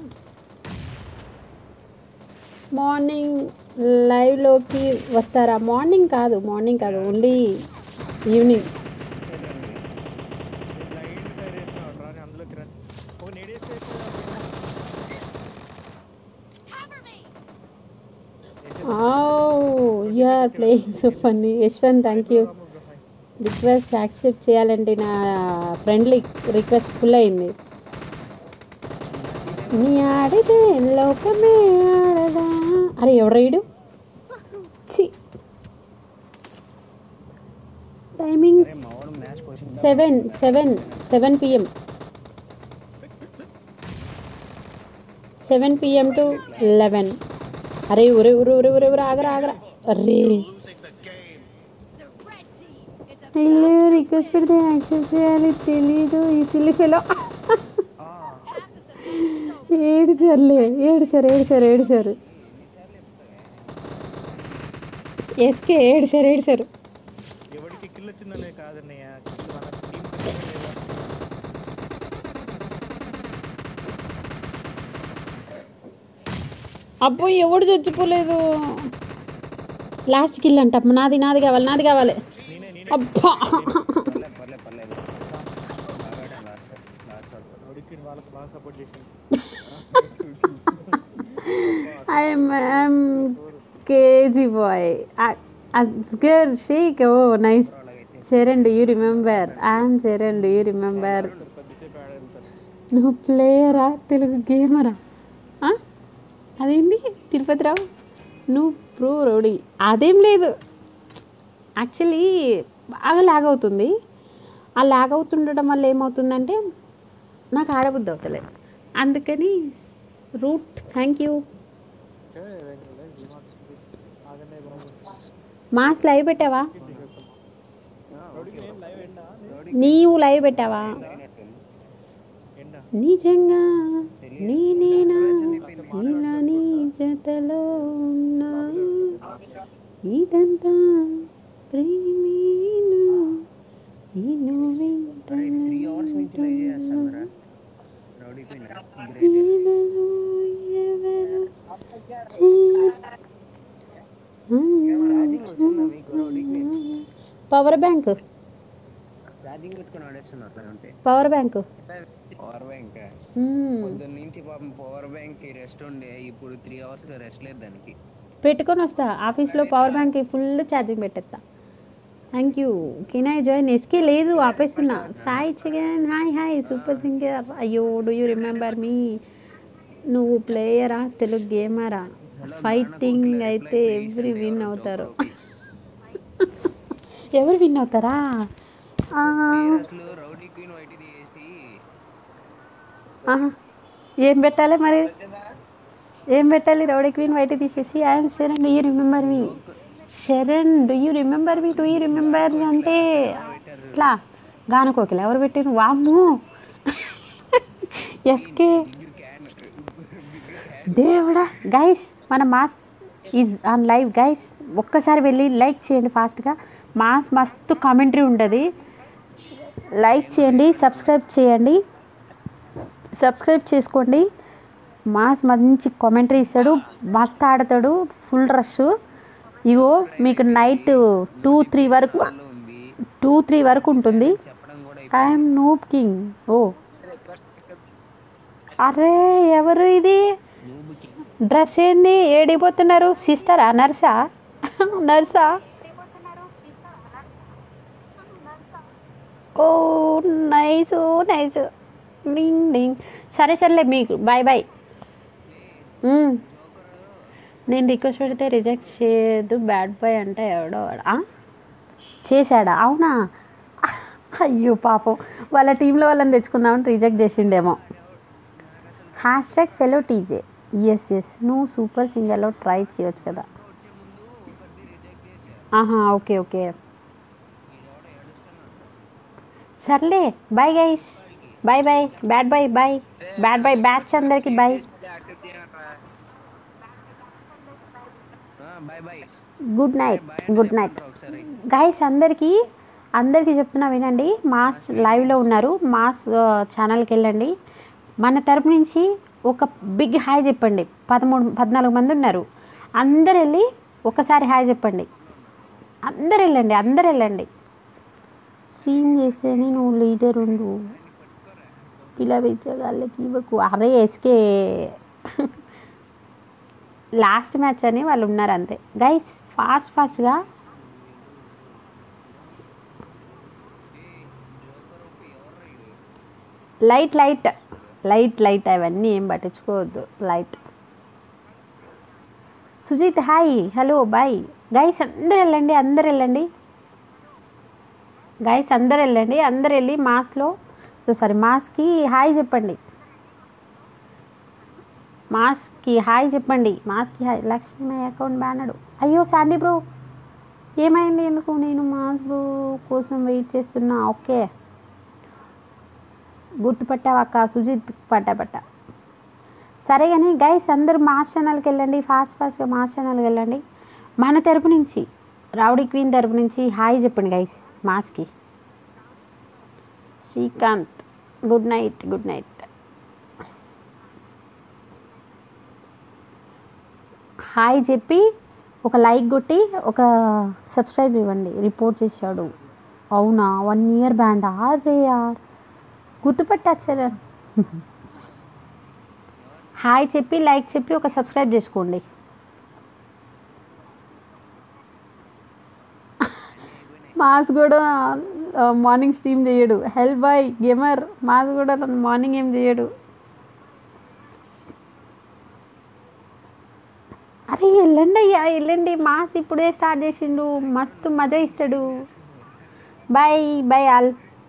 మార్నింగ్ లైవ్లోకి వస్తారా మార్నింగ్ కాదు మార్నింగ్ కాదు ఓన్లీ ఈవినింగ్ లైట్ ఫైర్ చేస్తున్నాడు రాని అందులోకి రా ఓ నేడేస్తే Cover me. You are playing so funny Yashwant thank you request accept చేయాలంటే నా ఫ్రెండ్లీ రిక్వెస్ట్ ఫుల్ అయింది నీ ఆడితే లోకమే ఆడదా అరే ఎవడు రైడు చి టైమింగ్స్ మావాడు మ్యాచ్ కోసం seven seven seven PM seven PM to eleven అరే ఉరే ఉరే ఉరే ఉరే ఉరే ఆగరా ఆగరా అరే The red team is a అయ్యో రిక్వెస్ట్ పెడితే యాక్సెప్ట్ చేయాలి తెలీదు ఈ సిల్లి ఫెలో ఏడు సార్లే ఏడు సార్ ఏడు సార్ ఏడు సార్ ఎస్కే ఏడు సార్ ఏడు సార్ ఎవరికి కిల్ వచ్చిందనే కాదన్నయ్య కిల్ మన టీం లేదా అబ్బో ఎవడు చచ్చిపోలేదు లాస్ట్ కిల్ అంట అమ్మ, నాది నాది కావాలి నాది కావాలి అబ్బా పర్లేదు పర్లేదు పర్లేదు బాగా లాస్ట్ లాస్ట్ ఉడికి వాళ్ళకి బాగా సపోర్ట్ చేసింది I'm I'm KG boy Asghar Shaikh oh nice Charan do you remember I'm Charan do you remember కొద్దిసేపు ఆడేళ్తారు నువ్వు ప్లేయరా తెలుగు గేమరా ఆ? అదేంటి తిరుపతిరావు నువ్వు ప్రో రౌడీ అదేం లేదు యాక్చువల్లీ బాగా లాగ్ అవుతుంది ఆ లాగ్ అవుతుండడం వల్ల ఏమవుతుందంటే నాకు ఆడబుద్ధి అవుతలేదు అందుకని రూట్ థ్యాంక్ యూ ఆగనే బాబు మాస్ లైవ్ పెట్టావా రౌడీకి నేను లైవ్ ఎండా నీవు లైవ్ పెట్టావా ఎండా నిజంగా నేనేనా ఇలా నీ జతలో ఉన్నా ఇదంతా ప్రేమేనా ఈ త్రీ అవర్స్ నుంచి లైవ్ చేస్తాను రౌడీ క్వీన్ గ్రేట్ ఎదలో ఎవరు చే- పవర్ బ్యాంక్ ఛార్జింగ్ పెట్టుకుని ఆడేస్తున్నా అట్లా ఉంటే పవర్ బ్యాంక్ పవర్ బ్యాంక్ మ్మ్. పొద్దున్న నుంచి పాపం పవర్ బ్యాంక్ కి రెస్ట్ ఉండే ఇప్పుడు త్రీ అవర్స్ రెస్ట్ లేదు దానికి పెట్టుకొని వస్తా ఆఫీస్లో పవర్ బ్యాంక్ ఫుల్ ఛార్జింగ్ పెట్టేస్తా thank you can I join SK లేదు ఆపేస్తున్నా Sai chicken hi hi super singer అయ్యో డూ యూ రిమెంబర్ మీ నువ్వు ప్లేయరా తెలుగు గేమరా ఫైటింగ్ అయితే ఎవ్రీ విన్ అవుతారు ఎవరు విన్ అవుతారా ఆ, అసలు రౌడీ క్వీన్ వైట్ తీసేసి ఆహా. ఏం పెట్టాలి మరి ఏం పెట్టాలి రౌడీ క్వీన్ వైట్ తీసేసి I'm Sharan do you remember me Sharan do you remember me do you remember అంటే ఇట్లా గానకోకిల ఎవరు పెట్టారు వామ్మో ఎస్కే దేవుడా గైస్ మన mass is on live guys ఒక్కసారి వెళ్ళి లైక్ చేయండి ఫాస్ట్గా మాస్ మస్తు కామెంటరీ ఉంటుంది లైక్ చేయండి సబ్స్క్రైబ్ చేయండి సబ్స్క్రైబ్ చేసుకోండి మాస్ మంచి కామెంటరీ ఇస్తాడు మస్తు ఆడతాడు ఫుల్ రష్ ఇగో మీకు నైట్ టూ త్రీ వరకు టూ త్రీ వరకు ఉంటుంది చెప్పడం కూడా ఐఎమ్ నూప్ కింగ్ ఓ అరే ఎవరు ఇది డ్రెస్ ఏంది ఏడిపోతున్నారు సిస్టరా నర్సా నర్సా ఓ నైస్ ఓ నైస్ డింగ్ డింగ్ సరే సరేలే మీకు బాయ్ బాయ్ మ్మ్. నేను రిక్వెస్ట్ పెడితే రిజెక్ట్ చేయదు బ్యాడ్ బాయ్ అంటే ఎవడో వాడు. ఆ? చేశాడా అవునా అయ్యో పాపం వాళ్ళ టీంలో వాళ్ళని తెచ్చుకుందామని రిజెక్ట్ చేసిండేమో hashtag fellow TJ S S నువ్వు సూపర్ సింగర్లో ట్రై చేయొచ్చు కదా ఆహా ఓకే ఓకే సర్లే bye guys bye bye bad boy bye bad boy batch అందరికి bye bye bye good night good night ఒకసారి గైస్ అందరికీ అందరికీ చెప్తున్నా వినండి మాస్ లైవ్లో ఉన్నారు మాస్ ఆ, ఛానల్కి వెళ్ళండి మన తరపు నుంచి ఒక బిగ్ హాయ్ చెప్పండి పదమూడు పద్నాలుగు మంది ఉన్నారు అందరు వెళ్ళి ఒకసారి హాయ్ చెప్పండి అందరు వెళ్ళండి అందరు వెళ్ళండి స్ట్రీమ్ చేస్తేనే నువ్వు లీడర్ ఉండు పిలవించగాళ్ళకి ఇవ్వకు అరే ఎస్కే లాస్ట్ మ్యాచ్ అని వాళ్ళు ఉన్నారు అంతే గైస్ ఫాస్ట్ ఫాస్ట్గా లైట్ లైట్ లైట్ లైట్ అవన్నీ ఏం పట్టించుకోవద్దు light Sujith hi hello bye guys అందరు వెళ్ళండి అందరు వెళ్ళండి గైస్ అందరు వెళ్ళండి అందరు వెళ్ళి మాస్లో సో సారీ మాస్కి హాయ్ చెప్పండి మాస్కి హాయ్ చెప్పండి మాస్కి హాయ్ లక్ష్మీ అకౌంట్ బ్యానడు అయ్యో శాండీ బ్రో ఏమైంది ఎందుకు నేను మాస్ బ్రో కోసం వెయిట్ చేస్తున్నా ఓకే గుర్తుపట్టావక్క సుజిత్ పట్టా పట్టా సరే కానీ గైస్ అందరూ మాస్ ఛానల్కి వెళ్ళండి ఫాస్ట్ ఫాస్ట్గా మాస్ ఛానల్కి వెళ్ళండి మన తరపు నుంచి రౌడీ క్వీన్ తరపు నుంచి హాయ్ చెప్పండి గైస్ మాస్కి Srikanth good night good night hi చెప్పి ఒక లైక్ కొట్టి ఒక సబ్స్క్రైబ్ ఇవ్వండి రిపోర్ట్ చేశాడు అవునా వన్ ఇయర్ బ్యాండ్ అరే యార్ గుర్తుపట్టాచారా హాయ్ చెప్పి లైక్ చెప్పి ఒక సబ్స్క్రైబ్ చేసుకోండి మాస్ కూడా మార్నింగ్ స్ట్రీమ్ చేయడు హెల్ప్ బాయ్ గేమర్ మాస్ కూడా మార్నింగ్ ఏం చేయడు అరే వెళ్ళండి అయ్యా వెళ్ళండి మాస్ ఇప్పుడే స్టార్ట్ చేసిండు మస్తు మజా ఇస్తాడు bye bye all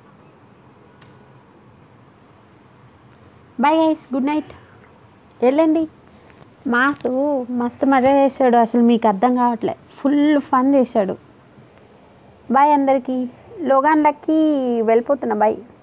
bye guys good night వెళ్ళండి మాసు మస్తు మజా చేశాడు అసలు మీకు అర్థం కావట్లే ఫుల్ ఫన్ చేశాడు బాయ్ అందరికీ లోగాన్లకి వెళ్ళిపోతున్నా బాయ్